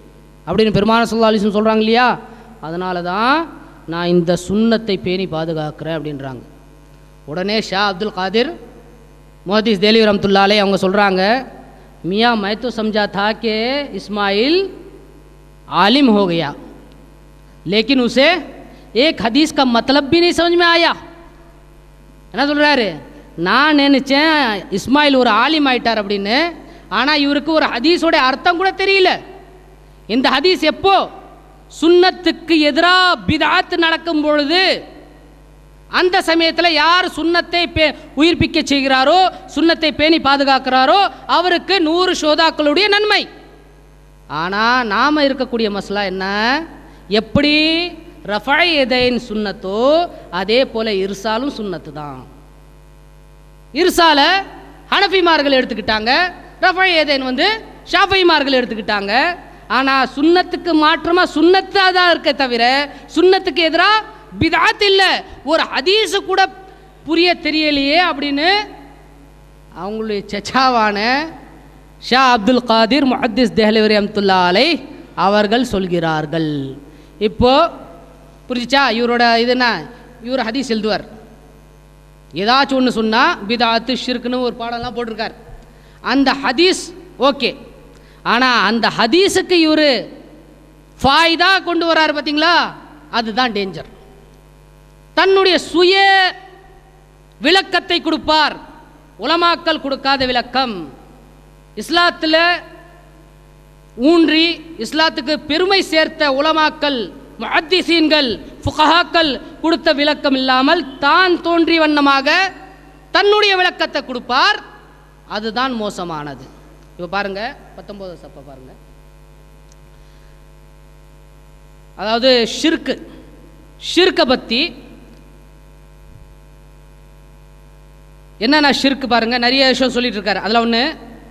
அப்படின்னு பெருமான சல்லா அலிஸ்லம் சொல்கிறாங்க இல்லையா அதனால தான் நான் இந்த சுன்னத்தை பேணி பாதுகாக்கிறேன் அப்படின்றாங்க உடனே ஷா அப்துல் காதிர் मोहदीस दिल्ली रमतुल्ला अलैह அவங்க சொல்கிறாங்க मियाँ मैं तो समझा था कि इस्माइल आलिम हो गया लेकिन उसे एक हदीस का मतलब भी नहीं समझ में आया என்ன சொல்கிறாரு நான் நினச்சேன் இஸ்மாயில் ஒரு ஆலிம் ஆயிட்டார் அப்படின்னு ஆனால் இவருக்கு ஒரு ஹதீஸோட அர்த்தம் கூட தெரியல இந்த ஹதீஸ் எப்போ சுன்னத்துக்கு எதிராக பிதாத் நடக்கும் பொழுது அந்த சமயத்தில் யார் சுன்னத்தை பே உயிர்ப்பிக்க செய்கிறாரோ சுன்னத்தை பேணி பாதுகாக்கிறாரோ அவருக்கு நூறு சோதாக்களுடைய நன்மை ஆனால் நாம் இருக்கக்கூடிய மசலா என்ன எப்படி ரஃபை எதைன் சுன்னத்தோ அதே போல் இருசாலும் சுன்னத்து தான் இருசால ஹனஃபிமார்கள் எடுத்துக்கிட்டாங்க ரஃபை ஏதேன் வந்து ஷாஃபைமார்கள் எடுத்துக்கிட்டாங்க ஆனால் சுன்னத்துக்கு மாற்றமாக சுன்னத்தாக தான் இருக்க தவிர சுன்னத்துக்கு எதிராக பிதாத் இல்லை ஒரு ஹதீஸு கூட புரிய தெரியலையே அப்படின்னு அவங்களுடைய சச்சாவான ஷா அப்துல் காதிர் முஹத்திஸ் தெஹ்லவரி அம்துல்லா அலை அவர்கள் சொல்கிறார்கள் இப்போ புரிஞ்சுச்சா இவரோட இது என்ன இவர் ஹதீஸ் எழுதுவார் ஏதாச்சும் ஒன்று சொன்னால் பிதாத்து ஷிர்க்குன்னு ஒரு பாடம்லாம் போட்டிருக்கார் அந்த ஹதீஸ் ஓகே ஆனால் அந்த ஹதீஸுக்கு இவர் ஃபாய்தா கொண்டு வராரு பார்த்தீங்களா அதுதான் டேஞ்சர் தன்னுடைய சுய விளக்கத்தை கொடுப்பார் உலமாக்கல் கொடுக்காத விளக்கம் இஸ்லாத்தில் ஊன்றி இஸ்லாத்துக்கு பெருமை சேர்த்த உலமாக்கல் முஹத்திசீன்கள் ஃபுகஹாக்கள் கொடுத்த விளக்கம் இல்லாமல் தான் தோன்றி வண்ணமாக தன்னுடைய விளக்கத்தை கொடுப்பார் அதுதான் மோசமானது இப்போ பாருங்க பத்தொன்பது சப்ப பாருங்க அதாவது ஷிர்க்கு ஷிர்க்கை பற்றி என்னென்ன ஷிர்க்கு பாருங்க நிறைய விஷயம் சொல்லிட்டு இருக்காரு அதில் ஒன்று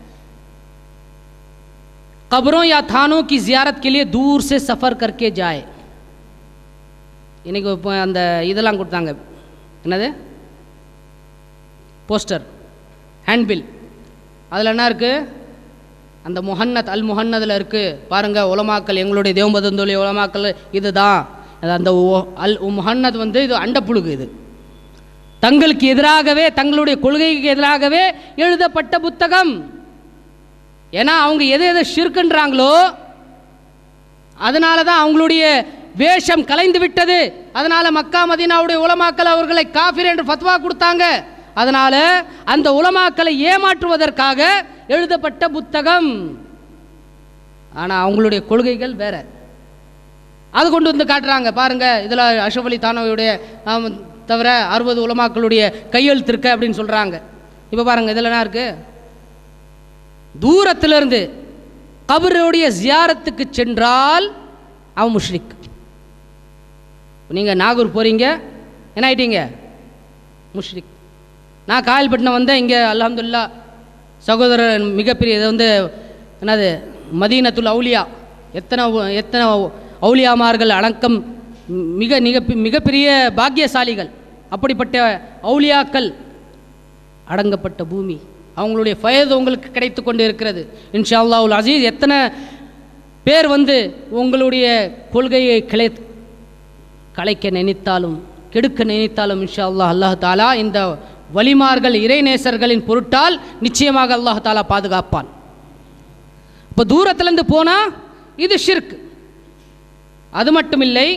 कब्रों या थानों की जियारत के लिए दूर से सफ़र करके जाए இன்னைக்கு இப்போ அந்த இதெல்லாம் கொடுத்தாங்க என்னது போஸ்டர் ஹேண்ட்பில் அதில் என்ன இருக்குது அந்த முஹன்னத் அல் முஹன்னதில் இருக்குது பாருங்கள் உலமாக்கல் எங்களுடைய தேவம்பதந்தோலி உலமாக்கல் இதுதான் அது அந்த ஒ- அல் முஹன்னத் வந்து இது அண்டப்புழுகு இது தங்களுக்கு எதிராகவே தங்களுடைய கொள்கைக்கு எதிராகவே எழுதப்பட்ட புத்தகம் ஏன்னா அவங்க எதை எதை ஷிர்க்குன்றாங்களோ அதனால தான் அவங்களுடைய வேஷம் கலைந்து விட்டது அதனால மக்கா மதீனாவுடைய உலமாக்கள் அவர்களை காஃபிர் என்று ஃபத்வா கொடுத்தாங்க அதனால அந்த உலமாக்களை ஏமாற்றுவதற்காக எழுதப்பட்ட புத்தகம் ஆனால் அவங்களுடைய கொள்கைகள் வேற அது கொண்டு வந்து காட்டுறாங்க பாருங்க இதில் அஷப் அலி தானோவுடைய ஆம், தவிர அறுபது உலமாக்களுடைய கையெழுத்து இருக்கு அப்படின்னு சொல்கிறாங்க இப்போ பாருங்க இதில் என்ன இருக்கு தூரத்திலிருந்து கபருடைய ஜியாரத்துக்கு சென்றால் அவன் முஷ்ரிக் நீங்கள் நாகூர் போகிறீங்க என்ன ஆயிட்டீங்க முஷ்ரிக் நான் காயல்பட்டினம் வந்தேன் இங்கே அல்ஹம்துலில்லா சகோதரர் மிகப்பெரிய இது வந்து என்னது மதீனத்துல் அவுலியா எத்தனை உ- எத்தனை அவுலியாமார்கள் அடக்கம் மிக மிக மிகப்பெரிய பாக்கியசாலிகள் அப்படிப்பட்ட அவுலியாக்கள் அடங்கப்பட்ட பூமி அவங்களுடைய ஃபயது உங்களுக்கு கிடைத்து கொண்டு இருக்கிறது இன்ஷா அல்லாஹுல் அசீஸ் எத்தனை பேர் வந்து உங்களுடைய கொள்கையை கிளை கலைக்க நினைத்தாலும் கெடுக்க நினைத்தாலும் இன்ஷா அல்லாஹ் அல்லாஹ் தாலா இந்த வலிமார்கள் இறைநேசர்களின் பொருட்டால் நிச்சயமாக அல்லாஹ் தாலா பாதுகாப்பான் இப்போ தூரத்திலேருந்து போனால் இது ஷிர்க் அது மட்டும் இல்லை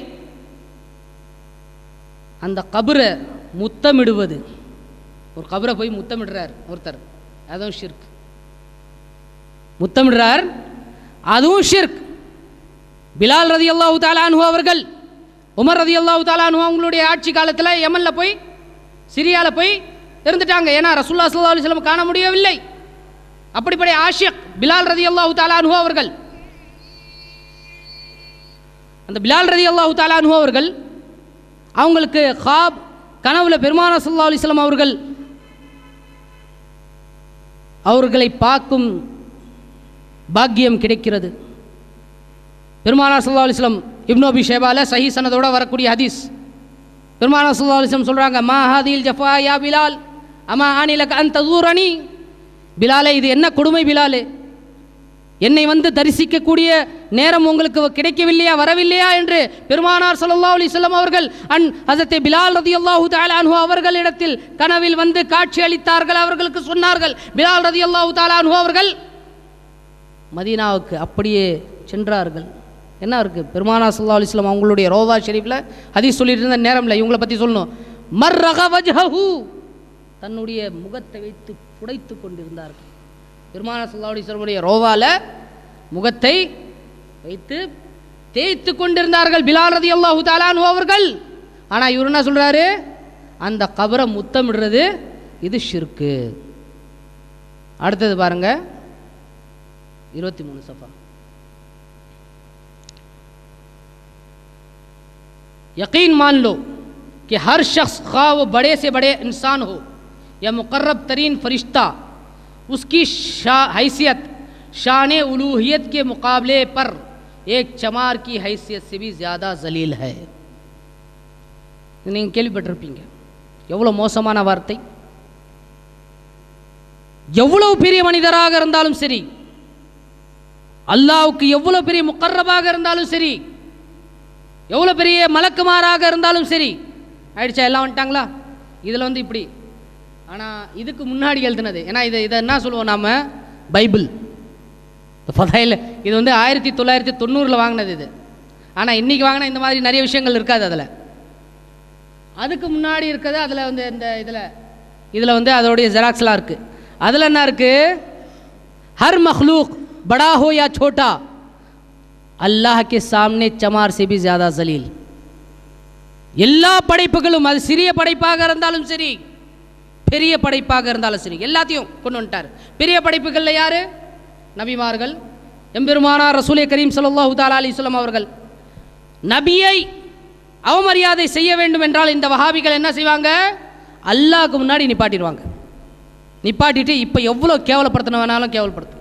அந்த கபரை முத்தமிடுவது ஒரு கபரை போய் முத்தமிடுறார் ஒருத்தர் அதுவும் ஷிர்க் முத்தமிடுறார் அதுவும் ஷிர்க் பிலால் ரதி அல்லாஹு தாலானு அவர்கள் உமர் ரதி அல்லாஹு தாலானு அவங்களுடைய ஆட்சி காலத்தில் யமனில் போய் சிரியாவில் போய் இருந்துட்டாங்க ஏன்னா ரசூல்லா சல்லா அலிஸ்லம் காண முடியவில்லை அப்படிப்பட்ட ஆஷிக் பிலால் ரதி அல்லாஹு தாலானு அவர்கள் அந்த பிலால் ரதி அல்லாஹு தாலானு அவர்கள் அவங்களுக்கு ஹாப் கனவுல பெருமான சல்லா அலிஸ்லாம் அவர்கள் அவர்களை பார்க்கும் பாக்கியம் கிடைக்கிறது பெருமானார் சல்லா அலிஸ்லம் இப்னு அபி ஷேபால சஹி சனதோட வரக்கூடிய ஹதீஸ் பெருமானார் சல்லா அலிஸ்லம் சொல்கிறாங்க மா ஹாதில் ஜஃபா யா பிலால் அமா ஆனிலக் அந்த தூரணி பிலாலே இது என்ன கொடுமை பிலாலே என்னை வந்து தரிசிக்கக்கூடிய நேரம் உங்களுக்கு கிடைக்கவில்லையா வரவில்லையா என்று பெருமானார் ஸல்லல்லாஹு அலைஹி வஸல்லம் அவர்கள் அன் ஹஸரத் பிலால் ரதியல்லாஹு தஆலா அன்ஹு அவர்களிடத்தில் கனவில் வந்து காட்சி அளித்தார்கள் அவர்களுக்கு சொன்னார்கள் பிலால் ரதியல்லாஹு தஆலா அன்ஹு அவர்கள் மதீனாவுக்கு அப்படியே சென்றார்கள் என்ன இருக்குது பெருமானா சல்லா அலிஸ்லாம் அவங்களுடைய ரோதா ஷெரீஃபில் ஹதீஸ் சொல்லிட்டு இருந்த நேரம்ல இவங்களை பற்றி சொல்லணும் மர்ரக வஜ்ஹஹு தன்னுடைய முகத்தை வைத்து புடைத்து கொண்டிருந்தார்கள் பெருமானா சல்லா அலிஸ்லமுடைய ரோவால முகத்தை வைத்து தேய்த்து கொண்டிருந்தார்கள் பிலால் ரதி அல்லாஹு தாலானு அவர்கள் ஆனால் இவர் என்ன சொல்கிறாரு அந்த கபரை முத்தமிடுறது இது ஷிர்கு அடுத்தது பாருங்க இருபத்தி மூணு சஃபா यकीन मान लो कि हर शख्स खा वो बड़े से बड़े इंसान हो या मुकर्रब तरीन फरिश्ता उसकी शा हैसियत शान उलूहियत के मुकाबले पर एक चमार की हैसियत से भी ज़्यादा जलील है நீங்கள் கேள்விப்பட்டிருப்பீங்க எவ்வளோ மோசமான வார்த்தை எவ்வளவு பெரிய மனிதராக இருந்தாலும் சரி அல்லாவுக்கு எவ்வளவு பெரிய முக்கர்ரபாக இருந்தாலும் சரி எவ்வளோ பெரிய மலக்குமாராக இருந்தாலும் சரி ஆயிடுச்சா எல்லாம் வந்துட்டாங்களா இதில் வந்து இப்படி ஆனால் இதுக்கு முன்னாடி எழுதுனது ஏன்னா இதை இதை என்ன சொல்லுவோம் நாம் பைபிள் ஃபதாயில் இது வந்து ஆயிரத்தி தொள்ளாயிரத்தி தொண்ணூறில் வாங்கினது இது ஆனால் இன்றைக்கி வாங்கின இந்த மாதிரி நிறைய விஷயங்கள் இருக்காது அதில் அதுக்கு முன்னாடி இருக்கிறது அதில் வந்து இந்த இதில் இதில் வந்து அதோடைய ஜெராக்ஸ்லாம் இருக்குது அதில் என்ன இருக்குது हर मखलूक बड़ा हो या छोटा அல்லாஹ் के सामने चमार से भी ज़्यादा जलील எல்லா படைப்புகளும் அது சிறிய படைப்பாக இருந்தாலும் சரி பெரிய படைப்பாக இருந்தாலும் சரி எல்லாத்தையும் கொண்டு வந்துட்டார் பெரிய படைப்புகளில் யார் நபிமார்கள் எம்பெருமானார் ரசூலே கரீம் ஸல்லல்லாஹு தஆலா அலைஹி வஸல்லம் அவர்கள் நபியை அவமரியாதை செய்ய வேண்டும் என்றால் இந்த வஹாபிகள் என்ன செய்வாங்க அல்லாஹ்க்கு முன்னாடி நிப்பாட்டிடுவாங்க நிப்பாட்டிட்டு இப்போ எவ்வளோ கேவலப்படுத்தின வேணாலும் கேவலப்படுத்தும்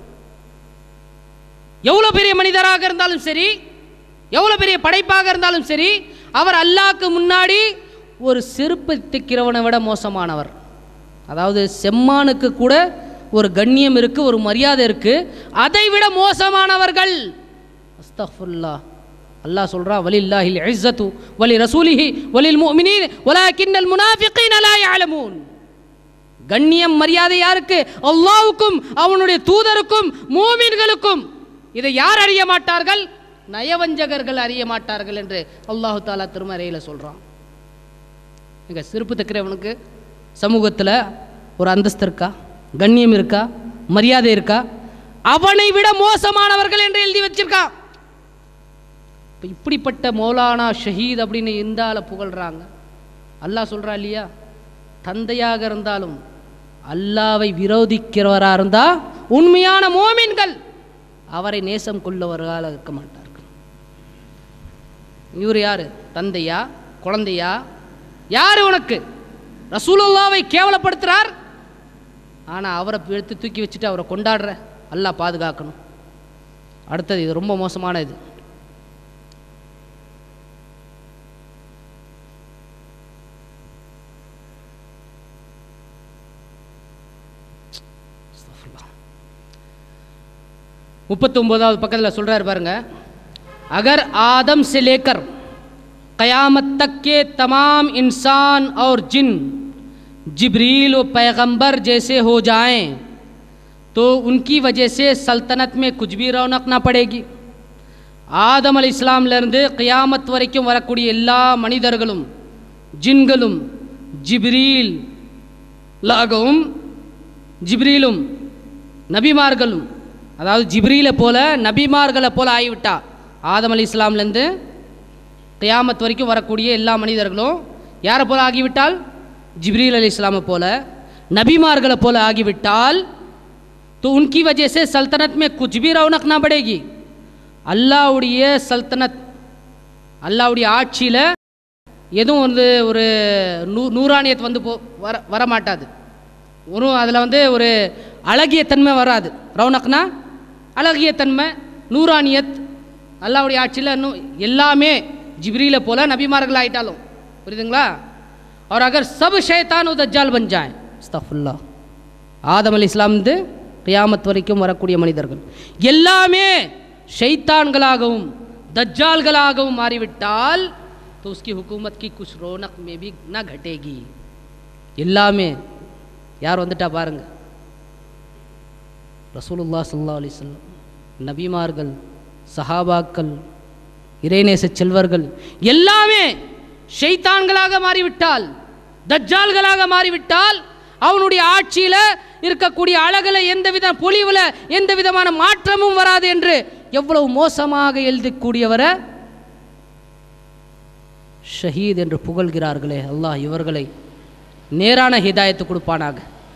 எவ்வளோ பெரிய மனிதராக இருந்தாலும் சரி எவ்வளோ பெரிய படைப்பாக இருந்தாலும் சரி அவர் அல்லாஹ்க்கு முன்னாடி ஒரு செருப்பு தைக்கிறவனை விட மோசமானவர் அதாவது செம்மானுக்கு கூட ஒரு கண்ணியம் இருக்குது ஒரு மரியாதை இருக்குது அதை விட மோசமானவர்கள் அஸ்தஃபுல்லா அல்லாஹ் சொல்றா வலில்லாஹில் இஸ்ஸத்து வலி ரசூலிஹி வலில் முஃமினீன் வலாக்கின்னல் முனாஃபிகீன லா யஅலமூன் கண்ணியம் மரியாதை யாருக்கு அல்லாஹ்வுக்கும் அவனுடைய தூதருக்கும் மூமின்களுக்கும் இதை யார் அறிய மாட்டார்கள் நயவஞ்சகர்கள் அறிய மாட்டார்கள் என்று அல்லாஹு தாலா திருமறையில் சொல்றான் இங்க சிறப்பு தைக்கிறவனுக்கு சமூகத்தில் ஒரு அந்தஸ்து இருக்கா கண்ணியம் இருக்கா மரியாதை இருக்கா அவனை விட மோசமானவர்கள் என்று எழுதி வச்சிருக்கான் இப்போ இப்படிப்பட்ட மௌலானா ஷஹீத் அப்படின்னு இருந்தால புகழ்றாங்க அல்லாஹ் சொல்றா இல்லையா தந்தையாக இருந்தாலும் அல்லாவை விரோதிக்கிறவராக இருந்தா உண்மையான மோமின்கள் அவரை நேசம் கொள்ளவர்களாக இருக்க மாட்டார்கள் இவர் யாரு தந்தையா குழந்தையா யார் உனக்கு ரசூலுல்லாவை கேவலப்படுத்துறார் ஆனால் அவரை எடுத்து தூக்கி வச்சுட்டு அவரை கொண்டாடுற அல்லாஹ் பாதுகாக்கணும் அடுத்தது இது ரொம்ப மோசமான இது முப்பத்தொம்போதாவது பக்கத்தில் சொல்கிறாரு பாருங்க अगर आदम से लेकर क़यामत तक के तमाम इंसान और जिन जिब्रील व पैगंबर जैसे हो जाएं तो उनकी वजह से सल्तनत में कुछ भी रौनक ना पड़ेगी ஆதம் அலி இஸ்லாம்லேருந்து கியாமத் வரைக்கும் வரக்கூடிய எல்லா மனிதர்களும் ஜின்களும் ஜிப்ரீல் லாகவும் ஜிப்ரீலும் நபிமார்களும் அதாவது ஜிப்ரீலை போல நபிமார்களை போல ஆகிவிட்டா ஆதம் அலி இஸ்லாம்லேருந்து கியாமத் வரைக்கும் வரக்கூடிய எல்லா மனிதர்களும் யாரை போல ஆகிவிட்டால் ஜிப்ரீல் அலி இஸ்லாமை போல நபிமார்களை போல ஆகிவிட்டால் तो उनकी वजह से सल्तनत में कुछ भी रौनक ना बढ़ेगी அல்லாவுடைய சல்தனத் அல்லாவுடைய ஆட்சியில் எதுவும் வந்து ஒரு நூ நூறானியத் வந்து போ வர வரமாட்டாது ஒரு அதில் வந்து ஒரு அழகிய தன்மை வராது ரவுனக்னா அழகிய தன்மை நூறானியத் அல்லாவுடைய ஆட்சியில் இன்னும் எல்லாமே ஜிப்ரீல போல நபிமார்கள் ஆயிட்டாலும் புரியுதுங்களா और अगर सब शैतान व दज्जाल बन जाए अस्तगफुरुल्लाह ஆதம் அலி இஸ்லாம் வந்து கியாமத் வரைக்கும் வரக்கூடிய மனிதர்கள் எல்லாமே ஷைத்தான்களாகவும் தஜ்ஜால்களாகவும் மாறிவிட்டால் तो उसकी हुकूमत की कुछ रौनक में भी न घटेगी எல்லாமே யார் வந்துட்டா பாருங்க ரசூலுல்லாஹ் ஸல்லல்லாஹு அலைஹி வஸல்லம் நபிமார்கள் சஹாபாக்கள் இறைநேச செல்வர்கள் எல்லாமே ஷைத்தான்களாக மாறிவிட்டால் தஜ்ஜால்களாக மாறிவிட்டால் அவனுடைய ஆட்சியில இருக்கக்கூடிய அழகுல எந்த வித பொலிவுல எந்த விதமான மாற்றமும் வராது என்று எவ்வளவு மோசமாக எழுதக்கூடியவரை ஷஹீத் என்று புகழ்கிறார்களே அல்லாஹ் இவர்களை நேரான ஹிதாயத்து கொடுப்பானாக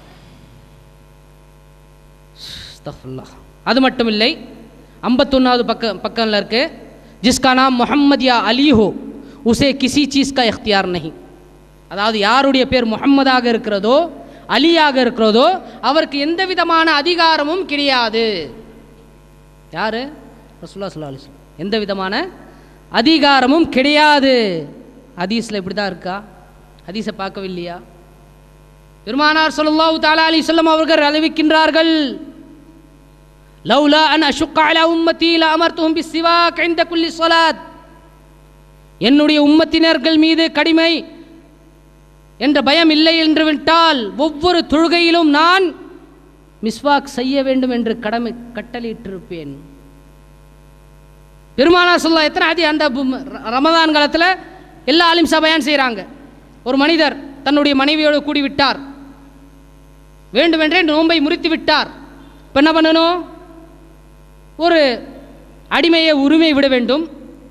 அஸ்தக்ஃபிருல்லாஹ். அது மட்டும் இல்லை ஐம்பத்தொன்னாவது பக்க பக்கம்ல இருக்கு ஜிஸ்கா நாம் முஹம்மது யா அலி ஹோ உசே கிசி சீஸ் கா இख्तियार नहीं அதாவது யாருடைய பேர் முஹம்மதாக இருக்கிறதோ அலியாக இருக்கிறதோ அவருக்கு எந்த விதமான அதிகாரமும் கிடையாது யாரு ரசூல்லா ஸல்லல்லாஹு அலைஹி வஸல்லம் எந்த விதமான அதிகாரமும் கிடையாது ஹதீஸில் இப்படி தான் இருக்கா ஹதீஸை பார்க்கவில்லையா பெருமானார் ஸல்லல்லாஹு தஆலா அலைஹி வஸல்லம் அவர்கள் அறிவிக்கின்றார்கள் லவ்லா அன் அஷுக்க அலா உம்மத்தி ல அமர்த்துஹும் பிஸ்ஸிவாக் இன்த குல்லி ஸலாத் என்னுடைய உம்மத்தினர்கள் மீது கடிமை என்ற பயம் இல்லை என்று விட்டால் ஒவ்வொரு தொழுகையிலும் நான் மிஸ்வாக் செய்ய வேண்டும் என்று கடமை கட்டளையிட்டிருப்பேன் பெருமானார் சொல்லா எத்தனை ஆதி அந்த பு- ர- ரமதான் காலத்தில் எல்லா ஆலிம் சபையான் செய்கிறாங்க ஒரு மனிதர் தன்னுடைய மனைவியோடு கூடி விட்டார் வேண்டுமென்றே நோன்பை முறித்து விட்டார் இப்போ என்ன பண்ணணும் ஒரு அடிமையை உரிமை விட வேண்டும்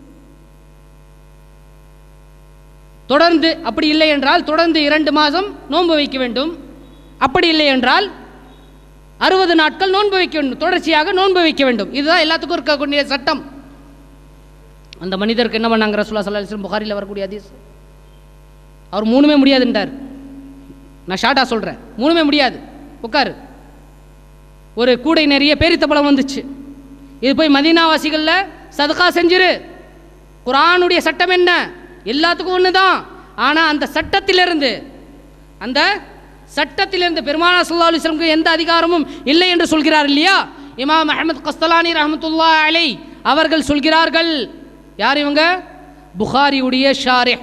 தொடர்ந்து அப்படி இல்லை என்றால் தொடர்ந்து இரண்டு மாதம் நோன்பு வைக்க வேண்டும் அப்படி இல்லை என்றால் அறுபது நாட்கள் நோன்பு வைக்க வேண்டும் தொடர்ச்சியாக நோன்பு வைக்க வேண்டும் இதுதான் எல்லாத்துக்கும் இருக்கக்கூடிய சட்டம் அந்த மனிதருக்கு என்ன பண்ணாங்க ரசூலா சல்லா அலிஸ்லம் புகாரியில் வரக்கூடிய ஹதீஸ் அவர் மூணுமே முடியாதுன்றார் நான் ஷார்ட்டாக சொல்கிறேன் மூணுமே முடியாது உட்காரு ஒரு கூடை நிறைய பேரித்தப்பழம் வந்துச்சு இது போய் மதீனாவாசிகளில் சதுகா செஞ்சிரு குரானுடைய சட்டம் என்ன எல்லாத்துக்கும் ஒன்று தான் ஆனால் அந்த சட்டத்திலிருந்து அந்த சட்டத்திலிருந்து பெருமானா சல்லா அலிஸ்லமுக்கு எந்த அதிகாரமும் இல்லை என்று சொல்கிறார் இல்லையா இமாம் அஹமத் கஸ்தலானி ரஹமத்துல்லா அலை அவர்கள் சொல்கிறார்கள் யார் இவங்க புகாரியுடைய ஷாரிஹ்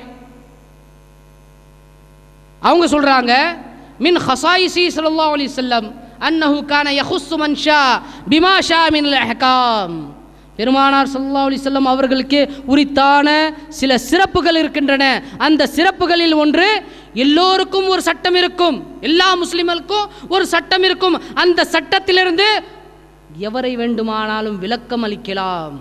அவங்க சொல்றாங்க மின் ஹசாயிசி ஸல்லல்லாஹு அலைஹி வஸல்லம் அன்னஹு கான யஹுஸ்ஸு மன் ஷா பிமா ஷா மின் அஹ்காம் பெருமானார் ஸல்லல்லாஹு அலைஹி வஸல்லம் அவர்களுக்கு உரித்தான சில சிறப்புகள் இருக்கின்றன அந்த சிறப்புகளில் ஒன்று எல்லோருக்கும் ஒரு சட்டம் இருக்கும் எல்லா முஸ்லிம்களுக்கும் ஒரு சட்டம் இருக்கும் அந்த சட்டத்திலிருந்து எவரை வேண்டுமானாலும் விளக்கம் அளிக்கலாம்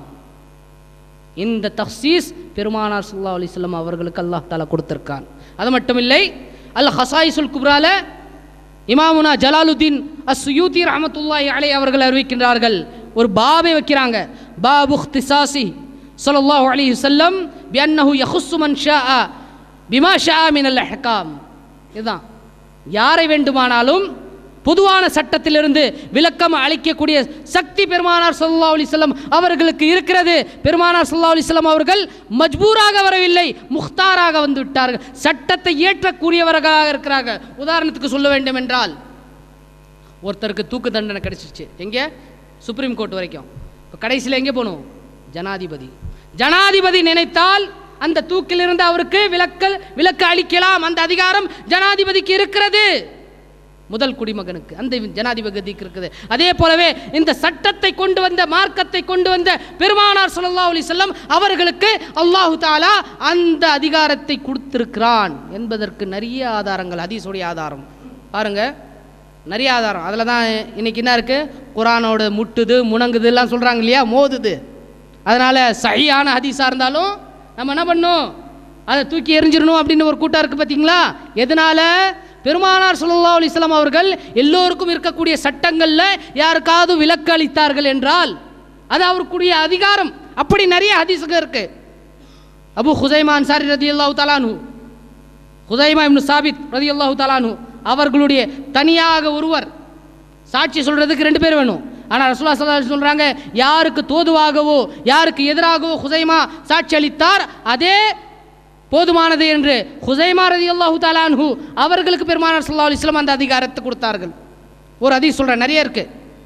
இந்த தஃசீஸ் பெருமானார் ஸல்லல்லாஹு அலைஹி வஸல்லம் அவர்களுக்கு அல்லாஹ் தாலா கொடுத்திருக்கான் அது மட்டும் இல்லை அல் ஹசாயிசுல் குப்ரால இமாமுனா ஜலாலுத்தீன் அஸ் சுயூத்தி ரஹமத்துல்லாஹி அலை அவர்கள் அறிவிக்கின்றார்கள் ஒரு பாபை வைக்கிறாங்க பாபு இஹ்திசாசி ஸல்லல்லாஹு அலைஹி வஸல்லம் பிஅன்னஹு யஹுஸ்ஸு மன் ஷாஅ பிமா ஷாஅ மினல் அஹ்காம் இதுதான் யாரை வேண்டுமானாலும் பொதுவான சட்டத்திலிருந்து விளக்கம் அளிக்கக்கூடிய சக்தி பெருமானார் ஸல்லல்லாஹு அலைஹி வஸல்லம் அவர்களுக்கு இருக்கிறது பெருமானார் ஸல்லல்லாஹு அலைஹி வஸல்லம் அவர்கள் மஜ்பூராக வரவில்லை முக்தாராக வந்து விட்டார்கள் சட்டத்தை ஏற்றக்கூடியவர்களாக இருக்கிறார்கள் உதாரணத்துக்கு சொல்ல வேண்டும் என்றால் ஒருத்தருக்கு தூக்கு தண்டனை கிடைச்சிருச்சு எங்கே சுப்ரீம் கோர்ட் வரைக்கும் இப்போ கடைசியில் எங்கே போகணும் ஜனாதிபதி ஜனாதிபதி நினைத்தால் அந்த தூக்கிலிருந்து அவருக்கு விலக்கல் விலக்கு அளிக்கலாம் அந்த அதிகாரம் ஜனாதிபதிக்கு இருக்கிறது முதல் குடிமகனுக்கு அந்த ஜனாதிபதிக்கு இருக்குது அதே போலவே இந்த சட்டத்தை கொண்டு வந்த மார்க்கத்தை கொண்டு வந்த பெருமானார் ஸல்லல்லாஹு அலைஹி வஸல்லம் அவர்களுக்கு அல்லாஹு தாலா அந்த அதிகாரத்தை கொடுத்திருக்கிறான் என்பதற்கு நிறைய ஆதாரங்கள் ஹதீஸுடைய ஆதாரம் பாருங்க நிறைய ஆதாரம் அதில் தான் இன்னைக்கு என்ன இருக்கு குரானோட முட்டுது முணங்குது எல்லாம் சொல்றாங்க இல்லையா மோதுது அதனால சஹியான ஹதீஸாக இருந்தாலும் நம்ம என்ன பண்ணணும் அதை தூக்கி எறிஞ்சிடணும் அப்படின்னு ஒரு கூட்டம் இருக்கு பார்த்தீங்களா எதனால பெருமானார் ஸல்லல்லாஹு அலைஹி வஸல்லம் அவர்கள் எல்லோருக்கும் இருக்கக்கூடிய சட்டங்கள்ல யாருக்காவது விலக்கு அளித்தார்கள் என்றால் அது அவருக்குரிய அதிகாரம் அப்படி நிறைய ஹதீஸுங்க இருக்கு அபு ஹுசைமா அன்சாரி ரதியல்லாஹு தலானு ஹுதைமா இப்னு சாபித் ரதியல்லாஹு தலானு அவர்களுடைய தனியாக ஒருவர் சாட்சி சொல்றதுக்கு ரெண்டு பேர் வேணும் ஆனால் ரசூலா ஸல்லல்லாஹு அலைஹி சொல்றாங்க யாருக்கு தோதுவாகவோ யாருக்கு எதிராகவோ ஹுசைமா சாட்சி அளித்தார் அதே போதுமானது என்று ஹுசைமா ரதியல்லாஹு தலான்ஹு அவர்களுக்கு பெருமானார் ஸல்லல்லாஹு அலைஹி வஸல்லம் அந்த அதிகாரத்தை கொடுத்தார்கள் ஒரு ஹதீஸ் சொல்கிறேன் நிறைய இருக்கு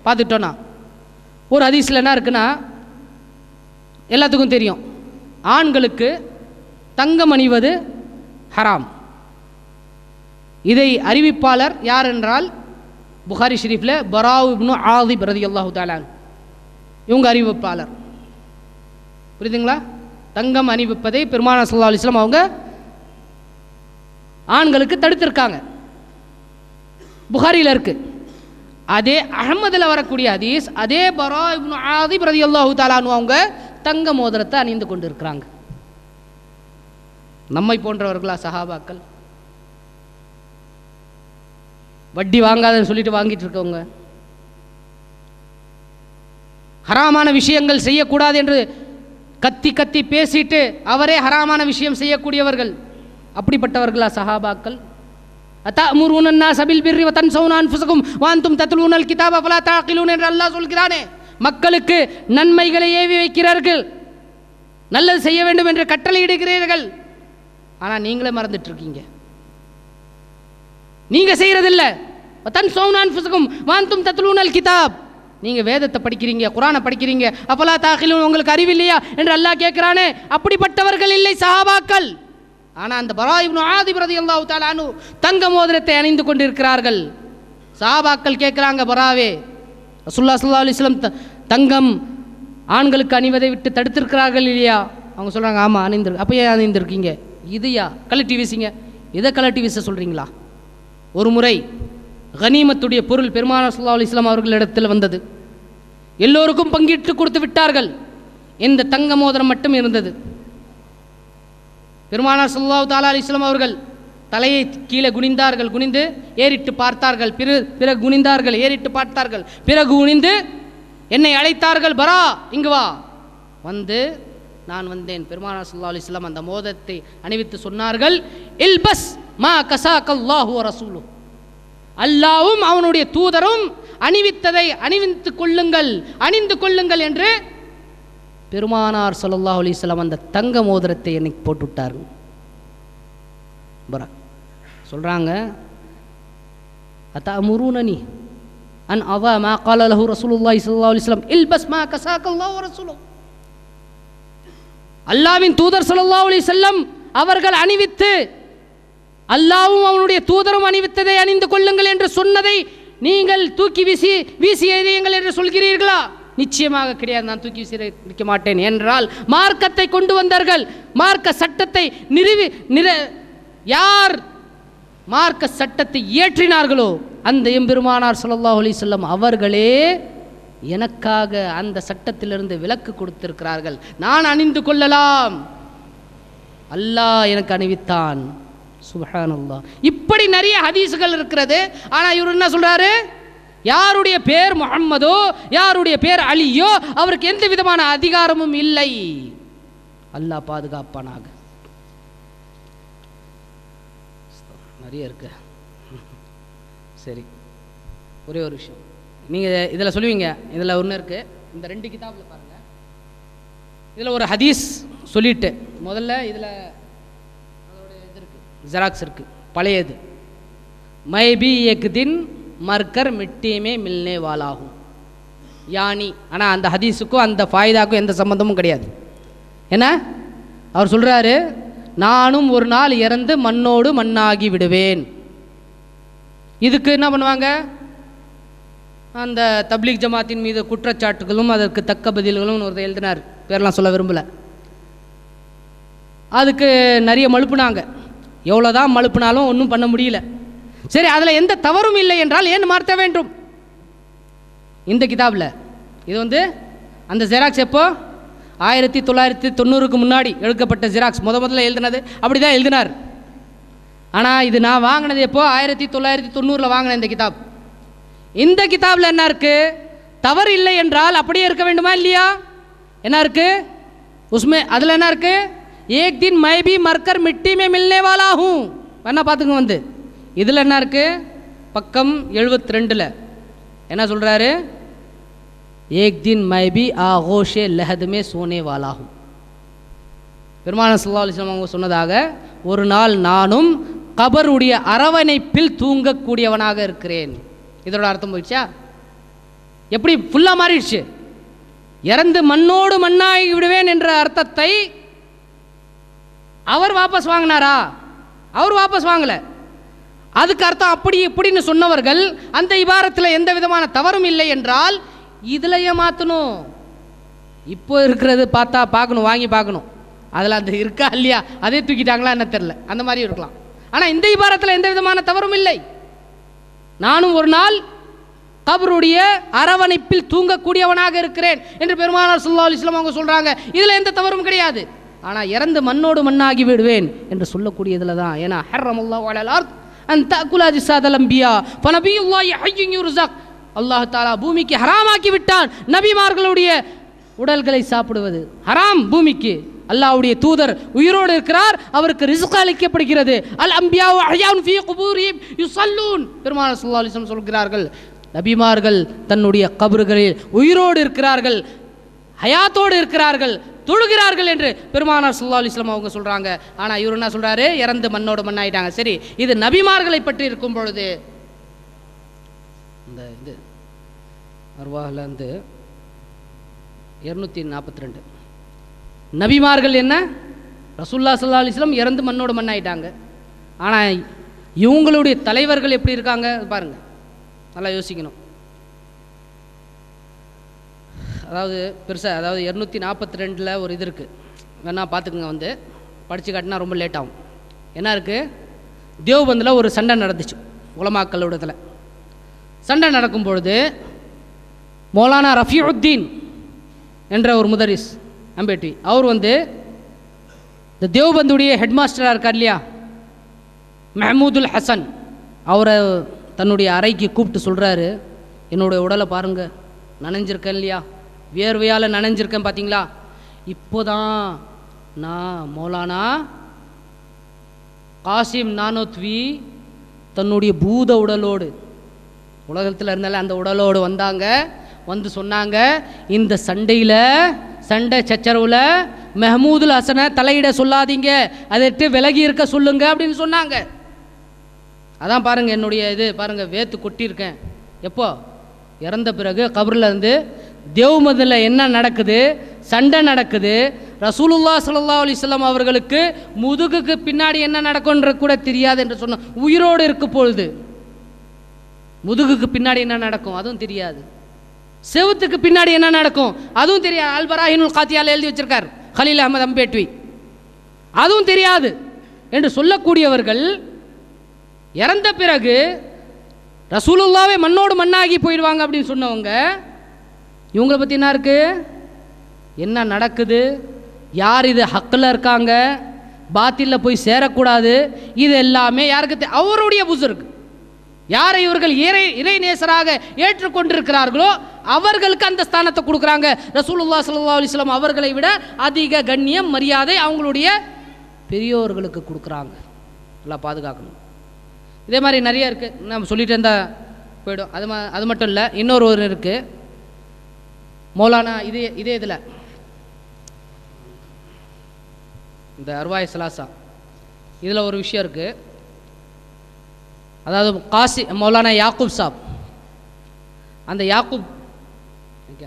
பார்த்துட்டோன்னா ஒரு ஹதீஸில் என்ன இருக்குன்னா எல்லாத்துக்கும் தெரியும் ஆண்களுக்கு தங்கம் அணிவது ஹராம் இதை அறிவிப்பாளர் யார் என்றால் புகாரி ஷெரீஃபில் பராவு இப்னு ஆதிப் ரதி அல்லாஹு தாலான் இவங்க அறிவிப்பாளர் புரியுதுங்களா தங்கம் அணிவிப்பதை பெருமானா சல்லா அலிஸ்லாம் அவங்க ஆண்களுக்கு தடுத்திருக்காங்க புகாரியில் இருக்கு அதே அகமதில் வரக்கூடிய ஹதீஸ் அதே பரா இப்னு ஆதிப் ரதி அல்லாஹு தாலானு அவங்க தங்க மோதிரத்தை அணிந்து கொண்டு இருக்கிறாங்க நம்மை போன்றவர்களா சஹாபாக்கள் வட்டி வாங்காதன்னு சொல்லிட்டு வாங்கிட்டு இருக்கவங்க ஹராமான விஷயங்கள் செய்யக்கூடாது என்று கத்தி கத்தி பேசிட்டு அவரே ஹராமான விஷயம் செய்யக்கூடியவர்கள் அப்படிப்பட்டவர்களா சஹாபாக்கள் அத்தமுருன الناس بالبر وتنسون انفسكم وانتم تتلون الكتاب فلا تعقلون என்று அல்லாஹ் சொல்கிறானே மக்களுக்கு நன்மைகளை ஏவி வைக்கிறார்கள் நல்லது செய்ய வேண்டும் என்று கட்டளையிடுகிறீர்கள் ஆனா நீங்களே மறந்துட்டு இருக்கீங்க நீங்க செய்யறதில்ல தன் சௌனான் புசகம் வாந்தும் தத்லூனல் கிதாப் நீங்க வேதத்தை படிக்கிறீங்க குரானை படிக்கிறீங்க அப்பலா தாக்கிலும் உங்களுக்கு அறிவில்லையா என்று அல்லாஹ் கேட்கிறானே அப்படிப்பட்டவர்கள் இல்லை சஹாபாக்கள் ஆனா அந்த பராயிப்னு ஆதிப் ரலியல்லாஹு தஆலா அன்ஹு தங்க மோதிரத்தை அணிந்து கொண்டிருக்கிறார்கள் சஹாபாக்கள் கேட்குறாங்க பராவே ரசூலுல்லாஹி ஸல்லல்லாஹு அலைஹி வஸல்லம் த- தங்கம் ஆண்களுக்கு அணிவதை விட்டு தடுத்திருக்கிறார்கள் இல்லையா அவங்க சொல்றாங்க ஆமா அணிந்து அப்போ ஏன் அணிந்திருக்கீங்க இதையா கலட்டி வீசிங்க இதை கலட்டி வீச சொல்றீங்களா ஒரு முறை கனிமத்துடைய பொருள் பெருமானார் ஸல்லல்லாஹு அலைஹி வஸல்லம் அவர்களிடத்தில் வந்தது எல்லோருக்கும் பங்கிட்டு கொடுத்து விட்டார்கள் இந்த தங்க மோதிரம் மட்டும் இருந்தது பெருமானார் ஸல்லல்லாஹு தஆலா அலைஹி வஸல்லம் அவர்கள் தலையை கீழே குனிந்தார்கள் குனிந்து ஏறிட்டு பார்த்தார்கள் பிறகு பிறகு குனிந்தார்கள் ஏறிட்டு பார்த்தார்கள் பிறகு குனிந்து என்னை அழைத்தார்கள் பரா இங்கு வா வந்து நான் வந்தேன் பெருமானார் ஸல்லல்லாஹு அலைஹி வஸல்லம் அந்த மோதத்தை அணிவித்து சொன்னார்கள் இல்பஸ் மா கசாக்கல்லாஹு ரசூலு அல்லாவும் அவனுடைய தூதரும் அணிவித்ததை அணிவித்துக் கொள்ளுங்கள் அணிந்து கொள்ளுங்கள் என்று பெருமானார் ஸல்லல்லாஹு அலைஹி வஸல்லம் அந்த தங்க மோதிரத்தை என்னைக்கு போட்டு விட்டார் பரா சொல்றாங்க அத்தா முருனனி அன் அவா மா கால லஹு ரசூலுல்லாஹி ஸல்லல்லாஹு அலைஹி வஸல்லம் இல்பஸ் மா கசாக்கல்லாஹு ரசூலு அல்லாவின் தூதர் ஸல்லல்லாஹு அலைஹி வஸல்லம் அவர்கள் அணிவித்து அல்லாவும் அவனுடைய தூதரும் அணிவித்ததை அணிந்து கொள்ளுங்கள் என்று சொன்னதை நீங்கள் தூக்கி வீசி வீசி எறியுங்கள் என்று சொல்கிறீர்களா நிச்சயமாக கிடையாது நான் தூக்கி வீசி எறிக்க மாட்டேன் என்றால் மார்க்கத்தை கொண்டு வந்தார்கள் மார்க்க சட்டத்தை நிறுவி நிற யார் மார்க்க சட்டத்தை இயற்றினார்களோ அந்த எம்பெருமானார் ஸல்லல்லாஹு அலைஹி வஸல்லம் அவர்களே எனக்காக அந்த சட்டத்திலிருந்து விலக்கு கொடுத்திருக்கிறார்கள் நான் அணிந்து கொள்ளலாம் அல்லாஹ் எனக்கு அணிவித்தான் சுபஹானல்லாஹ் இப்படி நிறைய ஹதீஸுகள் இருக்கிறது ஆனா இவர் என்ன சொல்றாரு யாருடைய பேர் முஹம்மதோ யாருடைய பேர் அலியோ அவருக்கு எந்த விதமான அதிகாரமும் இல்லை அல்லாஹ் பாதுகாப்பானாக நிறைய இருக்கு சரி ஒரே ஒரு விஷயம் நீங்கள் இதில் சொல்லுவீங்க இதில் ஒன்று இருக்கு இந்த ரெண்டு கிதாபில் பாருங்க இதில் ஒரு ஹதீஸ் சொல்லிட்டு முதல்ல இதில் அதோட இது இருக்கு ஜெராக்ஸ் இருக்கு பழையது மை பி எக் தின் மர்கர் மிட்டியுமே மில்னே வாலாகும் யானி ஆனால் அந்த ஹதீஸுக்கும் அந்த ஃபாய்தாக்கும் எந்த சம்மந்தமும் கிடையாது என்ன அவர் சொல்கிறாரு நானும் ஒரு நாள் இறந்து மண்ணோடு மண்ணாகி விடுவேன் இதுக்கு என்ன பண்ணுவாங்க அந்த தப்லீக் ஜமாத்தின் மீது குற்றச்சாட்டுகளும் அதற்கு தக்க பதில்களும் ஒருத்தர் எழுதினார் பேரெல்லாம் சொல்ல விரும்பலை அதுக்கு நிறைய மழுப்புனாங்க எவ்வளோதான் மழுப்புனாலும் ஒன்றும் பண்ண முடியல சரி அதில் எந்த தவறும் இல்லை என்றால் ஏன் மாற்ற வேண்டும் இந்த கிதாபில் இது வந்து அந்த ஜெராக்ஸ் எப்போ ஆயிரத்தி தொள்ளாயிரத்தி தொண்ணூறுக்கு முன்னாடி எடுக்கப்பட்ட ஜெராக்ஸ் முத முதல்ல எழுதினது அப்படி தான் எழுதினார் ஆனால் இது நான் வாங்கினது எப்போ ஆயிரத்தி தொள்ளாயிரத்தி தொண்ணூறில் வாங்கினேன் இந்த கிதாப் இந்த கிதாபில் என்ன இருக்கு தவறு இல்லை என்றால் அப்படியே இருக்க வேண்டுமா இல்லையா என்ன இருக்கு உஸ்மே அதில் என்ன இருக்கு ஏக் தின் மை பி மர்க்கர் மிட்டி மே மில்னே வாலா ஹூம் வேணா பார்த்துங்க வந்து இதில் என்ன இருக்கு பக்கம் எழுபத்தி ரெண்டில் என்ன சொல்கிறாரு ஏக் தின் மை பி ஆகோஷே லஹத் மே சோனே வாலா ஹூம் பெருமான சல்லா அலிஸ்லாம் அவங்க சொன்னதாக ஒரு நாள் நானும் கபருடைய அரவணைப்பில் தூங்கக்கூடியவனாக இருக்கிறேன் இதோட அர்த்தம் போயிடுச்சா எப்படி ஃபுல்லாக மாறிடுச்சு இறந்து மண்ணோடு மண்ணாகி விடுவேன் என்ற அர்த்தத்தை அவர் வாபஸ் வாங்கினாரா அவர் வாபஸ் வாங்கல அதுக்கு அர்த்தம் அப்படி இப்படின்னு சொன்னவர்கள் அந்த இபாரத்தில் எந்த விதமான தவறும் இல்லை என்றால் இதுலயே மாற்றணும் இப்போ இருக்கிறது பார்த்தா பார்க்கணும் வாங்கி பார்க்கணும் அதில் அந்த இருக்கா இல்லையா அதே தூக்கிட்டாங்களா என்ன தெரில அந்த மாதிரி இருக்கலாம் ஆனால் இந்த இபாரத்தில் எந்த விதமான தவறும் இல்லை நானும் ஒரு நாள் கபருடைய அரவணைப்பில் தூங்கக்கூடியவனாக இருக்கிறேன் என்று பெருமானார் சுல்லா அலிஸ்லாம் அவங்க சொல்கிறாங்க இதில் எந்த தவறும் கிடையாது ஆனால் இறந்து மண்ணோடு மண்ணாகி விடுவேன் என்று சொல்லக்கூடியதில் தான் ஏன்னா ஹர்ரம் அல்லாஹ் அலல் அன் தகுலாஜி சாதலம்பியா பனபியுல்லாஹி ஹய்யும் யுர்ஸக் அல்லாஹ் தாலா பூமிக்கு ஹராமாக்கி விட்டான் நபிமார்களுடைய உடல்களை சாப்பிடுவது ஹராம் பூமிக்கு அல்லாஹ்வுடைய தூதர் உயிரோடு இருக்கிறார் அவருக்கு ரிஸ்க் அளிக்கப்படுகிறது அல் அம்பியா அஹ்யான் ஃபீ குபூரிஹிம் யுஸல்லூன் பெருமானார் ஸல்லல்லாஹு அலைஹி வஸல்லம் சொல்கிறார்கள் நபிமார்கள் தன்னுடைய கபறுகளில் உயிரோடு இருக்கிறார்கள் ஹயாத்தோடு இருக்கிறார்கள் தொழுகிறார்கள் என்று பெருமானார் ஸல்லல்லாஹு அலைஹி வஸல்லம் அவங்க சொல்றாங்க ஆனா இவர் என்ன சொல்றாரு இறந்து மண்ணோடு மண்ணாயிட்டாங்க சரி இது நபிமார்களை பற்றி இருக்கும் பொழுது இந்த இது அர்வாஹில் வந்து இரநூத்தி நாற்பத்தி ரெண்டு நபிமார்கள் என்ன ரசூல்லா சல்லா அலிஸ்லாம் இறந்து மண்ணோடு மண்ணாயிட்டாங்க ஆனால் இவங்களுடைய தலைவர்கள் எப்படி இருக்காங்க பாருங்க நல்லா யோசிக்கணும் அதாவது பெருசாக அதாவது இரநூத்தி நாற்பத்தி ரெண்டில் ஒரு இது இருக்குது வேணா பார்த்துக்குங்க வந்து படித்து காட்டினா ரொம்ப லேட் ஆகும் என்ன இருக்குது தேவபந்தில் ஒரு சண்டை நடந்துச்சு உலமாக்களோடத்தில் சண்டை நடக்கும் பொழுது மௌலானா ரஃபியுத்தீன் என்ற ஒரு முதரிஸ் அம்பேட்டி அவர் வந்து இந்த தேவபந்துடைய ஹெட் மாஸ்டராக இருக்கார் இல்லையா மெஹமூதுல் ஹசன் அவரை தன்னுடைய அறைக்கு கூப்பிட்டு சொல்கிறாரு என்னுடைய உடலை பாருங்கள் நனைஞ்சிருக்கேன் இல்லையா வியர்வையால் நனைஞ்சிருக்கேன் பார்த்தீங்களா இப்போதான் நான் மௌலானா காசிம் நானோத்வி தன்னுடைய பூத உடலோடு உலகத்தில் இருந்தால அந்த உடலோடு வந்தாங்க வந்து சொன்னாங்க இந்த சண்டையில் சண்டை சச்சரவில் மெஹமூதுல் ஹசனை தலையிட சொல்லாதீங்க அதை விட்டு விலகி இருக்க சொல்லுங்க அப்படின்னு சொன்னாங்க அதான் பாருங்க என்னுடைய இது பாருங்க வேத்து கொட்டியிருக்கேன் எப்போ இறந்த பிறகு கபரில் இருந்து தேவ்மதில் என்ன நடக்குது சண்டை நடக்குது ரசூலுல்லா ஸல்லல்லாஹு அலைஹி வஸல்லம் அவர்களுக்கு முதுகுக்கு பின்னாடி என்ன நடக்கும்ன்ற கூட தெரியாது என்று சொன்ன உயிரோடு இருக்க பொழுது முதுகுக்கு பின்னாடி என்ன நடக்கும் அதுவும் தெரியாது செவுத்துக்கு பின்னாடி என்ன நடக்கும் அதுவும் தெரியாது அல்பராஹினுல் காத்தியால் எழுதி வச்சிருக்கார் கலீல் அஹமது அம்பேட்வி அதுவும் தெரியாது என்று சொல்லக்கூடியவர்கள் இறந்த பிறகு ரசூலுல்லாவே மண்ணோடு மண்ணாகி போயிடுவாங்க அப்படின்னு சொன்னவங்க இவங்களை பற்றி என்ன இருக்கு என்ன நடக்குது யார் இது ஹக்கில் இருக்காங்க பாத்திலில் போய் சேரக்கூடாது இது எல்லாமே யாருக்கு தெ- அவருடைய புசுருக்கு யாரை இவர்கள் இறை இறை நேசராக ஏற்றுக்கொண்டிருக்கிறார்களோ அவர்களுக்கு அந்த ஸ்தானத்தை கொடுக்குறாங்க ரசூலுல்லா ஸல்லல்லாஹு அலைஹி வஸல்லம் அவர்களை விட அதிக கண்ணியம் மரியாதை அவங்களுடைய பெரியோர்களுக்கு கொடுக்குறாங்க நல்லா பாதுகாக்கணும் இதே மாதிரி நிறைய இருக்குது நம்ம சொல்லிட்டு இருந்தால் போயிடும் அது மா அது மட்டும் இல்லை இன்னொரு ஒரு இருக்குது மௌலானா இதே இதே இதில் இந்த அர்வாய் சலாசா இதில் ஒரு விஷயம் இருக்குது அதாவது காசி மௌலானா யாக்கூப் சாப் அந்த யாக்கூப் ஓகே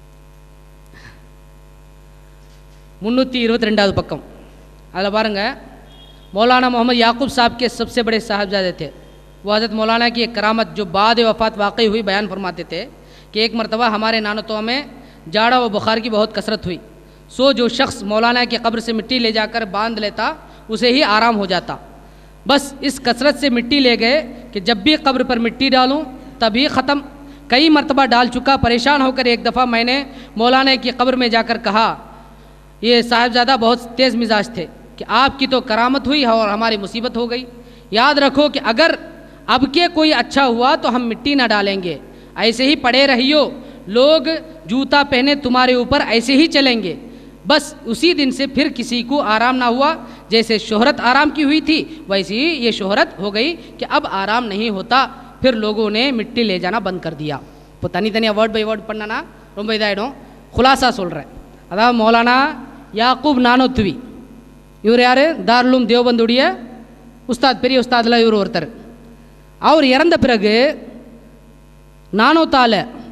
முந்நூற்றி இருபத்தி ரெண்டாவது பக்கம் அதில் பாருங்கள் मौलाना मोहम्मद याकूब साहब के सबसे बड़े साहबजादे थे वो हज़रत मौलाना की एक करामत जो बाद वफ़ात वाकई हुई बयान फरमाते थे कि एक मरतबा हमारे नानतों में जाड़ा व बुखार की बहुत कसरत हुई सो जो शख्स मौलाना की कब्र से मिट्टी ले जाकर बांध लेता उसे ही आराम हो जाता बस इस कसरत से मिट्टी ले गए कि जब भी कब्र पर मिट्टी डालूं तभी ख़त्म कई मरतबा डाल चुका परेशान होकर एक दफ़ा मैंने मौलाना की कब्र में जाकर कहा ये साहिबजादा बहुत तेज़ मिजाज थे कि आपकी तो करामत हुई और हमारी मुसीबत हो गई याद रखो कि अगर अब के कोई अच्छा हुआ तो हम मिट्टी ना डालेंगे ऐसे ही पड़े रहियो लोग जूता पहने तुम्हारे ऊपर ऐसे ही चलेंगे बस उसी दिन से फिर किसी को आराम ना हुआ जैसे शोहरत आराम की हुई थी वैसी ही ये शोहरत हो गई कि अब आराम नहीं होता फिर लोगों ने मिट्टी ले जाना बंद कर दिया இப்போ தனித்தனியாக வேர்ட் பை வேர்ட் பண்ணனா ரொம்ப இதாகிடும் குலாசா சொல்கிறேன் அதாவது மௌலானா யாக்கூப் நானோத்துவி இவர் யார் தாருலும் தேவபந்துடைய உஸ்தாத் பெரிய உஸ்தாதில் இவர் ஒருத்தர் அவர் இறந்த பிறகு நானோத்தால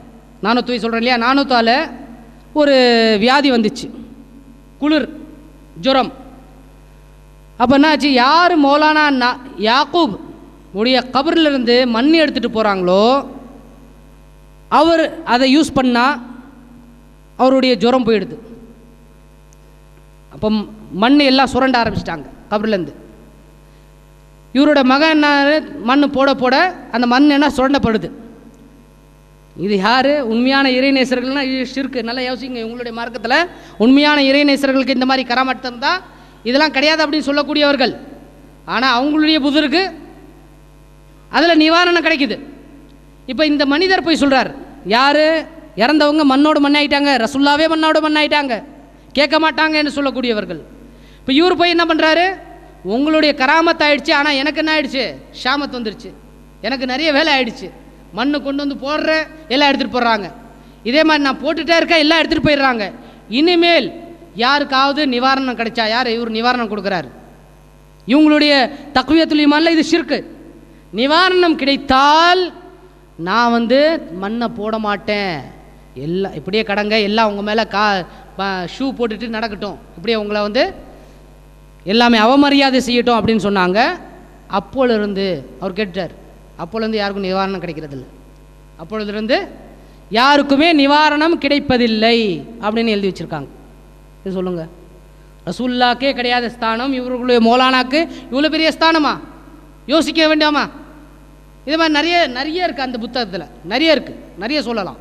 நானூற்றி சொல்கிறேன் இல்லையா நானூத்தால் ஒரு வியாதி வந்துச்சு குளிர் ஜுரம் அப்போ என்னாச்சு யார் மௌலானா நா யாக்கூப் உடைய கபரில் இருந்து மண் எடுத்துகிட்டு போகிறாங்களோ அவர் அதை யூஸ் பண்ணால் அவருடைய ஜுரம் போயிடுது அப்போ மண் எல்லாம் சுரண்ட ஆரம்பிச்சிட்டாங்க கபர்லேருந்து இவரோட மகன் என்ன மண் போட போட அந்த மண் என்ன சுரண்டப்படுது இது யார் உண்மையான இறைநேசர்கள்னா இது ஷிர்க்கு நல்லா யோசிங்க உங்களுடைய மார்க்கத்தில் உண்மையான இறைநேசர்களுக்கு இந்த மாதிரி கராமத்து இருந்தால் இதெல்லாம் கிடையாது அப்படின்னு சொல்லக்கூடியவர்கள் ஆனால் அவங்களுடைய புதருக்கு அதில் நிவாரணம் கிடைக்குது இப்போ இந்த மனிதர் போய் சொல்கிறார் யார் இறந்தவங்க மண்ணோடு மண்ணாயிட்டாங்க ரசுல்லாவே மண்ணோடு மண்ணாயிட்டாங்க கேட்க மாட்டாங்கன்னு சொல்லக்கூடியவர்கள் இப்போ இவர் போய் என்ன பண்ணுறாரு உங்களுடைய கராமத் ஆயிடுச்சு ஆனால் எனக்கு என்ன ஆயிடுச்சு ஷாமத் வந்துருச்சு எனக்கு நிறைய வேலை ஆயிடுச்சு மண்ணு கொண்டு வந்து போடுறேன் எல்லாம் எடுத்துகிட்டு போடுறாங்க இதே மாதிரி நான் போட்டுட்டே இருக்கேன் எல்லாம் எடுத்துகிட்டு போயிடுறாங்க இனிமேல் யாருக்காவது நிவாரணம் கிடைச்சா யார் இவர் நிவாரணம் கொடுக்குறாரு இவங்களுடைய தக்குவியத்துல் ஈமான்ல இது ஷிர்க்கு நிவாரணம் கிடைத்தால் நான் வந்து மண்ணை போட மாட்டேன் எல்லாம் இப்படியே கடங்க எல்லாம் உங்கள் மேலே கா ஷூ போட்டுட்டு நடக்கட்டும் இப்படியே உங்களை வந்து எல்லாமே அவமரியாதை செய்யட்டும் அப்படின்னு சொன்னாங்க அப்போலிருந்து அவர் கேட்டார் அப்போலேருந்து யாருக்கும் நிவாரணம் கிடைக்கிறதில்ல அப்பொழுதிருந்து யாருக்குமே நிவாரணம் கிடைப்பதில்லை அப்படின்னு எழுதி வச்சுருக்காங்க இது சொல்லுங்கள் ரசூல்லாக்கே கிடையாத ஸ்தானம் இவர்களுடைய மௌலானாக்கு இவ்வளோ பெரிய ஸ்தானமா யோசிக்க வேண்டாமா இது மாதிரி நிறைய நிறைய இருக்குது அந்த புத்தகத்தில் நிறைய இருக்குது நிறைய சொல்லலாம்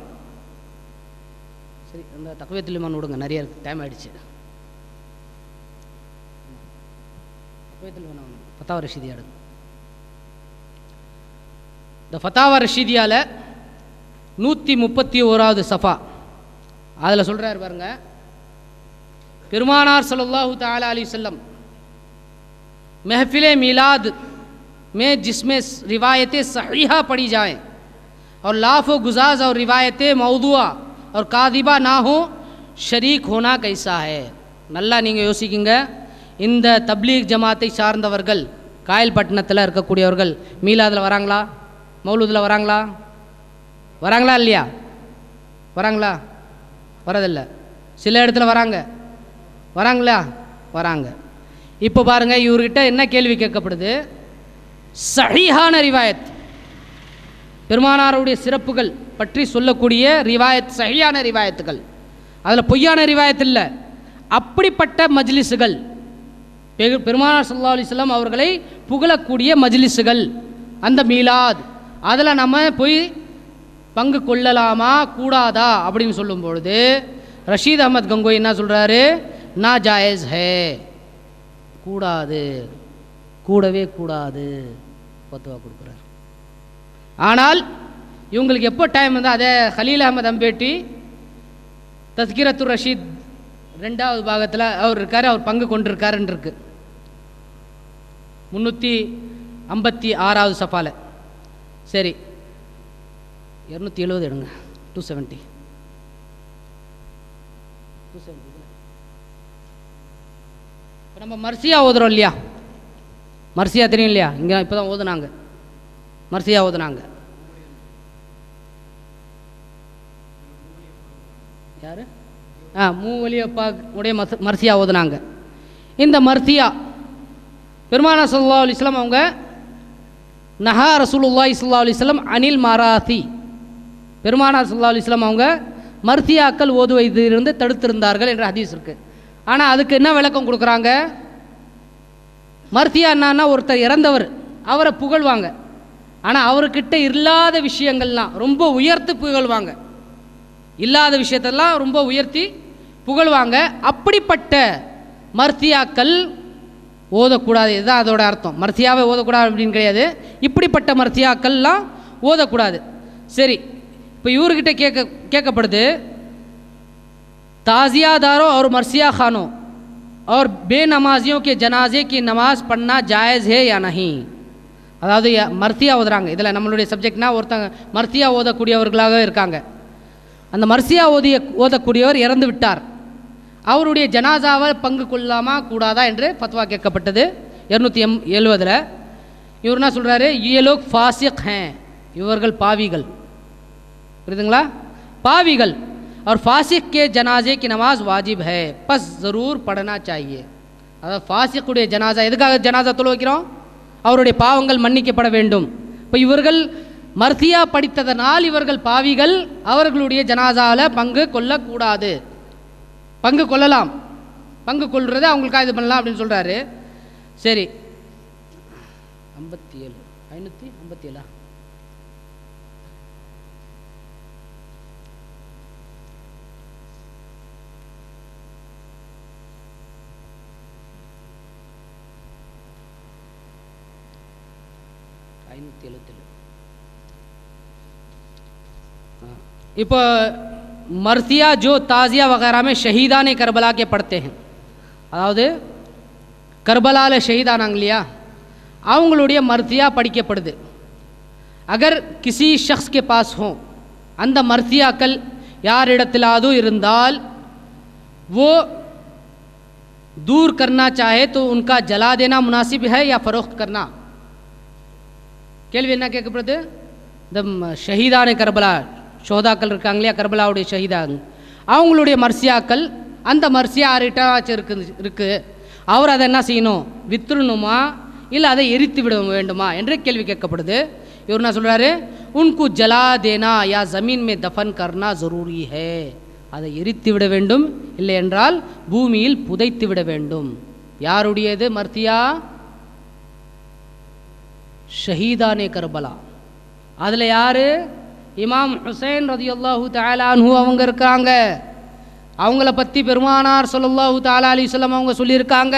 சரி அந்த தக்கவேத்துலிமான் விடுங்க நிறைய இருக்குது டைம் ஆயிடுச்சு தக்வீயத்துல் இமான் ஃபத்தாவா ரஷீதியா எடுங்க இந்த ஃபத்தாவா ரஷீதியாவில் நூற்றி முப்பத்தி ஓராவது சஃபா அதில் சொல்கிறாரு பாருங்க பெருமானார் ஸல்லல்லாஹு தஆலா அலைஹி वसल्लम महफिल मिलाद में जिसमें रिवायतें सहीहा पढ़ी जाएं और लाफो गुजाज और रिवायतें मौदुआ और कादिबा ना हो ஷரீக் ஹோனா கைசா ஹே நல்லா நீங்கள் யோசிக்குங்க இந்த தப்லீக் ஜமாத்தை சார்ந்தவர்கள் காயல்பட்டினத்தில் இருக்கக்கூடியவர்கள் மீலாதில் வராங்களா மௌலூதில் வராங்களா வராங்களா இல்லையா வராங்களா வரதில்லை சில இடத்துல வராங்க வராங்களா வராங்க இப்போ பாருங்க இவர்கிட்ட என்ன கேள்வி கேட்கப்படுது சஹீஹான ரிவாயத் பெருமானாருடைய சிறப்புகள் பற்றி சொல்லக்கூடிய ரிவாயத் சஹியான ரிவாயத்துகள் அதில் பொய்யான ரிவாயத் இல்லை அப்படிப்பட்ட மஜ்லிஸுகள் பெரு பெருமானார் சல்லா அலிஸ்லாம் அவர்களை புகழக்கூடிய மஜ்லிஸுகள் அந்த மீலாத் அதில் நம்ம போய் பங்கு கொள்ளலாமா கூடாதா அப்படின்னு சொல்லும் பொழுது ரஷீத் அகமத் கங்கோய் என்ன சொல்கிறாரு நா ஜாயஸ் ஹே கூடாது கூடவே கூடாது பத்துவா கொடுக்குறாரு ஆனால் இவங்களுக்கு எப்போ டைம் வந்து அதே ஹலீல் அகமது அம்பேட்டி தஸ்கிரத்து ரஷீத் ரெண்டாவது பாகத்தில் அவர் இருக்கார் அவர் பங்கு கொண்டிருக்காருன்னு இருக்கு முந்நூற்றி ஐம்பத்தி ஆறாவது சஃபால சரி இரநூத்தி எழுபது எடுங்க டூ செவன்ட்டி டூ செவன்ட்டி இப்போ நம்ம மர்சியா ஓதுறோம் இல்லையா மர்சியா தெரியும் இல்லையா இங்கே இப்போ தான் ஓதுனாங்க மர்சியா ஓதுனாங்க யார் ஆ மூவலியப்பா உடைய மஸ் மர்சியா ஓதுனாங்க இந்த மர்சியா பெருமானா சல்லா அலிஸ்லாம் அவங்க நஹா ரசூலுல்லாஹி ஸல்லல்லாஹு அலைஹி வஸல்லம் அனில் மாராசி பெருமானார் ஸல்லல்லாஹு அலைஹி வஸல்லம் அவங்க மர்த்தியாக்கள் ஓதுவதிலிருந்து தடுத்திருந்தார்கள் என்ற ஹதீஸ் இருக்குது ஆனால் அதுக்கு என்ன விளக்கம் கொடுக்குறாங்க மர்த்தியா என்னன்னா ஒருத்தர் இறந்தவர் அவரை புகழ்வாங்க ஆனால் அவர்கிட்ட இல்லாத விஷயங்கள்லாம் ரொம்ப உயர்த்து புகழ்வாங்க இல்லாத விஷயத்தெல்லாம் ரொம்ப உயர்த்தி புகழ்வாங்க அப்படிப்பட்ட மர்த்தியாக்கள் ஓதக்கூடாது இதுதான் அதோட அர்த்தம் மர்த்தியாவை ஓதக்கூடாது அப்படின்னு கிடையாது இப்படிப்பட்ட மர்த்தியாக்கள்லாம் ஓதக்கூடாது சரி இப்போ இவர்கிட்ட கேட்க கேட்கப்படுது ताज़ियादारों और मरसिया खानों और बेनमाजियों के जनाजे की नमाज पढ़ना जायज़ है या नहीं அதாவது ய- மர்த்தியா ஓதுறாங்க இதில் நம்மளுடைய சப்ஜெக்ட்னா ஒருத்தங்க மர்த்தியா ஓதக்கூடியவர்களாக இருக்காங்க அந்த மர்சியா ஓதிய ஓதக்கூடியவர் இறந்து விட்டார் அவருடைய ஜனாசாவை பங்கு கொள்ளாமா கூடாதா என்று ஃபத்வா கேட்கப்பட்டது இரநூத்தி எம் எழுவதில் இவர் என்ன சொல்கிறாரு ये लोग फासिक हैं இவர்கள் பாவிகள் புரியுதுங்களா पाविगल और फासिक के जनाजे की नमाज वाजिब है बस ज़रूर पढ़ना चाहिए அதாவது ஃபாசிக்குடைய ஜனாசா எதுக்காக ஜனாசா தொழு வைக்கிறோம் அவருடைய பாவங்கள் மன்னிக்கப்பட வேண்டும் இப்போ இவர்கள் மர்த்தியா படித்ததனால் இவர்கள் பாவிகள் அவர்களுடைய ஜனாசாவில் பங்கு கொள்ளக்கூடாது பங்கு கொள்ளலாம் பங்கு கொள்றதை அவங்களுக்காக இது பண்ணலாம் அப்படின்னு சொல்கிறாரு சரி ஐம்பத்தி ஏழு ஐநூற்றி ஐம்பத்தி ஏழா ஐநூற்றி எழுபத்தேழு இப்போ मरसिया जो ताज़िया वगैरह में शहीदान करबला के पढ़ते हैं அதாவது கர்பலால ஷஹீதானாங்க இல்லையா அவங்களுடைய மர்த்தியா படிக்கப்படுது அகர் கிசி ஷख्स के पास हो அந்த மர்த்தியாக்கள் யாரிடத்திலாவது இருந்தால் वो दूर करना चाहे तो उनका जला देना मुनासिब है या फ़रोख्त करना கேள்வி என்ன கேட்கப்படுது இந்த ம- ஷஹீதான கர்பலா ஷோதாக்கள் இருக்காங்க இல்லையா கர்பலாவுடைய ஷஹீதாங்க அவங்களுடைய மர்சியாக்கள் அந்த மர்சியா யார்கிட்ட இருக்கு இருக்கு அவர் அதை என்ன செய்யணும் வித்துடணுமா இல்லை அதை எரித்து விட வேண்டுமா என்று கேள்வி கேட்கப்படுது இவர் என்ன சொல்றாரு உன்கு ஜலா தேனா யா ஜமீன் மே தஃபன் கர்னா ஜரூரி ஹே அதை எரித்து விட வேண்டும் இல்லை என்றால் பூமியில் புதைத்து விட வேண்டும் யாருடையது மர்த்தியா ஷஹீதானே கர்பலா அதில் யார் இமாம் ஹுசைன் ரதியல்லாஹு தஆலான்ஹு அவங்க இருக்காங்க அவங்கள பற்றி பெருமானார் ஸல்லல்லாஹு தஆலா அலைஹி வஸல்லம் அவங்க சொல்லியிருக்காங்க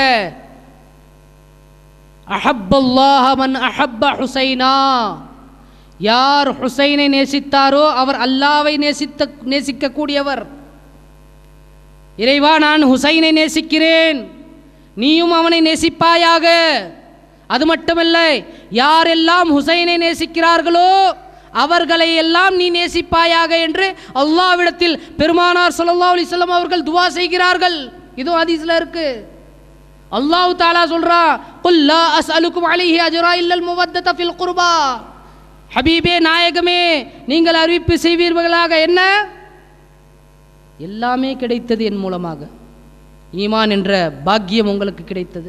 அஹப்பல்லாஹ மன் அஹப்ப ஹுசைனா யார் ஹுசைனை நேசித்தாரோ அவர் அல்லாவை நேசித்த நேசிக்கக்கூடியவர் இறைவா நான் ஹுசைனை நேசிக்கிறேன் நீயும் அவனை நேசிப்பாயாக அது மட்டுமல்ல யாரெல்லாம் ஹுசைனை நேசிக்கிறார்களோ அவர்களை எல்லாம் நீ நேசிப்பாயாக என்று அல்லாவிடத்தில் பெருமானார் ஸல்லல்லாஹு அலைஹி வஸல்லம் அவர்கள் துவா செய்கிறார்கள் இதுவும் ஹதீஸ்ல இருக்கு அல்லாஹ் தாலா சொல்றா குல் லா அஸ்அலுக்கும் அலைஹி அஜ்ரா இல்லல் முவத்தத ஃபில் குர்பா ஹபீபே நாயகமே நீங்கள் அறிவிப்பு செய்வீர்களாக என்ன எல்லாமே கிடைத்தது என் மூலமாக ஈமான் என்ற பாக்கியம் உங்களுக்கு கிடைத்தது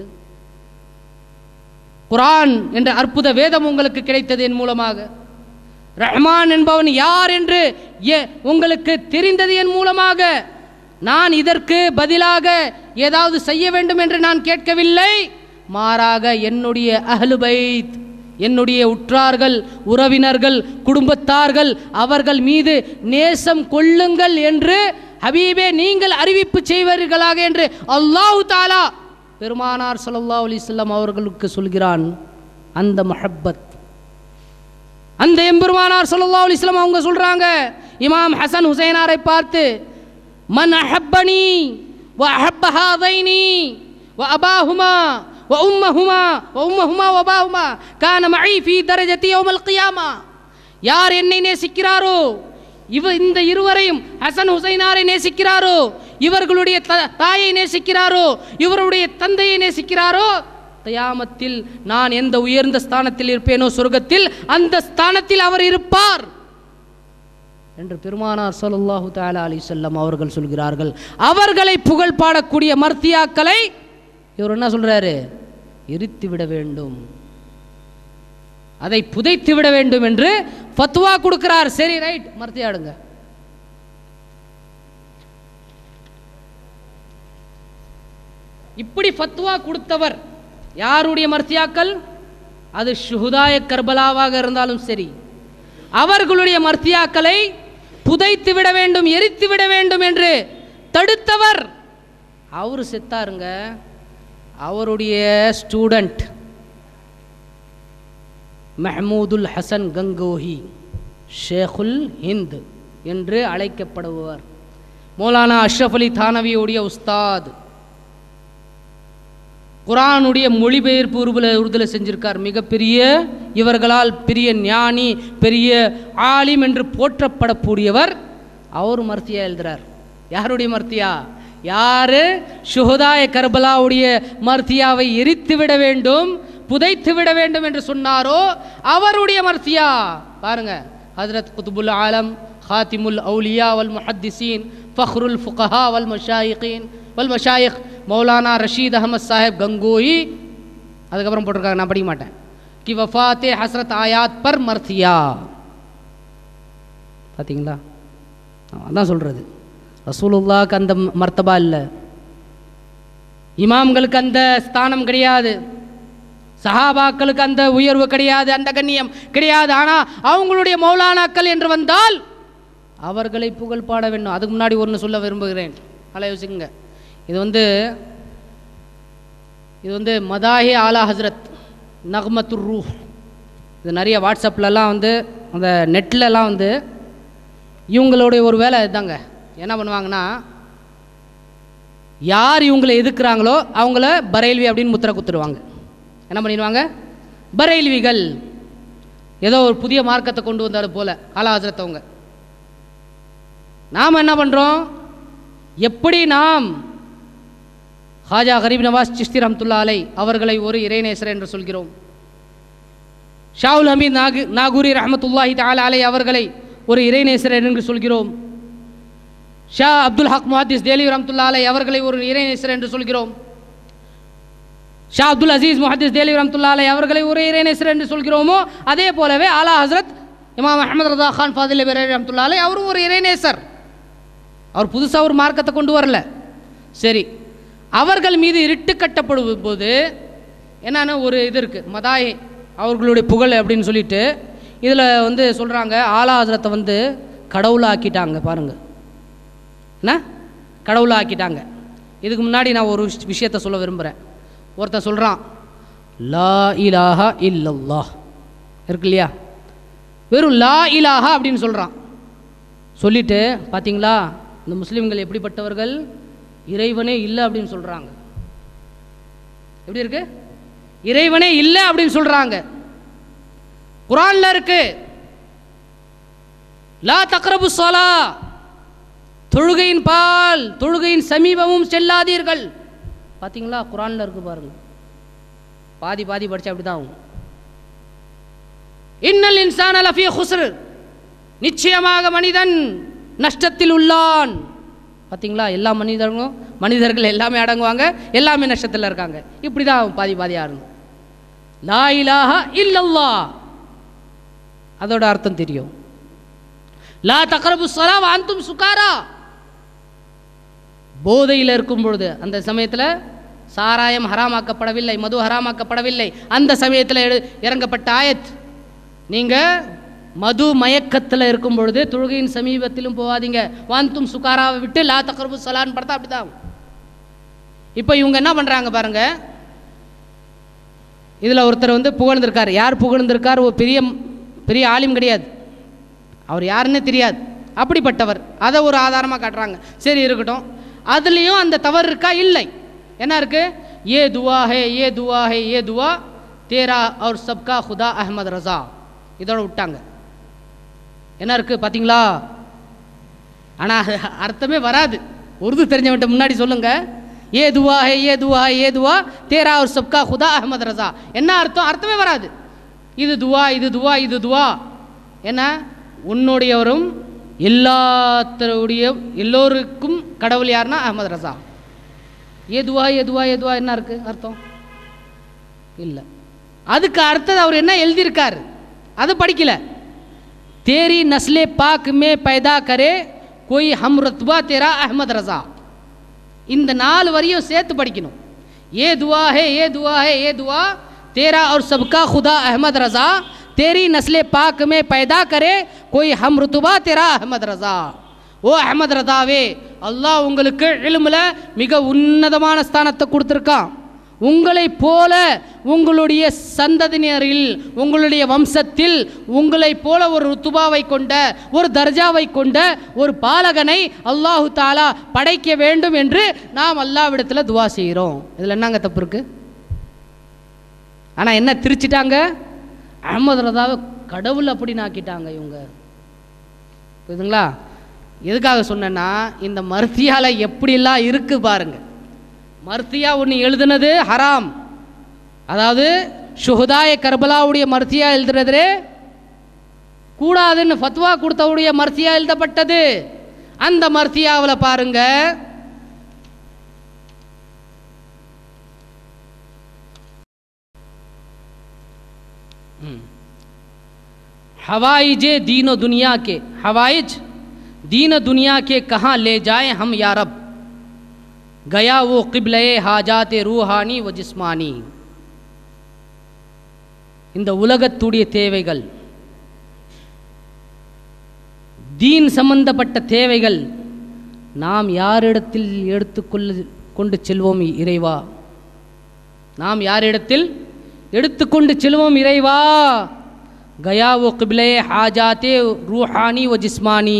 குரான் என்ற அற்புத வேதம் உங்களுக்கு கிடைத்தது என் மூலமாக ரஹ்மான் என்பவன் யார் என்று எ- உங்களுக்கு தெரிந்தது என் மூலமாக நான் இதற்கு பதிலாக ஏதாவது செய்ய வேண்டும் என்று நான் கேட்கவில்லை மாறாக என்னுடைய அஹ்லுபைத் என்னுடைய உற்றார்கள் உறவினர்கள் குடும்பத்தார்கள் அவர்கள் மீது நேசம் கொள்ளுங்கள் என்று ஹபீபே நீங்கள் அறிவிப்பு செய்வீர்களாக என்று அல்லாஹ் தாலா பெருமானார் ஸல்லல்லாஹு அலைஹி வஸல்லம் அவர்களுக்கு சொல்கிறான் அந்த மஹப்பத் அந்த எம்பெருமானார் ஸல்லல்லாஹு அலைஹி வஸல்லம் அவங்க சொல்றாங்க இமாம் ஹசன் ஹுசைனாரை பார்த்து மன் அஹப்பனி வ அஹப்ப ஹாதைனி வ அபாஹுமா வ உம்மஹுமா வ உம்மஹுமா வ அபாஹுமா கான மஇ ஃபீ தரஜதி யௌமல் கியாமா யார் என்னை நேசிக்கிறாரோ இவ இந்த இருவரையும் ஹசன் ஹுசைனாரை நேசிக்கிறாரோ இவர்களுடைய த- தாயை நேசிக்கிறாரோ இவருடைய தந்தையை நேசிக்கிறாரோ தயாமத்தில் நான் எந்த உயர்ந்த ஸ்தானத்தில் இருப்பேனோ சொர்க்கத்தில் அந்த ஸ்தானத்தில் அவர் இருப்பார் என்று பெருமானார் ஸல்லல்லாஹு தஆலா அலைஹி வஸல்லம் அவர்கள் சொல்கிறார்கள் அவர்களை புகழ் பாடக்கூடிய மர்த்தியாக்களை இவர் என்ன சொல்றாரு எரித்து விட வேண்டும் அதை புதைத்து விட வேண்டும் என்று ஃபத்வா கொடுக்கிறார் சரி ரைட் மர்த்தியாடுங்க இப்படி ஃபத்வா கொடுத்தவர் யாருடைய மர்த்தியாக்கள் அது ஷுஹுதாய கர்பலாவாக இருந்தாலும் சரி அவர்களுடைய மர்த்தியாக்களை புதைத்து விட வேண்டும் எரித்து விட வேண்டும் என்று தடுத்தவர் அவர் செத்தாருங்க அவருடைய ஸ்டூடண்ட் மெஹமூதுல் ஹசன் கங்கோஹி ஷேகுல் ஹிந்த் என்று அழைக்கப்படுபவர் மௌலானா அஷ்ரஃப் அலி தானவியுடைய உஸ்தாத் குரானுடைய மொழிபெயர்ப்பு உருவில் உறுதியில் செஞ்சிருக்கார் மிகப்பெரிய இவர்களால் பெரிய ஞானி பெரிய ஆலிம் என்று போற்றப்படக்கூடியவர் அவர் மர்த்தியா எழுதுறார் யாருடைய மர்த்தியா யாரு ஷுஹதாய கர்பலாவுடைய மர்த்தியாவை எரித்து விட வேண்டும் புதைத்து விட வேண்டும் என்று சொன்னாரோ அவருடைய மர்த்தியா பாருங்க ஹஜரத் குத்துபுல் ஆலம் ஹாத்திமுல் அவுலியா வல் முஹத்திசீன் ஃபஹ்ருல் ஃபுகஹா வல் மஷாயிகீன் வல் மஷாயிக் மௌலானா ரஷீத் அகமது சாஹிப் கங்கோயி அதுக்கப்புறம் போட்டிருக்காங்க நான் படிக்க மாட்டேன் கி வஃபாத்தே ஹஸ்ரத் ஆயாத் பர் மர்த்தியா பார்த்தீங்களா அதான் சொல்கிறது ரசூலுல்லாக்கு அந்த மர்த்தபா இல்லை இமாம்களுக்கு அந்த ஸ்தானம் கிடையாது சஹாபாக்களுக்கு அந்த உயர்வு கிடையாது அந்த கண்ணியம் கிடையாது ஆனால் அவங்களுடைய மௌலானாக்கள் என்று வந்தால் அவர்களை புகழ் பாட வேண்டும் அதுக்கு முன்னாடி ஒன்று சொல்ல விரும்புகிறேன் நல்லா யோசிக்குங்க இது வந்து இது வந்து மதாஹி ஆலா ஹஸ்ரத் நக்மத்துர் ரூ இது நிறைய வாட்ஸ்அப்லலாம் வந்து அந்த நெட்லலாம் வந்து இவங்களுடைய ஒரு வேலை இதுதாங்க என்ன பண்ணுவாங்கன்னா யார் இவங்களை எதிர்க்கிறாங்களோ அவங்கள பரேல்வி அப்படின்னு முத்திரை குத்துருவாங்க என்ன பண்ணிடுவாங்க பரேல்விகள் ஏதோ ஒரு புதிய மார்க்கத்தை கொண்டு வந்தாரு போல ஆலா ஹசரத் அவங்க நாம் என்ன பண்ணுறோம் எப்படி நாம் ஹாஜா கரீப் நவாஸ் சிஸ்தி ரம்துல்லா அலை அவர்களை ஒரு இறைநேசர் என்று சொல்கிறோம் ஷாவுல் ஹமீத் நாகு நாகூரி ரஹமத்துல்லாஹி தாலா அலை அவர்களை ஒரு இறைநேசர் என்று சொல்கிறோம் ஷா அப்துல் ஹக் முஹாத்திஸ் தேலி ரம்துல்லா அலை அவர்களை ஒரு இறைநேசர் என்று சொல்கிறோம் ஷா அப்துல் அசீஸ் முஹாத்திஸ் தேலி ரம்துல்லா அலை அவர்களை ஒரு இறைநேசர் என்று சொல்கிறோமோ அதே போலவே ஆலா ஹஸ்ரத் இமாம் அஹமது ரதா கான் ஃபாதில் ரம்துல்லா அலை அவரும் ஒரு இறைநேசர் அவர் புதுசாக ஒரு மார்க்கத்தை கொண்டு வரல சரி அவர்கள் மீது இருட்டு கட்டப்படும் போது என்னென்ன ஒரு இது இருக்குது மதாய் அவர்களுடைய புகழ் அப்படின்னு சொல்லிட்டு இதில் வந்து சொல்கிறாங்க ஆலா ஹசரத்தை வந்து கடவுளாக்கிட்டாங்க பாருங்கள் என்ன கடவுளாக்கிட்டாங்க இதுக்கு முன்னாடி நான் ஒரு விஷ- விஷயத்த சொல்ல விரும்புகிறேன் ஒருத்தன் சொல்கிறான் லா இலாஹா இல்லல்லாஹ் இருக்கு இல்லையா வெறும் லா இலாஹா அப்படின்னு சொல்கிறான் சொல்லிட்டு பார்த்தீங்களா இந்த முஸ்லீம்கள் எப்படிப்பட்டவர்கள் இறைவனே இல்லை அப்படின்னு சொல்கிறாங்க எப்படி இருக்கு இறைவனே இல்லை அப்படின்னு சொல்கிறாங்க குரான்ல இருக்கு லா தக்ரபு ஸலா தொழுகையின் பால் தொழுகையின் சமீபமும் செல்லாதீர்கள் பார்த்தீங்களா குரான்ல இருக்கு பாருங்க பாதி பாதி படிச்சா அப்படிதான் ஆகும் இன்னல் இன்சான லஃபி ஹுஸ்ர் நிச்சயமாக மனிதன் நஷ்டத்தில் உள்ளான் பார்த்தீங்களா எல்லா மனிதர்களும் மனிதர்கள் எல்லாமே அடங்குவாங்க எல்லாமே நஷ்டத்தில் இருக்காங்க இப்படி தான் பாதி பாதியாக இருக்கும் லா இலாஹா இல்லல்லா அதோட அர்த்தம் தெரியும் லா தக்ரபு ஸலா வ அன்தும் சுகாரா போதையில் இருக்கும் பொழுது அந்த சமயத்தில் சாராயம் ஹராமாக்கப்படவில்லை மது ஹராமாக்கப்படவில்லை அந்த சமயத்தில் எடு- இறங்கப்பட்ட ஆயத் நீங்கள் மது மயக்கத்தில் இருக்கும் பொழுது தொழுகையின் சமீபத்திலும் போகாதீங்க வாந்தும் சுகாராவை விட்டு லா தக்ரபு சலான்னு படுத்தா அப்படிதான் இப்போ இவங்க என்ன பண்ணுறாங்க பாருங்க இதில் ஒருத்தர் வந்து புகழ்ந்திருக்கார் யார் புகழ்ந்திருக்கார் ஒரு பெரிய பெரிய ஆலிம் கிடையாது அவர் யாருன்னே தெரியாது அப்படிப்பட்டவர் அதை ஒரு ஆதாரமாக காட்டுறாங்க சரி இருக்கட்டும் அதுலேயும் அந்த தவறு இருக்கா இல்லை என்ன இருக்கு ஏ துவா ஹே ஏ துவா ஹே ஏ துவா தேரா और சப்கா खुदा அஹ்மத் ரஸா இதோட விட்டாங்க என்ன இருக்கு பார்த்தீங்களா ஆனால் அர்த்தமே வராது உருது தெரிஞ்சவன்ட்ட முன்னாடி சொல்லுங்க ஏ துவா ஹே ஏ துவா ஹே ஏ துவா தேரா और சப்கா खुदा அஹ்மத் ரஸா என்ன அர்த்தம் அர்த்தமே வராது இது துவா இது துவா இது துவா என்ன உன்னுடையவரும் எல்லாத்தருடைய எல்லோருக்கும் கடவுள் யாருன்னா அஹமது ரசா ஏதுவா ஏதுவா ஏதுவா என்ன இருக்கு அர்த்தம் இல்லை அதுக்கு அடுத்தது அவர் என்ன எழுதியிருக்காரு அது படிக்கல तेरी नस्ले पाक में पैदा करे कोई हम रतबा तेरा अहमद रजा இந்த நாலு வரியும் சேர்த்து படிக்கணும் ये दुआ है ये दुआ है ये दुआ तेरा और सबका खुदा अहमद रजा तेरी नस्ले पाक में पैदा करे कोई हम रुतबा तेरा अहमद रजा ஓ அஹமத் ரதாவே அல்லாஹ் உங்களுக்கு இல்முல மிக உன்னதமான ஸ்தானத்தை கொடுத்துருக்கான் உங்களைப் போல உங்களுடைய சந்ததியினரில் உங்களுடைய வம்சத்தில் உங்களைப் போல ஒரு ருத்துபாவை கொண்ட ஒரு தர்ஜாவை கொண்ட ஒரு பாலகனை அல்லாஹு தாலா படைக்க வேண்டும் என்று நாம் அல்லாவிடத்தில் துவா செய்கிறோம் இதில் என்னங்க தப்பு இருக்கு ஆனால் என்ன திரிச்சிட்டாங்க அஹமது ரதாவை கடவுள் அப்படின்னு ஆக்கிட்டாங்க இவங்க புரியுதுங்களா எதுக்காக சொன்னேன்னா இந்த மர்த்தியால எப்படிலாம் இருக்கு பாருங்க மர்த்தியா ஒன்று எழுதுனது ஹராம் அதாவது ஷுஹதாய கர்பலாவுடைய மர்த்தியா எழுதுனது கூடாதுன்னு ஃபத்வா கொடுத்தவுடைய மர்சியா எழுதப்பட்டது அந்த மர்சியாவில் பாருங்க हवाइज दीन दुनिया के हवाइज दीन दुनिया के कहाँ ले जाएं हम यारब गया वो किबले हाजात रूहानी व जिस्मानी இந்த உலகத்துடைய தேவைகள் தீன் சம்பந்தப்பட்ட தேவைகள் நாம் யாரிடத்தில் எடுத்துக்கொள்ள கொண்டு செல்வோம் இறைவா நாம் யாரிடத்தில் எடுத்துக்கொண்டு செல்வோம் இறைவா गया वो किबले हाजाते रूहानी व जिस्मानी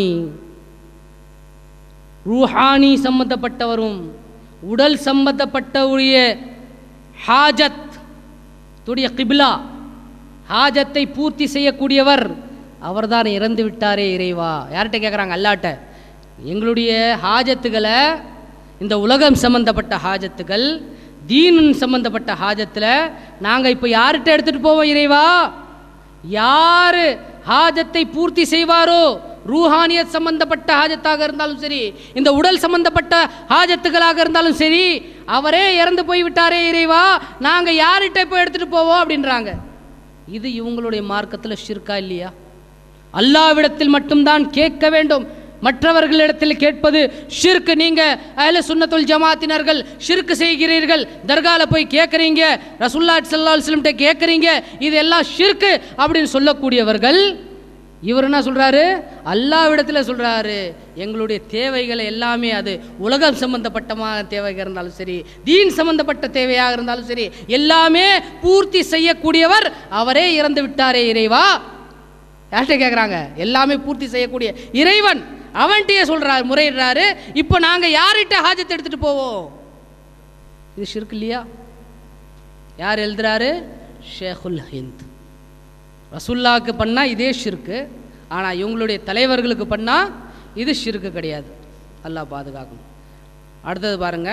ரூஹானி சம்பந்தப்பட்டவரும் உடல் சம்பந்தப்பட்டவுடைய ஹாஜத் துடைய கிபிலா ஹாஜத்தை பூர்த்தி செய்யக்கூடியவர் அவர்தான் இறந்து விட்டாரே இறைவா யார்கிட்ட கேட்குறாங்க அல்லாட்ட எங்களுடைய ஹாஜத்துகளை இந்த உலகம் சம்பந்தப்பட்ட ஹாஜத்துகள் தீன் சம்பந்தப்பட்ட ஹாஜத்தில் நாங்கள் இப்போ யார்கிட்ட எடுத்துகிட்டு போவோம் இறைவா யார் ஹாஜத்தை பூர்த்தி செய்வாரோ ரூஹானியத் சம்பந்தப்பட்ட ஹாஜத்தாக இருந்தாலும் சரி இந்த உடல் சம்பந்தப்பட்ட ஹாஜத்துகளாக இருந்தாலும் சரி அவரே இறந்து போய்விட்டாரே இறைவா நாங்கள் யார்கிட்ட இப்போ எடுத்துகிட்டு போவோம் அப்படின்றாங்க இது இவங்களுடைய மார்க்கத்தில் ஷிர்கா இல்லையா அல்லாவிடத்தில் மட்டும்தான் கேட்க வேண்டும் மற்றவர்களிடத்தில் கேட்பது ஷிர்க் நீங்க அஹ்ல சுன்னத்துல் ஜமாத்தினர்கள் ஷிர்க் செய்கிறீர்கள் தர்கால போய் கேட்குறீங்க ரசுல்லா சல்லா அலுவலம்கிட்ட கேட்குறீங்க இது எல்லாம் ஷிர்க் அப்படின்னு சொல்லக்கூடியவர்கள் இவர் என்ன சொல்றாரு அல்லாவிடத்தில் சொல்றாரு எங்களுடைய தேவைகளை எல்லாமே அது உலகம் சம்பந்தப்பட்டமான தேவையாக இருந்தாலும் சரி தீன் சம்பந்தப்பட்ட தேவையாக இருந்தாலும் சரி எல்லாமே பூர்த்தி செய்யக்கூடியவர் அவரே இறந்து விட்டாரே இறைவா யார்கிட்ட கேட்குறாங்க எல்லாமே பூர்த்தி செய்யக்கூடிய இறைவன் அவன்கிட்டயே சொல்கிறாரு முறையிடுறாரு இப்போ நாங்கள் யார்கிட்ட ஹாஜத்தை எடுத்துகிட்டு போவோம் இது ஷிர்க் இல்லையா யார் எழுதுறாரு ஷேகுல் ஹிந்த் ரசுல்லாவுக்கு பண்ணால் இதே ஷிர்க்கு ஆனால் இவங்களுடைய தலைவர்களுக்கு பண்ணால் இது ஷிர்க்கு கிடையாது அல்லாஹ் பாதுகாக்கணும் அடுத்தது பாருங்க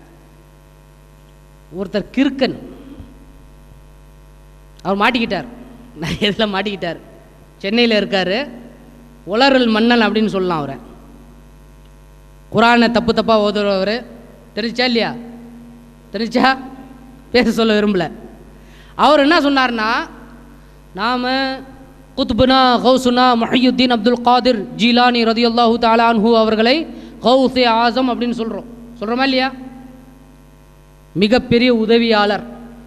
ஒருத்தர் கிறுக்கன் அவர் மாட்டிக்கிட்டார் நான் எதில் மாட்டிக்கிட்டார் சென்னையில் இருக்கார் உளறல் மன்னன் அப்படின்னு சொல்லலாம் அவரை குரானை தப்பு தப்பாக ஓதுறவர் தெரிஞ்சா இல்லையா தெரிஞ்சா பேச சொல்ல விரும்பல அவர் என்ன சொன்னார்னா நாம் குத்புனா கௌசுனா மொஹியுத்தீன் அப்துல் காதிர் ஜீலானி ரதியுல்லாஹு தாலான்ஹூ அவர்களை கௌசே ஆசம் அப்படின்னு சொல்கிறோம் சொல்கிறோமா இல்லையா மிகப்பெரிய உதவியாளர்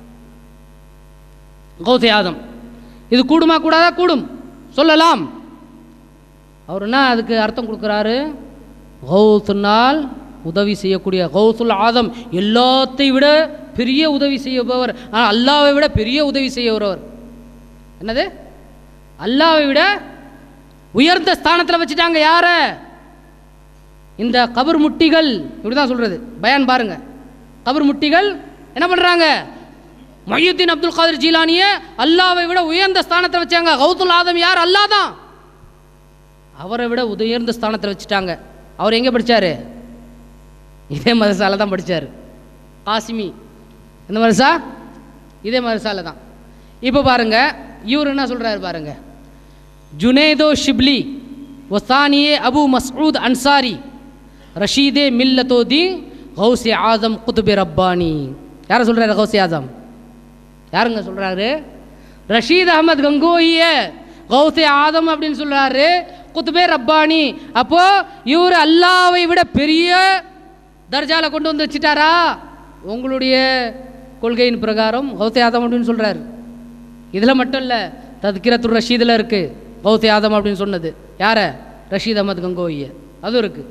கௌசே ஆதம் இது கூடுமா கூடாதா கூடும் சொல்லலாம் அவர் என்ன அதுக்கு அர்த்தம் கொடுக்குறாரு கௌசுனால் உதவி செய்யக்கூடிய கௌசுல் ஆதம் எல்லாத்தை விட பெரிய உதவி செய்யப்பவர் ஆனால் அல்லாவை விட பெரிய உதவி செய்யவர் என்னது அல்லாவை விட உயர்ந்த ஸ்தானத்தில் வச்சுட்டாங்க யார இந்த கபர் முட்டிகள் இப்படி தான் சொல்கிறது பயான் பாருங்க கபர் முட்டிகள் என்ன பண்ணுறாங்க மொய்யுத்தீன் அப்துல் காதர் ஜீலானியை அல்லாவை விட உயர்ந்த ஸ்தானத்தில் வச்சாங்க கௌதுல் ஆதம் யார் அல்லா தான் அவரை விட உயர்ந்த ஸ்தானத்தில் வச்சுட்டாங்க அவர் எங்கே படித்தார் இதே மதரசால தான் படித்தார் காசிமி எந்த மதரசா இதே மதரசால தான் இப்போ பாருங்க இவர் என்ன சொல்கிறாரு பாருங்க ஜுனேதோ ஷிப்லி ஒசானியே அபு மஸ்ஊத் அன்சாரி ரஷீதே மில்லத்தோதி கௌசி ஆசம் குதுபே ரப்பானி யாரை சொல்கிறாரு கௌசி ஆசம் யாருங்க சொல்கிறாரு ரஷீத் அகமது கங்கோயிய கௌசே ஆதம் அப்படின்னு சொல்கிறாரு குத்துபே ரப்பானி அப்போ இவர் அல்லாவை விட பெரிய தர்ஜால கொண்டு வந்து வச்சுட்டாரா உங்களுடைய கொள்கையின் பிரகாரம் கௌசே ஆதம் அப்படின்னு சொல்கிறாரு இதில் மட்டும் இல்லை தத்கிரத்துர் ரஷீதில் இருக்குது கௌசே ஆதம் அப்படின்னு சொன்னது யார ரஷீத் அகமது கங்கோயிய அதுவும் இருக்குது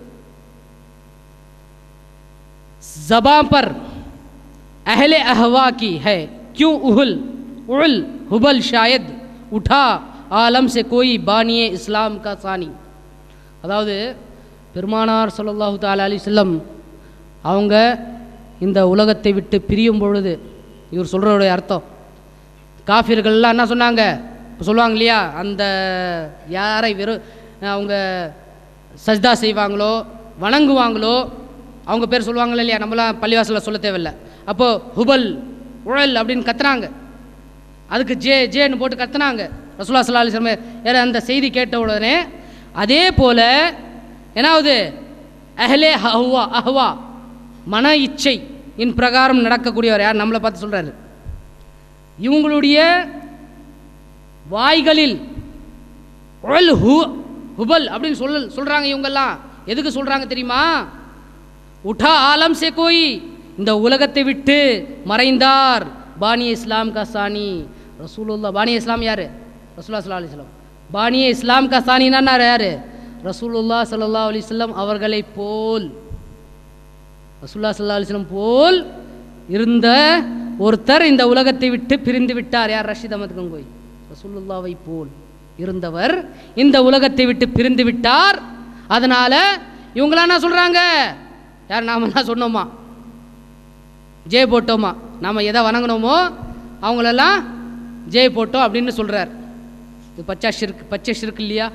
जबां पर अहले अहवा की है क्यों उहल उल हुबल शायद उठा आलम से कोई बानिए इस्लाम का सानी அதாவது பெருமானார் ஸல்லல்லாஹு தஆலா அலைஹி வஸல்லம் அவங்க இந்த உலகத்தை விட்டு பிரியும் பொழுது இவர் சொல்கிறோடைய அர்த்தம் காஃபிர்கள்லாம் என்ன சொன்னாங்க இப்போ சொல்லுவாங்க இல்லையா அந்த யாரை வெறும் அவங்க சஜ்தா செய்வாங்களோ வணங்குவாங்களோ அவங்க பேர் சொல்லுவாங்களே இல்லையா நம்மளாம் பள்ளிவாசலில் சொல்ல தேவையில்ல அப்போது ஹுபல் உழல் அப்படின்னு கத்துனாங்க அதுக்கு ஜே ஜேன்னு போட்டு கத்துனாங்க ரசூல்லா ஸல்லல்லாஹு அலைஹி வஸல்லம் ஏற அந்த செய்தி கேட்ட உடனே அதே போல என்னாவது அஹ்லே அஹ்வா அஹ்வா மன இச்சை இன் பிரகாரம் நடக்கக்கூடியவர் யார் நம்மளை பார்த்து சொல்றாரு இவங்களுடைய வாய்களில் உல் ஹு ஹுபல் அப்படின்னு சொல்ல சொல்கிறாங்க இவங்கெல்லாம் எதுக்கு சொல்கிறாங்க தெரியுமா உठा ஆலம் சே கோய் இந்த உலகத்தை விட்டு மறைந்தார் பானி இஸ்லாம் கா சானி ரசூலுல்லா பானி இஸ்லாம் யார் ரசூல்லா சல்லா அலிஸ்லாம் பானிய இஸ்லாம் கா சானின்னா யார் ரசூலுல்லா சல்லா அலிஸ்லாம் அவர்களை போல் ரசூல்லா சல்லா அலிஸ்லாம் போல் இருந்த ஒருத்தர் இந்த உலகத்தை விட்டு பிரிந்து விட்டார் யார் ரஷீத் அஹமத் கங்கோய் ரசூலுல்லாவை போல் இருந்தவர் இந்த உலகத்தை விட்டு பிரிந்து விட்டார் அதனால இவங்களாம் என்ன சொல்றாங்க யார் நாம என்ன சொன்னோமா ஜே போட்டோமா நாம் எதை வணங்கினோமோ அவங்களெல்லாம் ஜே போட்டோம் அப்படின்னு சொல்றார் இது பச்சை ஷிர்க் பச்சை ஷிர்க் இல்லையா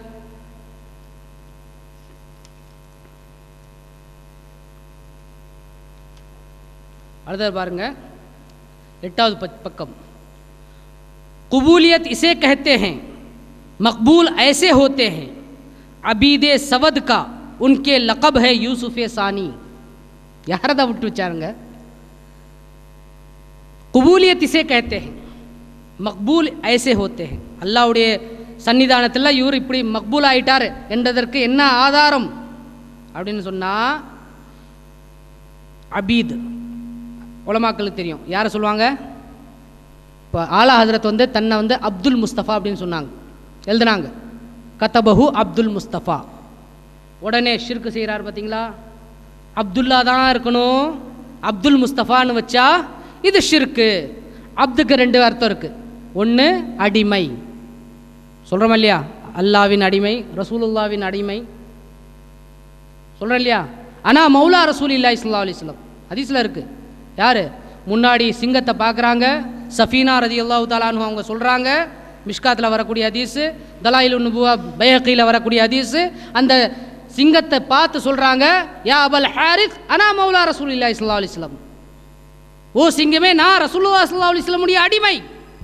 அடுத்தது பாருங்க எட்டாவது பக்- பக்கம் कबूलियत इसे कहते हैं मकबूल ऐसे होते हैं अबीद सवद का उनके लकब है यूसुफ सानी யாரதான் விட்டு வச்சாருங்க குபூலியத் இசே कहते हैं மக்பூல் ஐசே ஹோத்தே हैं அல்லாவுடைய சன்னிதானத்தில் இவர் இப்படி மக்பூல் ஆயிட்டார் என்றதற்கு என்ன ஆதாரம் அப்படின்னு சொன்னா அபீத் உலமாக்களுக்கு தெரியும் யாரை சொல்லுவாங்க இப்போ ஆலா ஹசரத் வந்து தன்னை வந்து அப்துல் முஸ்தஃபா அப்படின்னு சொன்னாங்க எழுதுனாங்க கத்தபஹு அப்துல் முஸ்தஃபா உடனே ஷிர்கு செய்கிறார் பார்த்தீங்களா அப்துல்லா தான் இருக்கணும் அப்துல் முஸ்தஃபான்னு வச்சா இது ஷிர்கு அப்துக்கு ரெண்டு அர்த்தம் இருக்குது ஒன்று அடிமை சொல்கிறோம் இல்லையா அல்லாவின் அடிமை ரசூலுல்லாவின் அடிமை சொல்கிறேன் இல்லையா ஆனால் மௌலா ரசூல் இல்லா இஸ்லா அலிஸ்லாம் ஹதீஸில் இருக்குது யார் முன்னாடி சிங்கத்தை பார்க்குறாங்க சஃபீனா ரதி அல்லாஹு தாலான்னு அவங்க சொல்கிறாங்க மிஷ்காத்தில் வரக்கூடிய ஹதீஸு தலாயில் நுபுவா பைஹக்கியில் வரக்கூடிய ஹதீஸு அந்த சிங்கத்தை பார்த்து சொல்கிறாங்க யா அபல் ஹாரிஸ் அனா மௌலா ரசூல் இல்லா இஸ்லா அலிஸ்லாம் ஓ சிங்கமே நான் ரசூலுல்லா சல்லா அலிஸ்லமுடைய அடிமை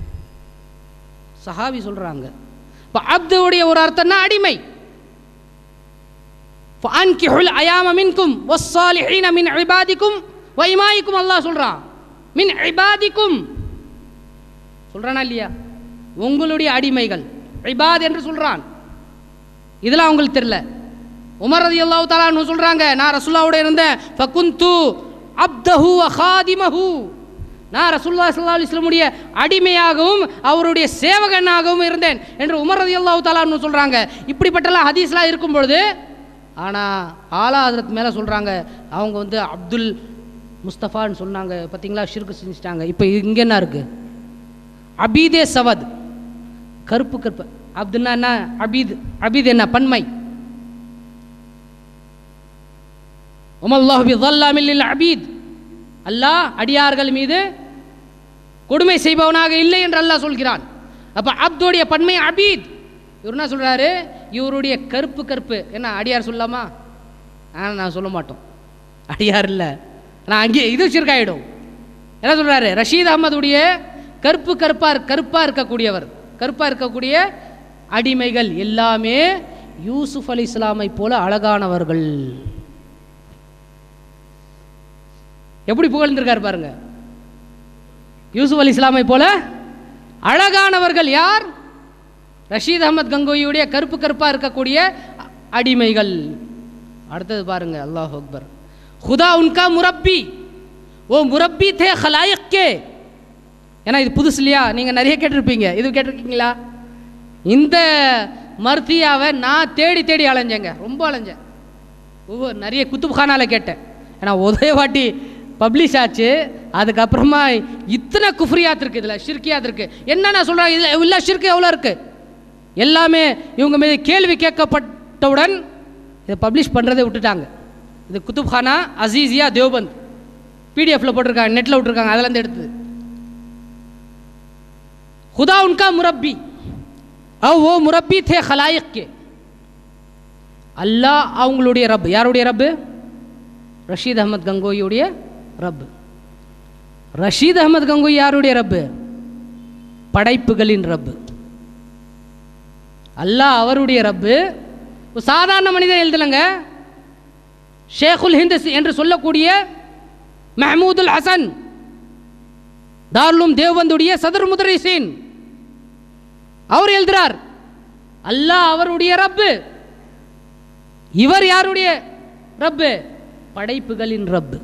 சஹாபி சொல்கிறாங்க இப்போ அப்துவுடைய ஒரு அர்த்தம்னா அடிமை فأنكحوا الأيام منكم والصالحين من عبادكم وإمائكم அல்லாஹ் சொல்றான் மின் இபாதிக்கும் சொல்றானா இல்லையா உங்களுடைய அடிமைகள் இபாத் என்று சொல்றான் இதெல்லாம் அவங்களுக்கு தெரியல உமர் ரதி அல்லாஹ் தாலான்னு சொல்றாங்க நான் ரசுல்லாவோட இருந்தேன் ஃபகுந்து அப்தஹு அஹாதிமஹு நான் ரசூல்லா ஸல்லல்லாஹு அலைஹி வஸல்லமுடைய அடிமையாகவும் அவருடைய சேவகனாகவும் இருந்தேன் என்று உமர் ரதி அல்லாஹ் தாலான்னு சொல்றாங்க இப்படிப்பட்டலாம் ஹதீஸ்லாம் இருக்கும் பொழுது ஆனால் ஆலா ஹதரத் மேலே சொல்கிறாங்க அவங்க வந்து அப்துல் முஸ்தஃபான்னு சொன்னாங்க பார்த்தீங்களா ஷிர்கு செஞ்சுட்டாங்க இப்போ இங்கே என்ன இருக்குது அபீதே சவத் கருப்பு கருப்பு அப்துன்னா என்ன அபீத் அபீத் என்ன பன்மை உமல்லாஹு பிதல்லாமில் அபீத் அல்லாஹ் அடியார்கள் மீது கொடுமை செய்பவனாக இல்லை என்று அல்லாஹ் சொல்கிறான் அப்போ அப்துடைய பன்மை அபீத் இவர் என்ன சொல்கிறாரு இவருடைய கருப்பு கருப்பு என்ன அடியார் சொல்லலாமா ஆ நான் சொல்ல மாட்டோம் அடியார் இல்லை நான் அங்கே இது சிறுக்காயிடும் என்ன சொல்கிறாரு ரஷீத் அகமதுடைய கருப்பு கருப்பாக கருப்பாக இருக்கக்கூடியவர் கருப்பாக இருக்கக்கூடிய அடிமைகள் எல்லாமே யூசுப் அலி இஸ்லாமை போல அழகானவர்கள் எப்படி புகழ்ந்திருக்காரு பாருங்க யூசுப் அலி இஸ்லாமை போல அழகானவர்கள் யார் ரஷீத் அகமது கங்கோயியுடைய கருப்பு கருப்பாக இருக்கக்கூடிய அ- அடிமைகள் அடுத்தது பாருங்க அல்லாஹ் அக்பர் खुदा उनका मुरब्बी वो मुरब्बी थे खलाइक के ஏன்னா இது புதுசு இல்லையா நீங்கள் நிறைய கேட்டிருப்பீங்க இது கேட்டிருக்கீங்களா இந்த மர்த்தியாவை நான் தேடி தேடி அலைஞ்சேங்க ரொம்ப அலைஞ்சேன் ஒவ்வொரு நிறைய குத்துப்கானால கேட்டேன் ஏன்னா ஒரே வாட்டி பப்ளிஷ் ஆச்சு அதுக்கப்புறமா இத்தனை குஃப்ரியாத் இருக்குது இதில் ஷிர்கியாத் இருக்குது என்னென்ன சொல்கிறாங்க இதில் இல்லை ஷிர்கு எவ்வளோ இருக்குது எல்லாமே இவங்க மீது கேள்வி கேட்கப்பட்டவுடன் இதை பப்ளிஷ் பண்ணுறதை விட்டுட்டாங்க இது குத்துப்கானா அசீசியா தேவ்பந்த் பிடிஎஃப்ல போட்டிருக்காங்க நெட்டில் விட்டுருக்காங்க அதிலேருந்து எடுத்தது खुदा उनका मुरब्बी और वो मुरब्बी थे खलाइक के அல்லாஹ் அவங்களுடைய ரப் யாருடைய ரப்பு ரஷீத் அகமது கங்கோயியுடைய ரப் ரஷீத் அகமது கங்கோய் யாருடைய ரப்பு படைப்புகளின் ரப்பு அல்லாஹ் அவருடைய ரப்பு ஒரு சாதாரண மனிதன் எழுதலைங்க ஷேகுல் ஹிந்த் என்று சொல்லக்கூடிய மெஹமூதுல் ஹசன் தாருலும் தேவபந்துடைய சதுர் முதரிசீன் அவர் எழுதுறார் அல்லாஹ் அவருடைய ரப்பு இவர் யாருடைய ரப்பு படைப்புகளின் ரப்பு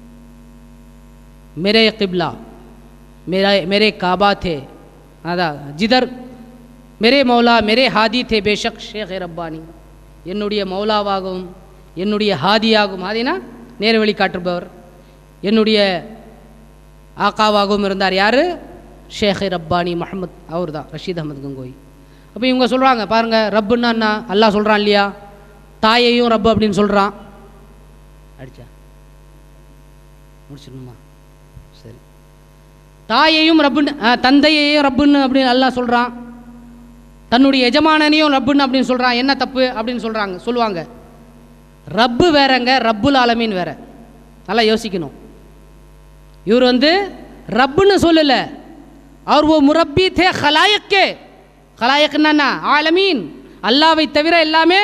मेरे किबला मेरा मेरे काबा थे அதான் ஜிதர் மெரே மௌலா மெரே ஹாதி தே பேஷக் ஷேக் ரப்பானி என்னுடைய மௌலாவாகவும் என்னுடைய ஹாதியாகவும் ஹாதினா நேர் வழி காட்டுபவர் என்னுடைய ஆக்காவாகவும் இருந்தார் யார் ஷேக் ரப்பானி முகமது அவர் தான் ரஷீத் அஹமத் கங்கோய் அப்போ இவங்க சொல்கிறாங்க பாருங்கள் ரப்புன்னா என்ன அல்லாஹ் சொல்கிறான் இல்லையா தாயையும் ரப்பு அப்படின்னு சொல்கிறான் அடிச்சா முடிச்சிடணுமா சரி தாயையும் ரப்புன்னு ஆ, தந்தையையும் ரப்புன்னு அப்படின்னு அல்லாஹ் சொல்கிறான் தன்னுடைய எஜமானனையும் ரப்புன்னு அப்படின்னு சொல்கிறான் என்ன தப்பு அப்படின்னு சொல்கிறாங்க சொல்லுவாங்க ரப்பு வேறங்க ரப்புல் ஆலமீன் வேற நல்லா யோசிக்கணும் இவர் வந்து ரப்புன்னு சொல்லலை அவர் ஓ முரப்பி தே ஹலாயக்கே ஹலாயக்னா ஆலமீன் அல்லாவை தவிர எல்லாமே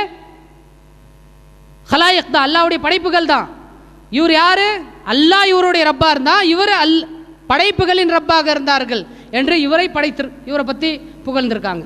ஹலாயக் தான் அல்லாவுடைய படைப்புகள் தான் இவர் யாரு அல்லாஹ் இவருடைய ரப்பா இருந்தா இவர் அல் படைப்புகளின் ரப்பாக இருந்தார்கள் என்று இவரை படைத்து இவரை பற்றி புகழ்ந்திருக்காங்க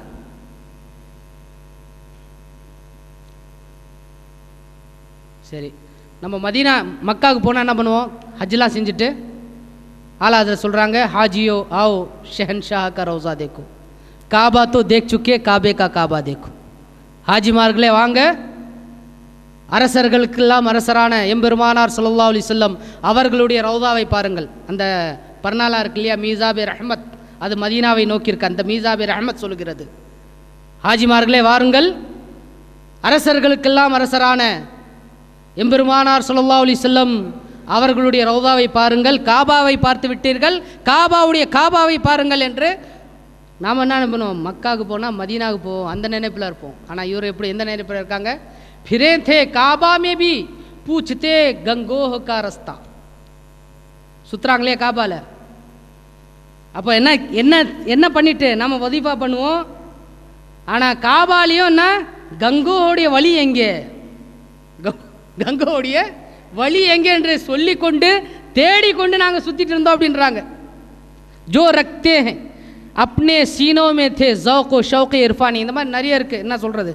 சரி நம்ம மதீனா மக்காவுக்கு போனால் என்ன பண்ணுவோம் ஹஜ்லாம் செஞ்சுட்டு ஆலா அதில் சொல்கிறாங்க ஹாஜியோ ஆओ शहनशाह का रोज़ा देखो काबा तो देख चुके काबे का काबा देखो ஹாஜிமார்களே வாங்க அரசர்களுக்கெல்லாம் அரசரான எம்பெருமானார் ஸல்லல்லாஹு அலைஹி வஸல்லம் அவர்களுடைய ரவுதாவை பாருங்கள் அந்த பர்னாலா இருக்கு இல்லையா மீசாபே ரஹ்மத் அது மதீனாவை நோக்கியிருக்கு அந்த மீசாபே ரஹ்மத் சொல்கிறது ஹாஜிமார்களே வாருங்கள் அரசர்களுக்கெல்லாம் அரசரான எம்பெருமானார் ஸல்லல்லாஹு அலைஹி வஸல்லம் அவர்களுடைய ரவுதாவை பாருங்கள் காபாவை பார்த்து விட்டீர்கள் காபாவுடைய காபாவை பாருங்கள் என்று நாம் என்ன பண்ணுவோம் மக்காவுக்கு போனால் மதீனாவுக்கு போவோம் அந்த நினைப்பில் இருப்போம் ஆனால் இவர் எப்படி எந்த நினைப்பில் இருக்காங்க फिरे थे काबा में भी पूछते गंगोह का रास्ता சுத்துறாங்களே காபால அப்போ என்ன என்ன என்ன பண்ணிட்டு நம்ம வதிஃபா பண்ணுவோம் ஆனால் காபாலையும் என்ன கங்கோவுடைய வழி எங்கே க- கங்கோவுடைய வழி எங்கே என்று சொல்லிக்கொண்டு தேடிக்கொண்டு நாங்கள் சுத்திட்டு இருந்தோம் அப்படின்றாங்க ஜோ ரக்தே हैं अपने सीनों में थे ज़ौक़ शौक़ इरफानी இந்த மாதிரி நிறைய இருக்கு என்ன சொல்றது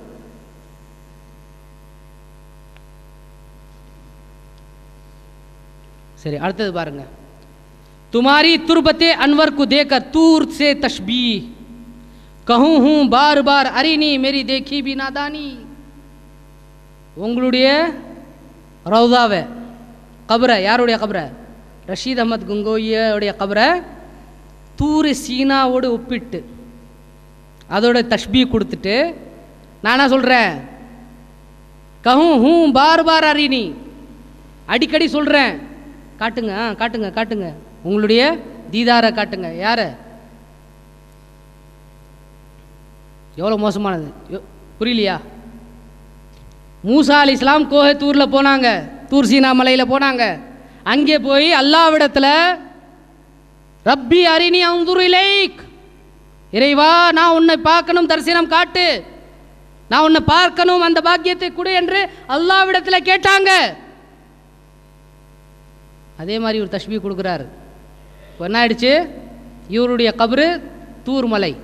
சரி அடுத்தது பாருங்க तुम्हारी तुरबते अनवर को देकर तूर से तशबी कहूँ हूँ बार बार अरिनी मेरी देखी भी नादानी உங்களுடைய ரவுதாவை கபரை யாருடைய கபரை ரஷீத் அஹமத் குங்கோய்யோடைய கபரை தூரு சீனாவோடு ஒப்பிட்டு அதோட தஷ்பீ கொடுத்துட்டு நான் என்ன சொல்கிறேன் கஹும் ஹூ பார் பார் அரினி அடிக்கடி சொல்கிறேன் காட்டுங்க ஆ, காட்டுங்க காட்டுங்க உங்களுடைய தீதாரை காட்டுங்க யாரை எவ்வளோ மோசமானது யோ- புரியலையா மூசா அலி இஸ்லாம் கோஹே தூரில் போனாங்க தூர் சீனா மலையில் போனாங்க அங்கே போய் அல்லாவிடத்தில் ரப்பி அரினி அந்துரு இலைக் இறைவா நான் உன்னை பார்க்கணும் தரிசனம் காட்டு நான் உன்னை பார்க்கணும் அந்த பாக்கியத்தை கொடு என்று அல்லாவிடத்தில் கேட்டாங்க அதே மாதிரி ஒரு தஷ்பி கொடுக்குறாரு இப்போ என்ன ஆயிடுச்சு இவருடைய கபரு தூர் மலை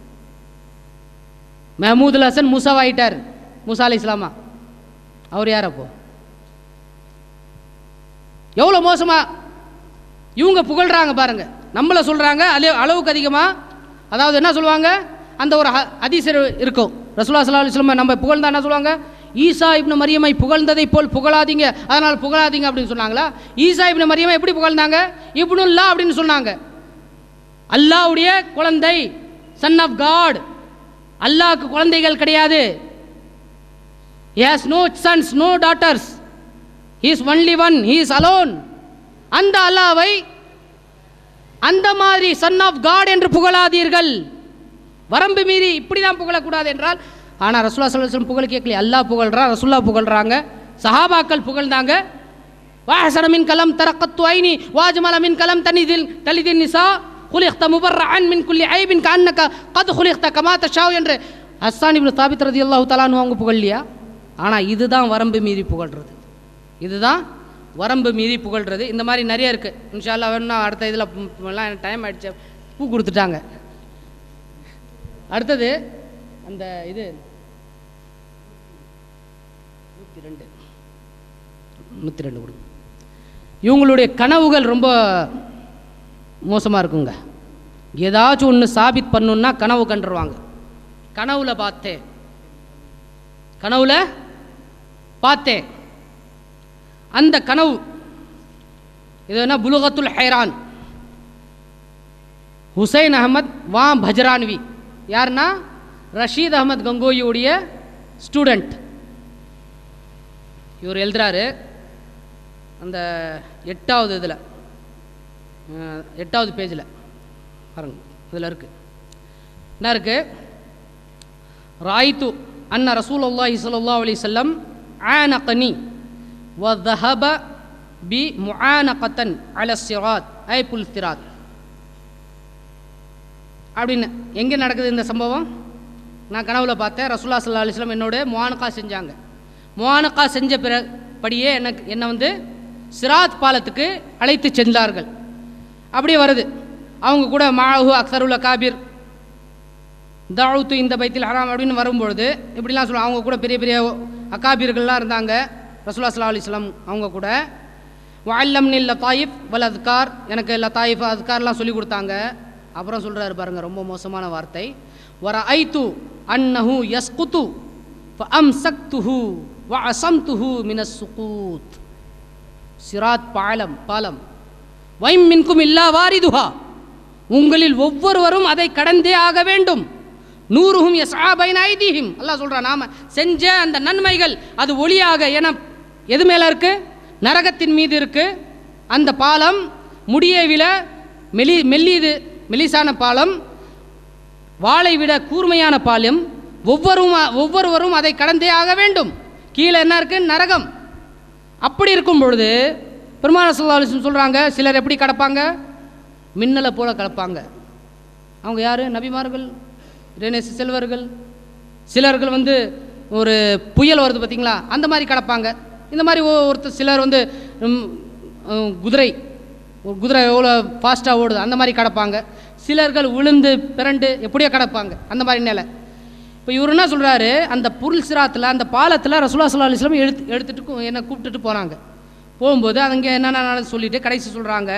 மெஹமூதுல் ஹசன் மூசாவாயிட்டார் மூசா அலி இஸ்லாமா அவர் யார் அப்போ எவ்வளோ மோசமா இவங்க புகழ்றாங்க பாருங்க நம்மள சொல்றாங்க அதே அளவுக்கு அதிகமாக அதாவது என்ன சொல்லுவாங்க அந்த ஒரு ஹ- ஹதீஸ் இரு- இருக்கும் ரசூலா சல்லா அலிஸ்லாம் நம்ம புகழ்ந்தா என்ன சொல்லுவாங்க ஈசா இப்னு மரியமை புகழ்ந்ததை போல் புகழாதீங்க அதனால் புகழாதீங்க அப்படின்னு சொன்னாங்களா ஈசா இப்னு மரியமை எப்படி புகழ்ந்தாங்க இப்னுல்லா அப்படின்னு சொன்னாங்க அல்லாஹ்வுடைய குழந்தை சன் ஆஃப் காட் அல்லாஹ்க்கு குழந்தைகள் கிடையாது has no sons no daughters is only one is alone அந்த அல்லாவை அந்த மாதிரி சன் ஆஃப் காட் என்று புகழாதீர்கள் வரம்பு மீறி இப்படி தான் புகழக்கூடாது என்றால் ஆனால் ரசூல்லா சொல்லம் புகழ் கேட்கல அல்லாஹ் புகழ்றா ரசூல்லா புகழ்றாங்க சஹாபாக்கள் புகழ்ந்தாங்க வாஹசன மின் கலம் தரக்கத்து ஐனி வாஜ்மல மின் கலம் தனிதில் தலிதின் நிசா خلقت مبرعا من كل عيب كأنك قد خلقت كما تشاء என்று ஹஸ்ஸான் இப்னு தாபித் ரதி அல்லாஹு தலான்னு அவங்க புகழ்லையா ஆனால் இதுதான் வரம்பு மீறி புகழ்றது இதுதான் வரம்பு மீறி புகழ்றது இந்த மாதிரி நிறைய இருக்குது இன்ஷால்லா வேணும்னா அடுத்த இதில் எல்லாம் டைம் ஆயிடுச்சு பூ கொடுத்துட்டாங்க அடுத்தது அந்த இது நூற்றி ரெண்டு நூற்றி ரெண்டு கொடுங்க இவங்களுடைய கனவுகள் ரொம்ப மோசமாக இருக்குங்க ஏதாச்சும் ஒன்று சாபித் பண்ணணுன்னா கனவு கண்டுருவாங்க கனவுல பார்த்தேன் கனவுல பார்த்தேன் அந்த கனவு இது என்ன புலுகத்துல் ஹைரான் ஹுசைன் அகமத் வா பஜ்ரான்வி யாருன்னா ரஷீத் அகமத் கங்கோயியுடைய ஸ்டூடெண்ட் இவர் எழுதுறாரு அந்த எட்டாவது இதில் எட்டாவது பேஜில் பாருங்க இதில் இருக்கு என்ன இருக்கு ராய்த்து அன்ன ரசூல் அல்லாஹி சல்லா அலி சொல்லம் ஆனகனி வஹப பி முஆனகத்தன் அல சிராத் ஐ புல் திராத் அப்படின்னு எங்கே நடக்குது இந்த சம்பவம் நான் கனவுல பார்த்தேன் ரசூல்லா சல்லா அலிஸ்லாம் என்னோட முவானக்கா செஞ்சாங்க முவானக்கா செஞ்ச பிற படியே எனக்கு என்னை வந்து சிராத் பாலத்துக்கு அழைத்து சென்றார்கள் அப்படியே வருது அவங்க கூட மாஹு அக்சருல்ல காபீர் தாவுத்து இந்த பைத்தில் ஹராம் அப்படின்னு வரும்பொழுது இப்படிலாம் சொல்லுவாங்க அவங்க கூட பெரிய பெரிய அக்காபீர்கள்லாம் இருந்தாங்க ரசூல்லா சல்லா அலிஸ்லாம் அவங்க கூட வல்லம் நில் லத்தாயிஃப் வல் அத்கார் எனக்கு லத்தாயிஃப் அத்கார்லாம் சொல்லி கொடுத்தாங்க அப்புறம் சொல்கிறாரு பாருங்க ரொம்ப மோசமான வார்த்தை வர ஐத்து அன்னஹு யஸ்குத்து அம் சக்துஹு வ அசம்துஹு மினஸ் சுகூத் சிராத் பாலம் பாலம் வைம் மின்கும் இல்லா வாரிதுஹா உங்களில் ஒவ்வொருவரும் அதை கடந்தே ஆக வேண்டும் நூறுஹும் யஸ்ஆபைன் ஐதீஹிம் அல்லாஹ் சொல்றான் நாம செஞ்ச அந்த நன்மைகள் அது ஒளியாக என எது மேல இருக்கு நரகத்தின் மீது இருக்கு அந்த பாலம் முடியை விட மெலி மெல்லியது மெலிசான பாலம் வாளை விட கூர்மையான பாலம் ஒவ்வொருவரும் ஒவ்வொருவரும் அதை கடந்தே ஆக வேண்டும் கீழே என்ன இருக்கு நரகம் அப்படி இருக்கும் பொழுது பெருமான சொல்லாலிசம் சொல்கிறாங்க சிலர் எப்படி கடப்பாங்க மின்னலை போல கடப்பாங்க அவங்க யார் நபிமார்கள் இறைநேச செல்வர்கள் சிலர்கள் வந்து ஒரு புயல் வருது பார்த்தீங்களா அந்த மாதிரி கடப்பாங்க இந்த மாதிரி ஒ- ஒருத்தர் சிலர் வந்து ம், ம், குதிரை ஒரு குதிரை எவ்வளோ ஃபாஸ்ட்டாக ஓடுது அந்த மாதிரி கடப்பாங்க சிலர்கள் விழுந்து பிறண்டு எப்படியோ கடப்பாங்க அந்த மாதிரி நிலை இப்போ இவர் என்ன சொல்கிறாரு அந்த புருள் சிராத்தில் அந்த பாலத்தில் ரசூலா சல்லா அலிஸ்லாம் எடுத்து எடுத்துட்டு கு- என்னை கூப்பிட்டுட்டு போகிறாங்க போகும்போது அங்கே என்னென்ன சொல்லிட்டு கடைசி சொல்கிறாங்க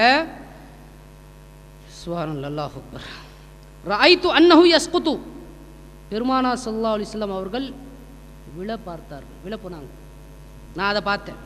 சுவாரன் அல்லாஹ் அக்பர் ராய்த்து அன்னஹு யஸ்குத்து பெருமானா சல்லா அலிஸ்லாம் அவர்கள் விழ பார்த்தார்கள் விழ போனாங்க நான் அதை பார்த்தேன்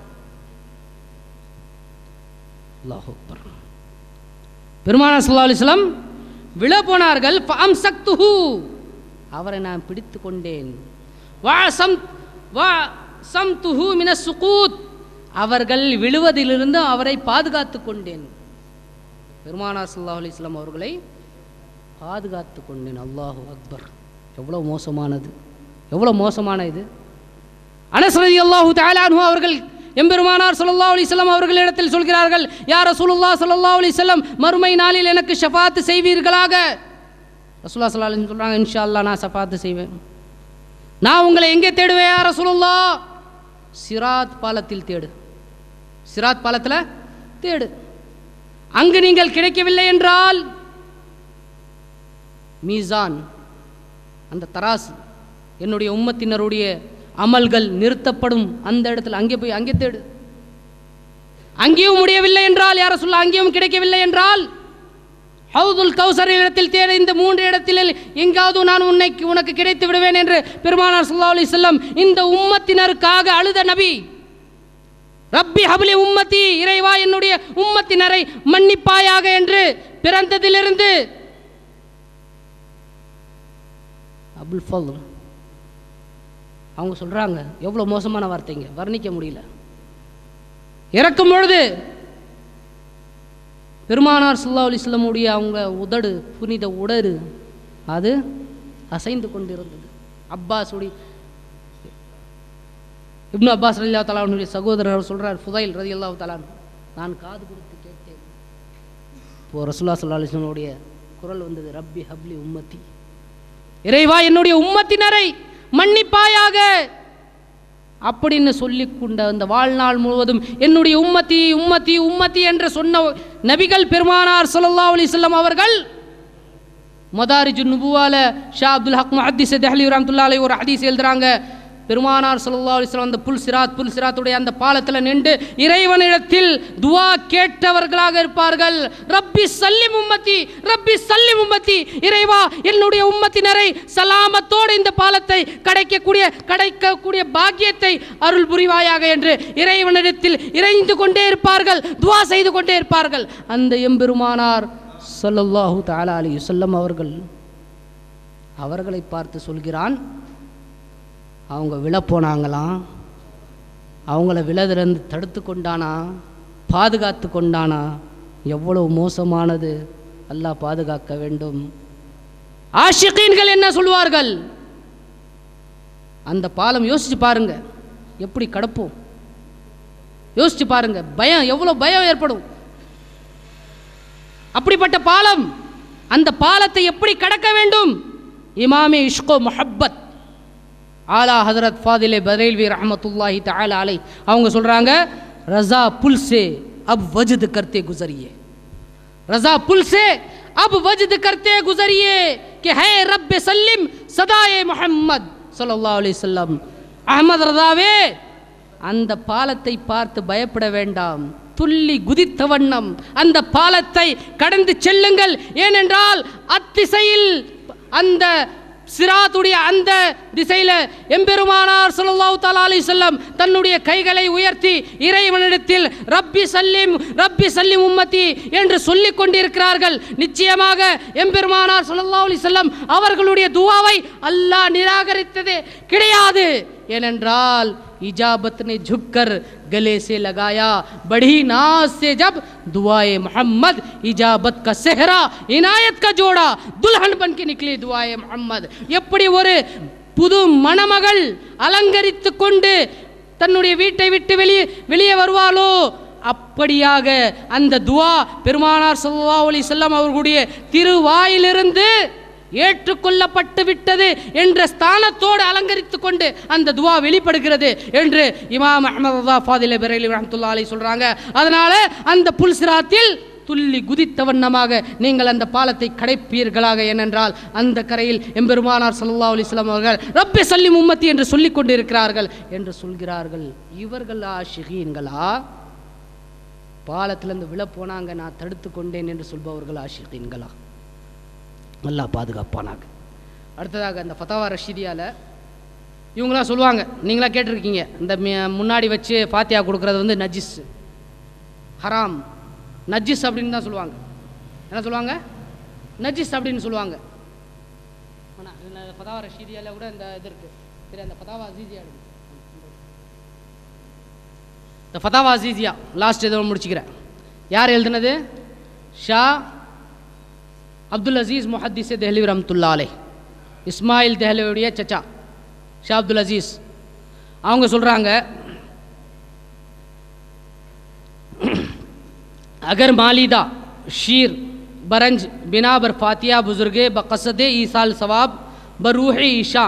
அல்லாஹ் அக்பர் பெருமானா சல்லா அலிஸ்லாம் விழ போனார்கள் ஃபஅம் சக்துஹு அவரை நான் பிடித்து கொண்டேன் வா சம் வா சம் துஹு மின சுகூத் அவர்கள் விழுவதிலிருந்து அவரை பாதுகாத்து கொண்டேன் பெருமானார் ஸல்லல்லாஹு அலைஹி வஸல்லம் அவர்களை பாதுகாத்து கொண்டேன் அல்லாஹு அக்பர் எவ்வளோ மோசமானது எவ்வளோ மோசமான இது அனஸ் ரலியல்லாஹு தஆலா அன்ஹு அவர்கள் எம்பெருமானார் ஸல்லல்லாஹு அலைஹி வஸல்லம் அவர்களிடத்தில் சொல்கிறார்கள் யா ரசூலுல்லாஹ் ஸல்லல்லாஹு அலைஹி வஸல்லம் மறுமை நாளில் எனக்கு ஷஃபாத் செய்வீர்களாக ரசூலுல்லாஹ் ஸல்லல்லாஹு அலைஹி வஸல்லம் சொல்றாங்க இன்ஷா அல்லாஹ் நான் ஷஃபாத் செய்வேன் நான் உங்களை எங்கே தேடுவேன் யா ரசூலுல்லாஹ் சிராத் பாலத்தில் தேடு சிராத் பாலத்தில் தேடு அங்கு நீங்கள் கிடைக்கவில்லை என்றால் மீசான் அந்த தராசு என்னுடைய உம்மத்தினருடைய அமல்கள் நிறுத்தப்படும் அந்த இடத்துல அங்கே போய் அங்கே தேடு அங்கேயும் முடியவில்லை என்றால் யார சொல்ல அங்கேயும் கிடைக்கவில்லை என்றால் ஹவுதுல் கௌசர் இடத்தில் தேட இந்த மூன்று இடத்தில் எங்காவது நான் உன்னை உனக்கு கிடைத்து விடுவேன் என்று பெருமானார் ஸல்லல்லாஹு அலைஹி வஸல்லம் இந்த உம்மத்தினருக்காக அழுத நபி ரப்பி ஹப்லி உம்மத்தி இறைவா என்னுடைய உம்மத்தினரை மன்னிப்பாயாக என்று பிறந்ததிலிருந்து அபுல் ஃபல் அவங்க சொல்றாங்க எவ்வளோ மோசமான வார்த்தைங்க வர்ணிக்க முடியல இறக்கும் பொழுது பெருமானார் ஸல்லல்லாஹு அலைஹி வஸல்லமுடைய அவங்க உதடு புனித உடறு அது அசைந்து கொண்டிருந்தது அப்பாஸுடைய இப்னு அப்பாஸ் ரலி அல்லா தலானுடைய சகோதரர் அவர் சொல்றார் ஃபுதைல் ரதி அல்லாஹ் தலான் நான் காது கொடுத்து கேட்டேன் இப்போ ரசூல்லா சல்லா அலிஸ்லனுடைய குரல் வந்தது ரப்பி ஹப்லி உம்மத்தி இறைவா என்னுடைய உம்மத்தினரை மன்னிப்பாயாக அப்படின்னு சொல்லி கொண்ட அந்த வாழ்நாள் முழுவதும் என்னுடைய உம்மத்தி உம்மத்தி உம்மத்தி என்று சொன்ன நபிகள் பெருமானார் ஸல்லல்லாஹு அலைஹி வஸல்லம் அவர்கள் மதாரிஜு நுபுவால ஷா அப்துல் ஹக் முஹத்திஸ் தெஹ்லி ரஹ்மத்துல்லாஹி அலைஹி ஒரு ஹதீஸ் எழுதுறாங்க பெருமானார் ஸல்லல்லாஹு அலைஹி வஸல்லம் அந்த புல் சிராத் புல் சிராத்துடைய அந்த பாலத்தில் நின்று இறைவனிடத்தில் துவா கேட்டவர்களாக இருப்பார்கள் ரப்பி சல்லிம் உம்மத்தி ரப்பி சல்லிம் உம்மத்தி இறைவா என்னுடைய உம்மத்தினரை சலாமத்தோடு இந்த பாலத்தை கிடைக்கக்கூடிய கிடைக்கக்கூடிய பாக்கியத்தை அருள் புரிவாயாக என்று இறைவனிடத்தில் இறைந்து கொண்டே இருப்பார்கள் துவா செய்து கொண்டே இருப்பார்கள் அந்த எம்பெருமானார் ஸல்லல்லாஹு தஆலா அலைஹி வஸல்லம் அவர்கள் அவர்களை பார்த்து சொல்கிறான் அவங்க விழப்போனாங்களாம் அவங்கள விழதிலிருந்து தடுத்து கொண்டானா பாதுகாத்து கொண்டானா எவ்வளவு மோசமானது அல்லாஹ் பாதுகாக்க வேண்டும் ஆஷிகீன்கள் என்ன சொல்வார்கள் அந்த பாலம் யோசிச்சு பாருங்க எப்படி கடப்போம் யோசிச்சு பாருங்க பயம் எவ்வளோ பயம் ஏற்படும் அப்படிப்பட்ட பாலம் அந்த பாலத்தை எப்படி கடக்க வேண்டும் இமாமே இஷ்கோ முஹப்பத் ஆலா ஹதரத் ஃபாதிலே பரேல்வி ரஹமத்துல்லாஹி தஆலா அலை அவங்க சொல்றாங்க ரஸா புல் से अब वजद करते गुजरिए रज़ा पुल से अब वजद करते गुजरिए कि है रब सल्लिम सदाए मोहम्मद ஸல்லல்லாஹு அலைஹி வஸல்லம் அஹ்மத் ரதாவே அந்த பாலத்தை பார்த்து பயப்பட வேண்டாம் துள்ளி குதித்த வண்ணம் அந்த பாலத்தை கடந்து செல்லுங்கள் ஏனென்றால் அத்திசையில் அந்த சிராத்துடைய அந்த திசையில எம்பெருமானார் ஸல்லல்லாஹு தஆலா அலைஹி வஸல்லம் தன்னுடைய கைகளை உயர்த்தி இறைவனிடத்தில் ரப்பி சல்லிம் ரப்பி சல்லிம் உம்மத்தி என்று சொல்லிக் கொண்டிருக்கிறார்கள் நிச்சயமாக எம்பெருமானார் ஸல்லல்லாஹு அலைஹி வஸல்லம் அவர்களுடைய துஆவை அல்லாஹ் நிராகரித்தது கிடையாது ஏனென்றால் इजाबत ने झुककर गले से लगाया बड़ी नाज से जब दुआए मोहम्मद इजाबत का सेहरा इनायत का जोड़ा दुल्हन बन के निकली दुआए मोहम्मद எப்படி ஒரு புது மணமகள் அலங்கரித்து கொண்டு தன்னுடைய வீட்டை விட்டு வெளியே வெளியே வருவாளோ அப்படியாக அந்த துவா பெருமானார் ஸல்லல்லாஹு அலைஹி வஸல்லம் அவர்களுடைய திருவாயிலிருந்து ஏற்றுக்கொள்ளப்பட்டு விட்டது என்ற ஸ்தானத்தோடு அலங்கரித்து கொண்டு அந்த துவா வெளிப்படுகிறது என்று இமாம் அஹமது ஃபாதில பெரலி ரஹமத்துல்லா அலை சொல்றாங்க அதனால அந்த புல்சிராத்தில் துள்ளி குதித்த வண்ணமாக நீங்கள் அந்த பாலத்தை கடைப்பீர்களாக ஏனென்றால் அந்த கரையில் எம்பெருமானார் ஸல்லல்லாஹு அலைஹி வஸல்லம் அவர்கள் ரப்பே சல்லி மும்மத்தி என்று சொல்லிக் கொண்டிருக்கிறார்கள் என்று சொல்கிறார்கள் இவர்களா ஷிகீன்களா பாலத்திலிருந்து விழ போனாங்க நான் தடுத்து கொண்டேன் என்று சொல்பவர்களா ஷிகீன்களா நல்லா பாதுகாப்பானாங்க அடுத்ததாக அந்த ஃபத்தாவா ரஷீதியால் இவங்களாம் சொல்லுவாங்க நீங்களா கேட்டிருக்கீங்க இந்த மி- முன்னாடி வச்சு ஃபாத்தியா கொடுக்கறது வந்து நஜிஸ் ஹராம் நஜிஸ் அப்படின்னு தான் சொல்லுவாங்க என்ன சொல்லுவாங்க நஜிஸ் அப்படின்னு சொல்லுவாங்க ஆனா, இந்த ஃபதாவா ரஷீதியால கூட இந்த இது இருக்கு சரி அந்த ஃபதாவா அசீசியா எடுங்க. இந்த ஃபதாவா அசீசியா லாஸ்ட் இதோட முடிச்சுக்கிறேன் யார் எழுதுனது ஷா அப்துல் அசீஸ் முஹத்திஸ் தெஹ்லி ரஹமத்துல்லா அலை இஸ்மாயில் தெஹ்லியுடைய சச்சா ஷா அப்துல் அசீஸ் அவங்க சொல்கிறாங்க अगर मालिदा शीर बरंज बिना बर फातिया बुजुर्गे बकसद ईसाल सवाब बरूह ईशा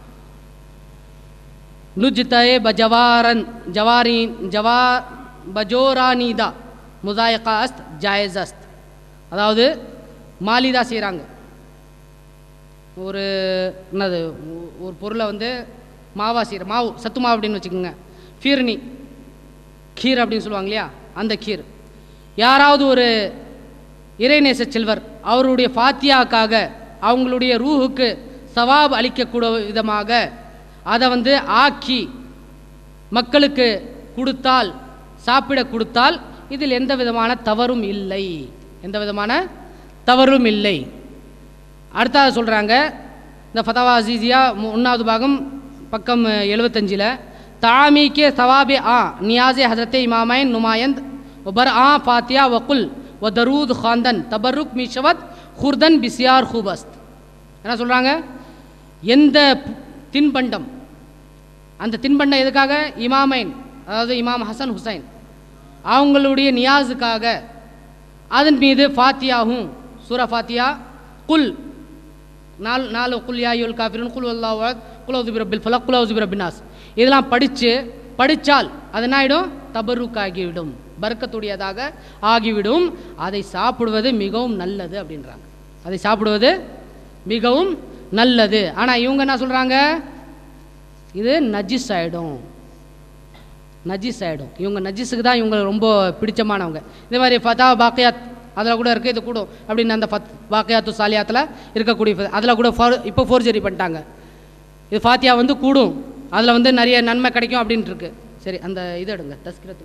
नुजतए बजवारन जवारीन जवा बजोरानीदा முதாயக்கா அஸ்த் ஜாயஸ் அஸ்த் அதாவது மாலிதா செய்கிறாங்க ஒரு என்னது ஒ- ஒரு பொருளை வந்து மாவா செய்கிற மாவு சத்து மாவு அப்படின்னு வச்சுக்கோங்க ஃபீர்னி கீர் அப்படின்னு சொல்லுவாங்க இல்லையா அந்த கீர் யாராவது ஒரு இறைநேச செல்வர் அவருடைய ஃபாத்தியாக்காக அவங்களுடைய ரூஹுக்கு சவாப் அளிக்கக்கூடிய விதமாக அதை வந்து ஆக்கி மக்களுக்கு கொடுத்தால் சாப்பிட கொடுத்தால் இதில் எந்த விதமான தவறும் இல்லை எந்த விதமான தவறும் இல்லை அடுத்தது சொல்கிறாங்க இந்த ஃபதவா அசீசியா ஒன்றாவது பாகம் பக்கம் எழுபத்தஞ்சில் தாமீக்கே சவாபி ஆ நியாசே ஹசரத் இமாமைன் நுமாயந்த் बर आ फातिया वकुल व दरूद खानदन तबरुक मिशवत खुर्दन பிசியார் ஹூபஸ்த் என்ன சொல்கிறாங்க எந்த பு- தின்பண்டம் அந்த தின்பண்டம் எதுக்காக இமாமைன் அதாவது இமாம் ஹசன் ஹுசைன் அவங்களுடைய நியாஸுக்காக அதன் மீது ஃபாத்தியாவும் சூரா ஃபாத்தியா குல் நாலு நாலு குல் யாயுல் காஃபிரன் குல் அல்லாஹ் குலவுது பிரபில் ஃபலக் குலவுது பிரபினாஸ் இதெல்லாம் படித்து படித்தால் அது என்ன ஆகிடும் தபருக் ஆகிவிடும் பர்க்கத்துடையதாக ஆகிவிடும் அதை சாப்பிடுவது மிகவும் நல்லது அப்படின்றாங்க அதை சாப்பிடுவது மிகவும் நல்லது ஆனால் இவங்க என்ன சொல்கிறாங்க இது நஜிஸ் ஆகிடும் நஜிஸ் ஆகிடும் இவங்க நஜிஸுக்கு தான் இவங்க ரொம்ப பிடிச்சமானவங்க இதே மாதிரி ஃபதா பாக்கியாத் அதில் கூட இருக்குது இது கூடும் அப்படின்னு அந்த ஃபத் பாக்கியாத்து சாலியாத்தில் இருக்கக்கூடிய அதில் கூட ஃபார் இப்போ ஃபோர்ஜரி பண்ணிட்டாங்க இது ஃபாத்தியா வந்து கூடும் அதில் வந்து நிறைய நன்மை கிடைக்கும் அப்படின்ட்டு இருக்கு சரி அந்த இது எடுங்க தஸ்கிரத்து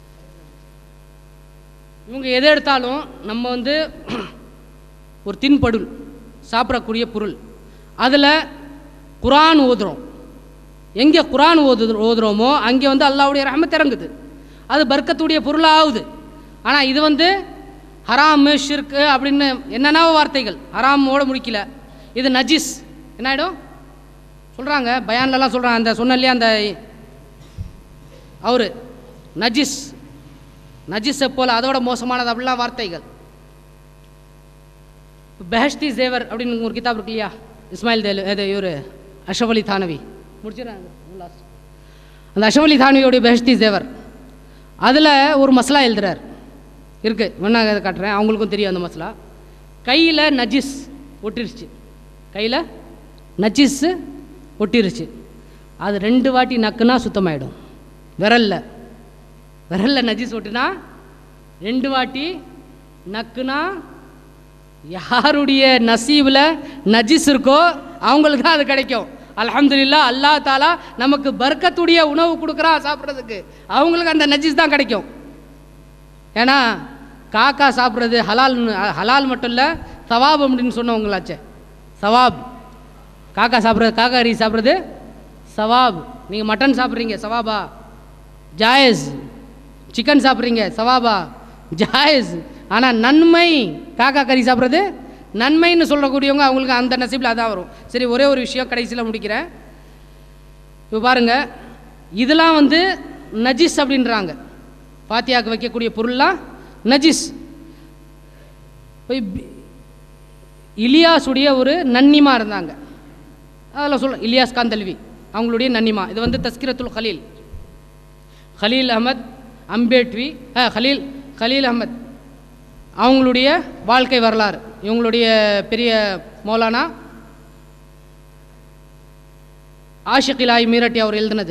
இவங்க எதை எடுத்தாலும் நம்ம வந்து ஒரு தின்பொருள் சாப்பிடக்கூடிய பொருள் அதில் குரான் ஓதுறோம் எங்கே குரான் ஓது ஓதுறோமோ அங்கே வந்து அல்லாவுடைய ரஹமத் இறங்குது அது பர்க்கத்துடைய பொருளாக ஆகுது ஆனால் இது வந்து ஹராமு ஷிர்கு அப்படின்னு என்னென்ன வார்த்தைகள் ஹராமோட முடிக்கல இது நஜிஸ் என்ன ஆகிடும் சொல்கிறாங்க பயான்லலாம் சொல்கிறாங்க அந்த சொன்ன இல்லையா அந்த அவர் நஜிஸ் நஜிஸை போல் அதோட மோசமானது அப்படிலாம் வார்த்தைகள் பெஹஷ்தி ஜேவர் அப்படின்னு ஒரு கிதாப் இருக்கு இல்லையா இஸ்மாயில் தேல் இது இவர் அஷப் அலி தானவி முடிச்சிடறாங்க லாஸ்ட் அந்த அஷப் அலி தானவியோடைய பெஹஷ்தி ஜேவர் அதில் ஒரு மசலா எழுதுறார் இருக்குது வேணா அதை காட்டுறேன் அவங்களுக்கும் தெரியும் அந்த மசலா கையில் நஜிஸ் ஒட்டிருச்சு கையில் நஜிஸ் ஒட்டிருச்சு அது ரெண்டு வாட்டி நக்குனா சுத்தமாயிடும் விரல்ல விரல்ல நஜிஸ் ஒட்டினா ரெண்டு வாட்டி நக்குனா யாருடைய நசீவில் நஜிஸ் இருக்கோ அவங்களுக்கு தான் அது கிடைக்கும் அல்ஹம்துலில்லா அல்லாஹ் தாலா நமக்கு பர்க்கத்துடைய உணவு கொடுக்குறான் சாப்பிட்றதுக்கு அவங்களுக்கு அந்த நஜிஸ் தான் கிடைக்கும் ஏன்னா காக்கா சாப்பிட்றது ஹலால் ஹலால் மட்டும் இல்லை சவாப் அப்படின்னு சொன்னவங்களாச்சே சவாப் காக்கா சாப்பிட்றது காக்கா கறி சாப்பிட்றது சவாப் நீங்கள் மட்டன் சாப்பிட்றீங்க சவாபா ஜாயஸ் சிக்கன் சாப்பிட்றீங்க சவாபா ஜாயஸ் ஆனால் நன்மை காக்கா கறி சாப்பிட்றது நன்மைன்னு சொல்லக்கூடியவங்க அவங்களுக்கு அந்த நசீபில் அதான் வரும் சரி ஒரே ஒரு விஷயம் கடைசியில் முடிக்கிறேன் இப்போ பாருங்கள் இதெல்லாம் வந்து நஜிஸ் அப்படின்றாங்க பாத்தியாக்கு வைக்கக்கூடிய பொருள்லாம் நஜிஸ் போய் பி- இலியாஸுடைய ஒரு நன்னிமா இருந்தாங்க அதில் சொல்ல இலியாஸ் காந்தல்வி அவங்களுடைய நன்னிமா இது வந்து தஸ்கிரத்துல் கலீல் கலீல் அஹமத் அம்பேட்வி அஹ், கலீல் கலீல் அஹமத் அவங்களுடைய வாழ்க்கை வரலாறு இவங்களுடைய பெரிய மௌலானா ஆஷிகிலாய் மீரட்டி அவர் எழுதினது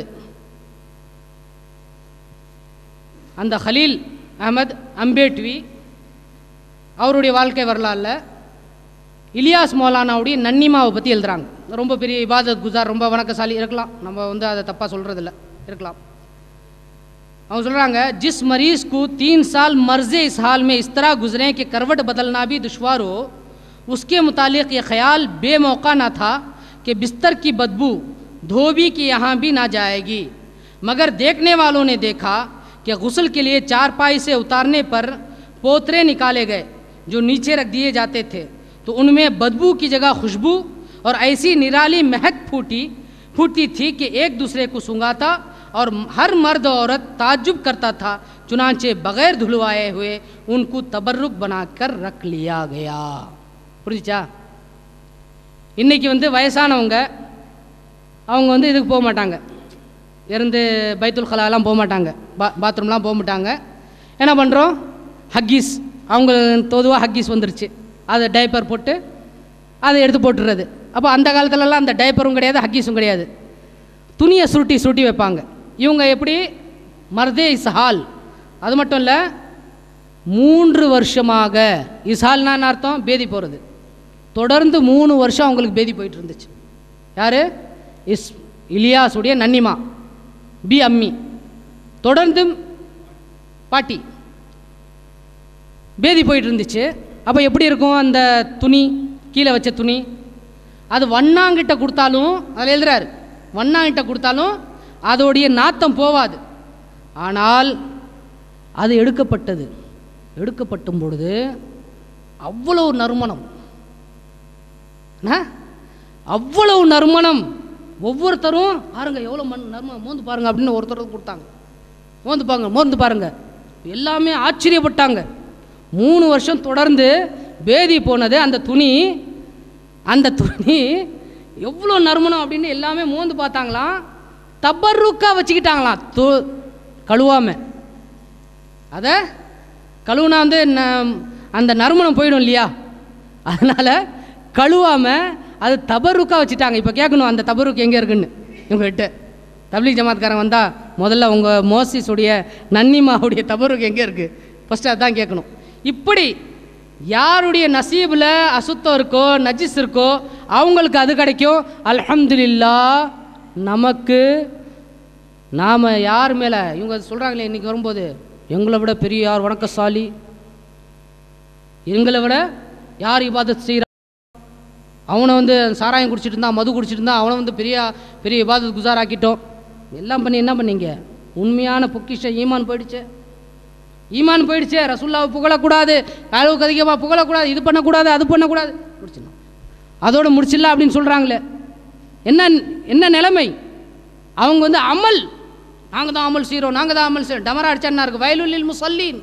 அந்த ஹலீல் அஹமத் அம்பேட்வி அவருடைய வாழ்க்கை வரலாறுல இலியாஸ் மௌலானாவுடைய நன்னிமாவை பற்றி எழுதுறாங்க ரொம்ப பெரிய இபாதத் குசார் ரொம்ப வணக்கசாலி இருக்கலாம் நம்ம வந்து அதை தப்பாக சொல்கிறதில்ல இருக்கலாம் அவங்க சொல்கிறாங்க जिस मरीज को तीन साल मर्ज इस हाल में इस तरह गुजरे कि करवट बदलना भी दुशवार हो उसके मुतालिक ये ख्याल बेमौका ना था कि बिस्तर की बदबू धोबी की यहाँ भी ना जाएगी मगर देखने वालों ने देखा कि गुस्ल के लिए चारपाई से उतारने पर पोतरे निकाले गए जो नीचे रख दिए जाते थे तो उनमें बदबू की जगह खुशबू और ऐसी निराली महक फूटी फूटती थी कि एक दूसरे को सूंघाता और हर मर्द औरत ताज्जुब करता था चुनाचे बगैर धुलवाए हुए उनको तबर्रुक बनाकर रख लिया गया புரிஞ்சுச்சா இன்னைக்கு வந்து வயசானவங்க அவங்க வந்து இதுக்கு போக மாட்டாங்க இருந்து பைத்துல் கலாலாம் போக மாட்டாங்க பா பாத்ரூம்லாம் போக மாட்டாங்க என்ன பண்ணுறோம் ஹக்கீஸ் அவங்க பொதுவாக ஹக்கீஸ் வந்துருச்சு அதை டைப்பர் போட்டு அதை எடுத்து போட்டுறது அப்போ அந்த காலத்துலலாம் அந்த டைப்பரும் கிடையாது ஹக்கீஸும் கிடையாது துணியை சுருட்டி சுருட்டி வைப்பாங்க இவங்க எப்படி மர்தே இஸ்ஹால் அது மட்டும் இல்லை மூன்று வருஷமாக இஸ்ஹால்னா என்ன அர்த்தம் பேதி போகிறது தொடர்ந்து மூணு வருஷம் அவங்களுக்கு பேதி போயிட்டு இருந்துச்சு யார் இஸ் இலியாஸுடைய நன்னிமா பி அம்மி தொடர்ந்து பாட்டி பேதி போயிட்டு இருந்துச்சு அப்போ எப்படி இருக்கும் அந்த துணி கீழே வச்ச துணி அது வண்ணாங்கிட்ட கொடுத்தாலும் அதில் எழுதுறாரு வண்ணாங்கிட்ட கொடுத்தாலும் அதோடைய நாத்தம் போவாது ஆனால் அது எடுக்கப்பட்டது எடுக்கப்பட்டும் பொழுது அவ்வளவு நறுமணம் என்ன? அவ்வளவு நறுமணம் ஒவ்வொருத்தரும் பாருங்க எவ்வளோ மண் நறுமணம் மோந்து பாருங்க அப்படின்னு ஒருத்தர் கொடுத்தாங்க மோந்து பாருங்க மோந்து பாருங்க எல்லாமே ஆச்சரியப்பட்டாங்க மூணு வருஷம் தொடர்ந்து பேதி போனது அந்த துணி அந்த துணி எவ்வளோ நறுமணம் அப்படின்னு எல்லாமே மோந்து பார்த்தாங்களாம் தபருக்கா வச்சுக்கிட்டாங்களாம் து கழுவாம அதை கழுவுனா வந்து ந- அந்த நறுமணம் போயிடும் இல்லையா அதனால் கழுவாமல் அது தபருக்கா வச்சுட்டாங்க இப்போ கேட்கணும் அந்த தபருக்கு எங்கே இருக்குன்னு இவங்ககிட்ட தப்லீக் ஜமாத்காரன் வந்தால் முதல்ல உங்கள் மோசிஸுடைய நன்னிமாவுடைய தபருக்கு எங்கே இருக்குது ஃபஸ்ட்டு அதான் கேட்கணும் இப்படி யாருடைய நசீபில் அசுத்தம் இருக்கோ நஜிஸ் இருக்கோ அவங்களுக்கு அது கிடைக்கும் அல்ஹம்துலில்லா நமக்கு நாம் யார் மேலே இவங்க சொல்கிறாங்களே இன்றைக்கி வரும்போது எங்களை விட பெரிய யார் வணக்கசாலி எங்களை விட யார் இபாதத் செய்கிறா அவனை வந்து சாராயம் குடிச்சிட்டு இருந்தான் மது குடிச்சிட்டு இருந்தான் அவனை வந்து பெரிய பெரிய இபாதத் குசார் ஆக்கிட்டோம் எல்லாம் பண்ணி என்ன பண்ணீங்க உண்மையான பொக்கிஷ ஈமான் போயிடுச்சு ஈமான் போயிடுச்சே ரசுல்லாவை புகழக்கூடாது அளவுக்கு அதிகமாக புகழக்கூடாது இது பண்ணக்கூடாது அது பண்ணக்கூடாது முடிச்சிடலாம் அதோட முடிச்சிடலாம் அப்படின்னு சொல்கிறாங்களே என்ன என்ன நிலைமை அவங்க வந்து அமல் நாங்கள் தான் அமல் செய்கிறோம் நாங்கள் தான் அமல் செய்கிறோம் டமரா அடிச்சா இருக்கு வயலுள்ளில் முசல்லீன்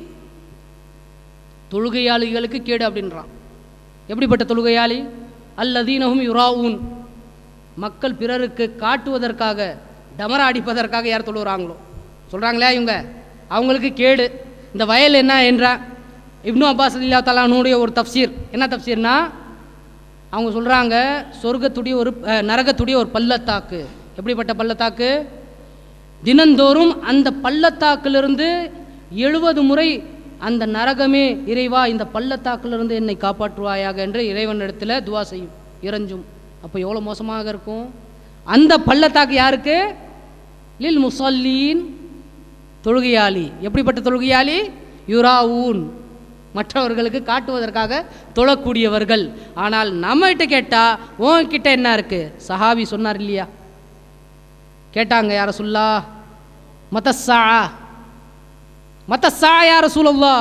தொழுகையாளிகளுக்கு கேடு அப்படின்றான் எப்படிப்பட்ட தொழுகையாளி அல்லதீனஹும் யுராவூன் மக்கள் பிறருக்கு காட்டுவதற்காக டமரா அடிப்பதற்காக யார் தொழுகிறாங்களோ சொல்கிறாங்களே இவங்க அவங்களுக்கு கேடு இந்த வயல் என்ன என்றா இப்னு அப்பாஸ் இல்லா தலானுடைய ஒரு தப்சீர் என்ன தப்சீர்னா அவங்க சொல்கிறாங்க சொர்க்கத்துடைய ஒரு அஹ், நரகத்துடைய ஒரு பள்ளத்தாக்கு எப்படிப்பட்ட பள்ளத்தாக்கு தினந்தோறும் அந்த பள்ளத்தாக்கிலிருந்து எழுபது முறை அந்த நரகமே இறைவா இந்த பள்ளத்தாக்கிலிருந்து என்னை காப்பாற்றுவாயாக என்று இறைவனிடத்தில் துவா செய்யும் இறைஞ்சும் அப்போ எவ்வளோ மோசமாக இருக்கும் அந்த பள்ளத்தாக்கு யாருக்கு லில் முசல்லீன் தொழுகையாளி எப்படிப்பட்ட தொழுகையாளி யுராவூன் மற்றவர்களுக்கு காட்டுவதற்காக தொழக்கூடியவர்கள் ஆனால் நம்மகிட்ட கேட்டால் உன்கிட்ட என்ன இருக்கு சஹாபி சொன்னார் இல்லையா கேட்டாங்க யார சொல்லா மத்தஸ்ஸா மத்தஸ்ஸா யார சூழல்லா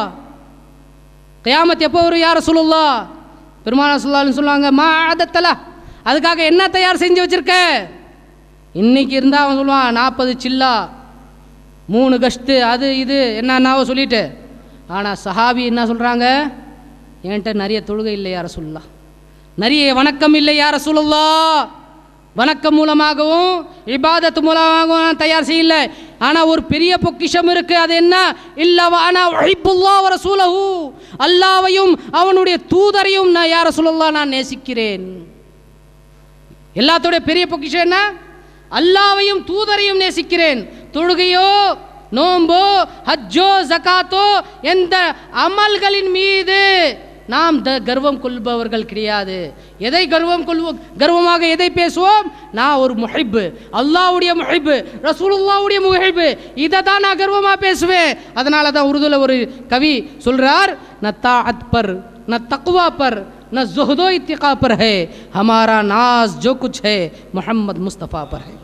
கயாமத் எப்போ வரும் யார சூழல்லா பெருமானா சொல்லான்னு சொல்லுவாங்க மா ஆதத்தல அதுக்காக என்ன தயார் செஞ்சு வச்சிருக்க இன்னைக்கு இருந்தால் அவன் சொல்லுவான் நாற்பது சில்லா மூணு கஷ்டு அது இது என்னன்னாவோ சொல்லிட்டு ஆனால் சஹாபி என்ன சொல்கிறாங்க என்கிட்ட நிறைய தொழுகை இல்லை யார சொல்லலாம் நிறைய வணக்கம் இல்லை யார சொல்லலாம் வணக்கம் மூலமாகவும் இபாதத் மூலமாகவும் நான் தயார் செய்யல ஆனால் ஒரு பெரிய பொக்கிஷம் இருக்கு அது என்ன இல்லவா ஆனால் ஒழிப்புல்லா வர சூழஹு அல்லாவையும் அவனுடைய தூதரையும் நான் யார சொல்லலாம் நான் நேசிக்கிறேன் எல்லாத்தோட பெரிய பொக்கிஷம் என்ன அல்லாவையும் தூதரையும் நேசிக்கிறேன் தொழுகையோ நோம்போ ஹஜ்ஜோ ஜகாத்தோ எந்த அமல்களின் மீது நாம் த கர்வம் கொள்பவர்கள் கிடையாது எதை கர்வம் கொள்வோம் கர்வமாக எதை பேசுவோம் நான் ஒரு முஹிப்பு அல்லாவுடைய முஹிப்பு ரசூலுல்லாவுடைய முஹிப்பு இதை தான் நான் கர்வமாக பேசுவேன் அதனால தான் உருதுல ஒரு கவி சொல்றார் ந தாஅத் பர் न तकवा पर न जुहदो इत्तिका पर है हमारा नाज जो कुछ है मोहम्मद मुस्तफ़ा पर है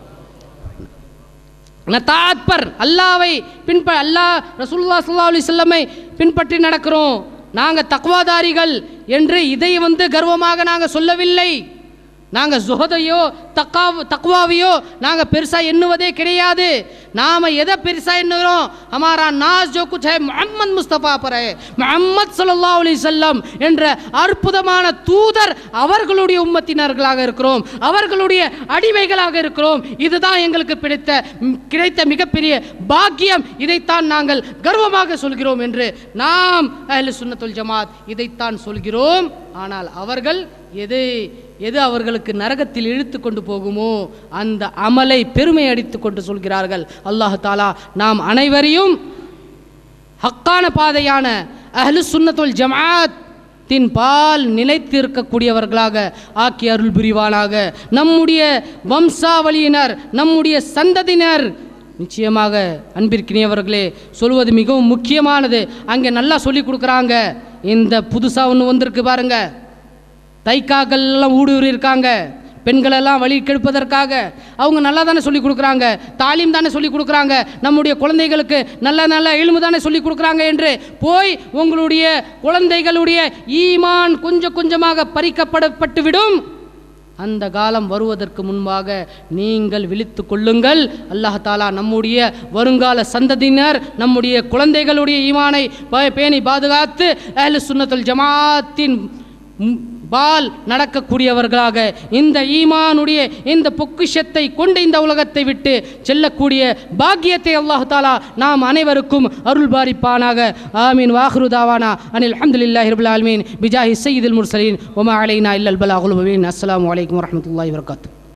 நத்தாத் பர் அல்லாவை பின்ப அல்லாஹ் ரசூலுல்லாஹ் ஸல்லல்லாஹு அலைஹி வஸல்லமை பின்பற்றி நடக்கிறோம் நாங்கள் தக்வாதாரிகள் என்று இதை வந்து கர்வமாக நாங்கள் சொல்லவில்லை நாங்கள் ஜுஹதையோ தக்கா தக்வாவையோ நாங்கள் பெருசாக எண்ணுவதே கிடையாது நாம் எதை பெருசாக எண்ணுகிறோம் ஹமாரா நாஸ் ஜோ குச் ஹை முஹம்மத் முஸ்தபா பர் ஹை முஹம்மத் ஸல்லல்லாஹு அலைஹி வஸல்லம் என்ற அற்புதமான தூதர் அவர்களுடைய உம்மத்தினர்களாக இருக்கிறோம் அவர்களுடைய அடிமைகளாக இருக்கிறோம் இதுதான் எங்களுக்கு பிடித்த ம், கிடைத்த மிகப்பெரிய பாக்கியம் இதைத்தான் நாங்கள் கர்வமாக சொல்கிறோம் என்று நாம் அஹ்லு சுன்னத்துல் ஜமாத் இதைத்தான் சொல்கிறோம் ஆனால் அவர்கள் எது எது அவர்களுக்கு நரகத்தில் இழுத்து கொண்டு போகுமோ அந்த அமலை பெருமை அடித்து கொண்டு சொல்கிறார்கள் அல்லாஹ் தாலா நாம் அனைவரையும் ஹக்கான பாதையான அஹ்லு சுன்னத்துல் ஜமாத் தின் பால் நிலைத்திருக்கக்கூடியவர்களாக ஆக்கி அருள் புரிவானாக நம்முடைய வம்சாவளியினர் நம்முடைய சந்ததியினர் நிச்சயமாக அன்பிற்கினியவர்களே சொல்வது மிகவும் முக்கியமானது அங்கே நல்லா சொல்லி கொடுக்குறாங்க இந்த புதுசாக ஒன்று வந்திருக்கு பாருங்க தைக்காக்கள் எல்லாம் ஊடுருவி இருக்காங்க பெண்களெல்லாம் வழி கெடுப்பதற்காக அவங்க நல்லா தானே சொல்லி கொடுக்குறாங்க தாலீம் தானே சொல்லி கொடுக்குறாங்க நம்முடைய குழந்தைகளுக்கு நல்ல நல்ல இல்மு தானே சொல்லி கொடுக்குறாங்க என்று போய் உங்களுடைய குழந்தைகளுடைய ஈமான் கொஞ்சம் கொஞ்சமாக பறிக்கப்படப்பட்டு விடும் அந்த காலம் வருவதற்கு முன்பாக நீங்கள் விழித்து கொள்ளுங்கள் அல்லாஹ் தாலா நம்முடைய வருங்கால சந்ததியினர் நம்முடைய குழந்தைகளுடைய ஈமானை ப- பேணி பாதுகாத்து அஹ்லு சுன்னத்துல் ஜமாத்தின் ம், பால் நடக்கக்கூடியவர்களாக இந்த ஈமானுடைய இந்த பொக்கிஷத்தை கொண்டு இந்த உலகத்தை விட்டு செல்லக்கூடிய பாக்கியத்தை அல்லாஹ் தாலா நாம் அனைவருக்கும் அருள் பாரிப்பானாக ஆமீன் வாஹ்ரு தாவானா அனில் அஹமதுல்லாஹி ரபுல் ஆலமீன் பிஜாஹி சையீதுல் முர்சலீன் ஒமா அலைனா இல்லல் பலாகுல் முபீன் அஸ்ஸலாமு அலைக்கும் வரஹ்மத்துல்லாஹி வரகாத்து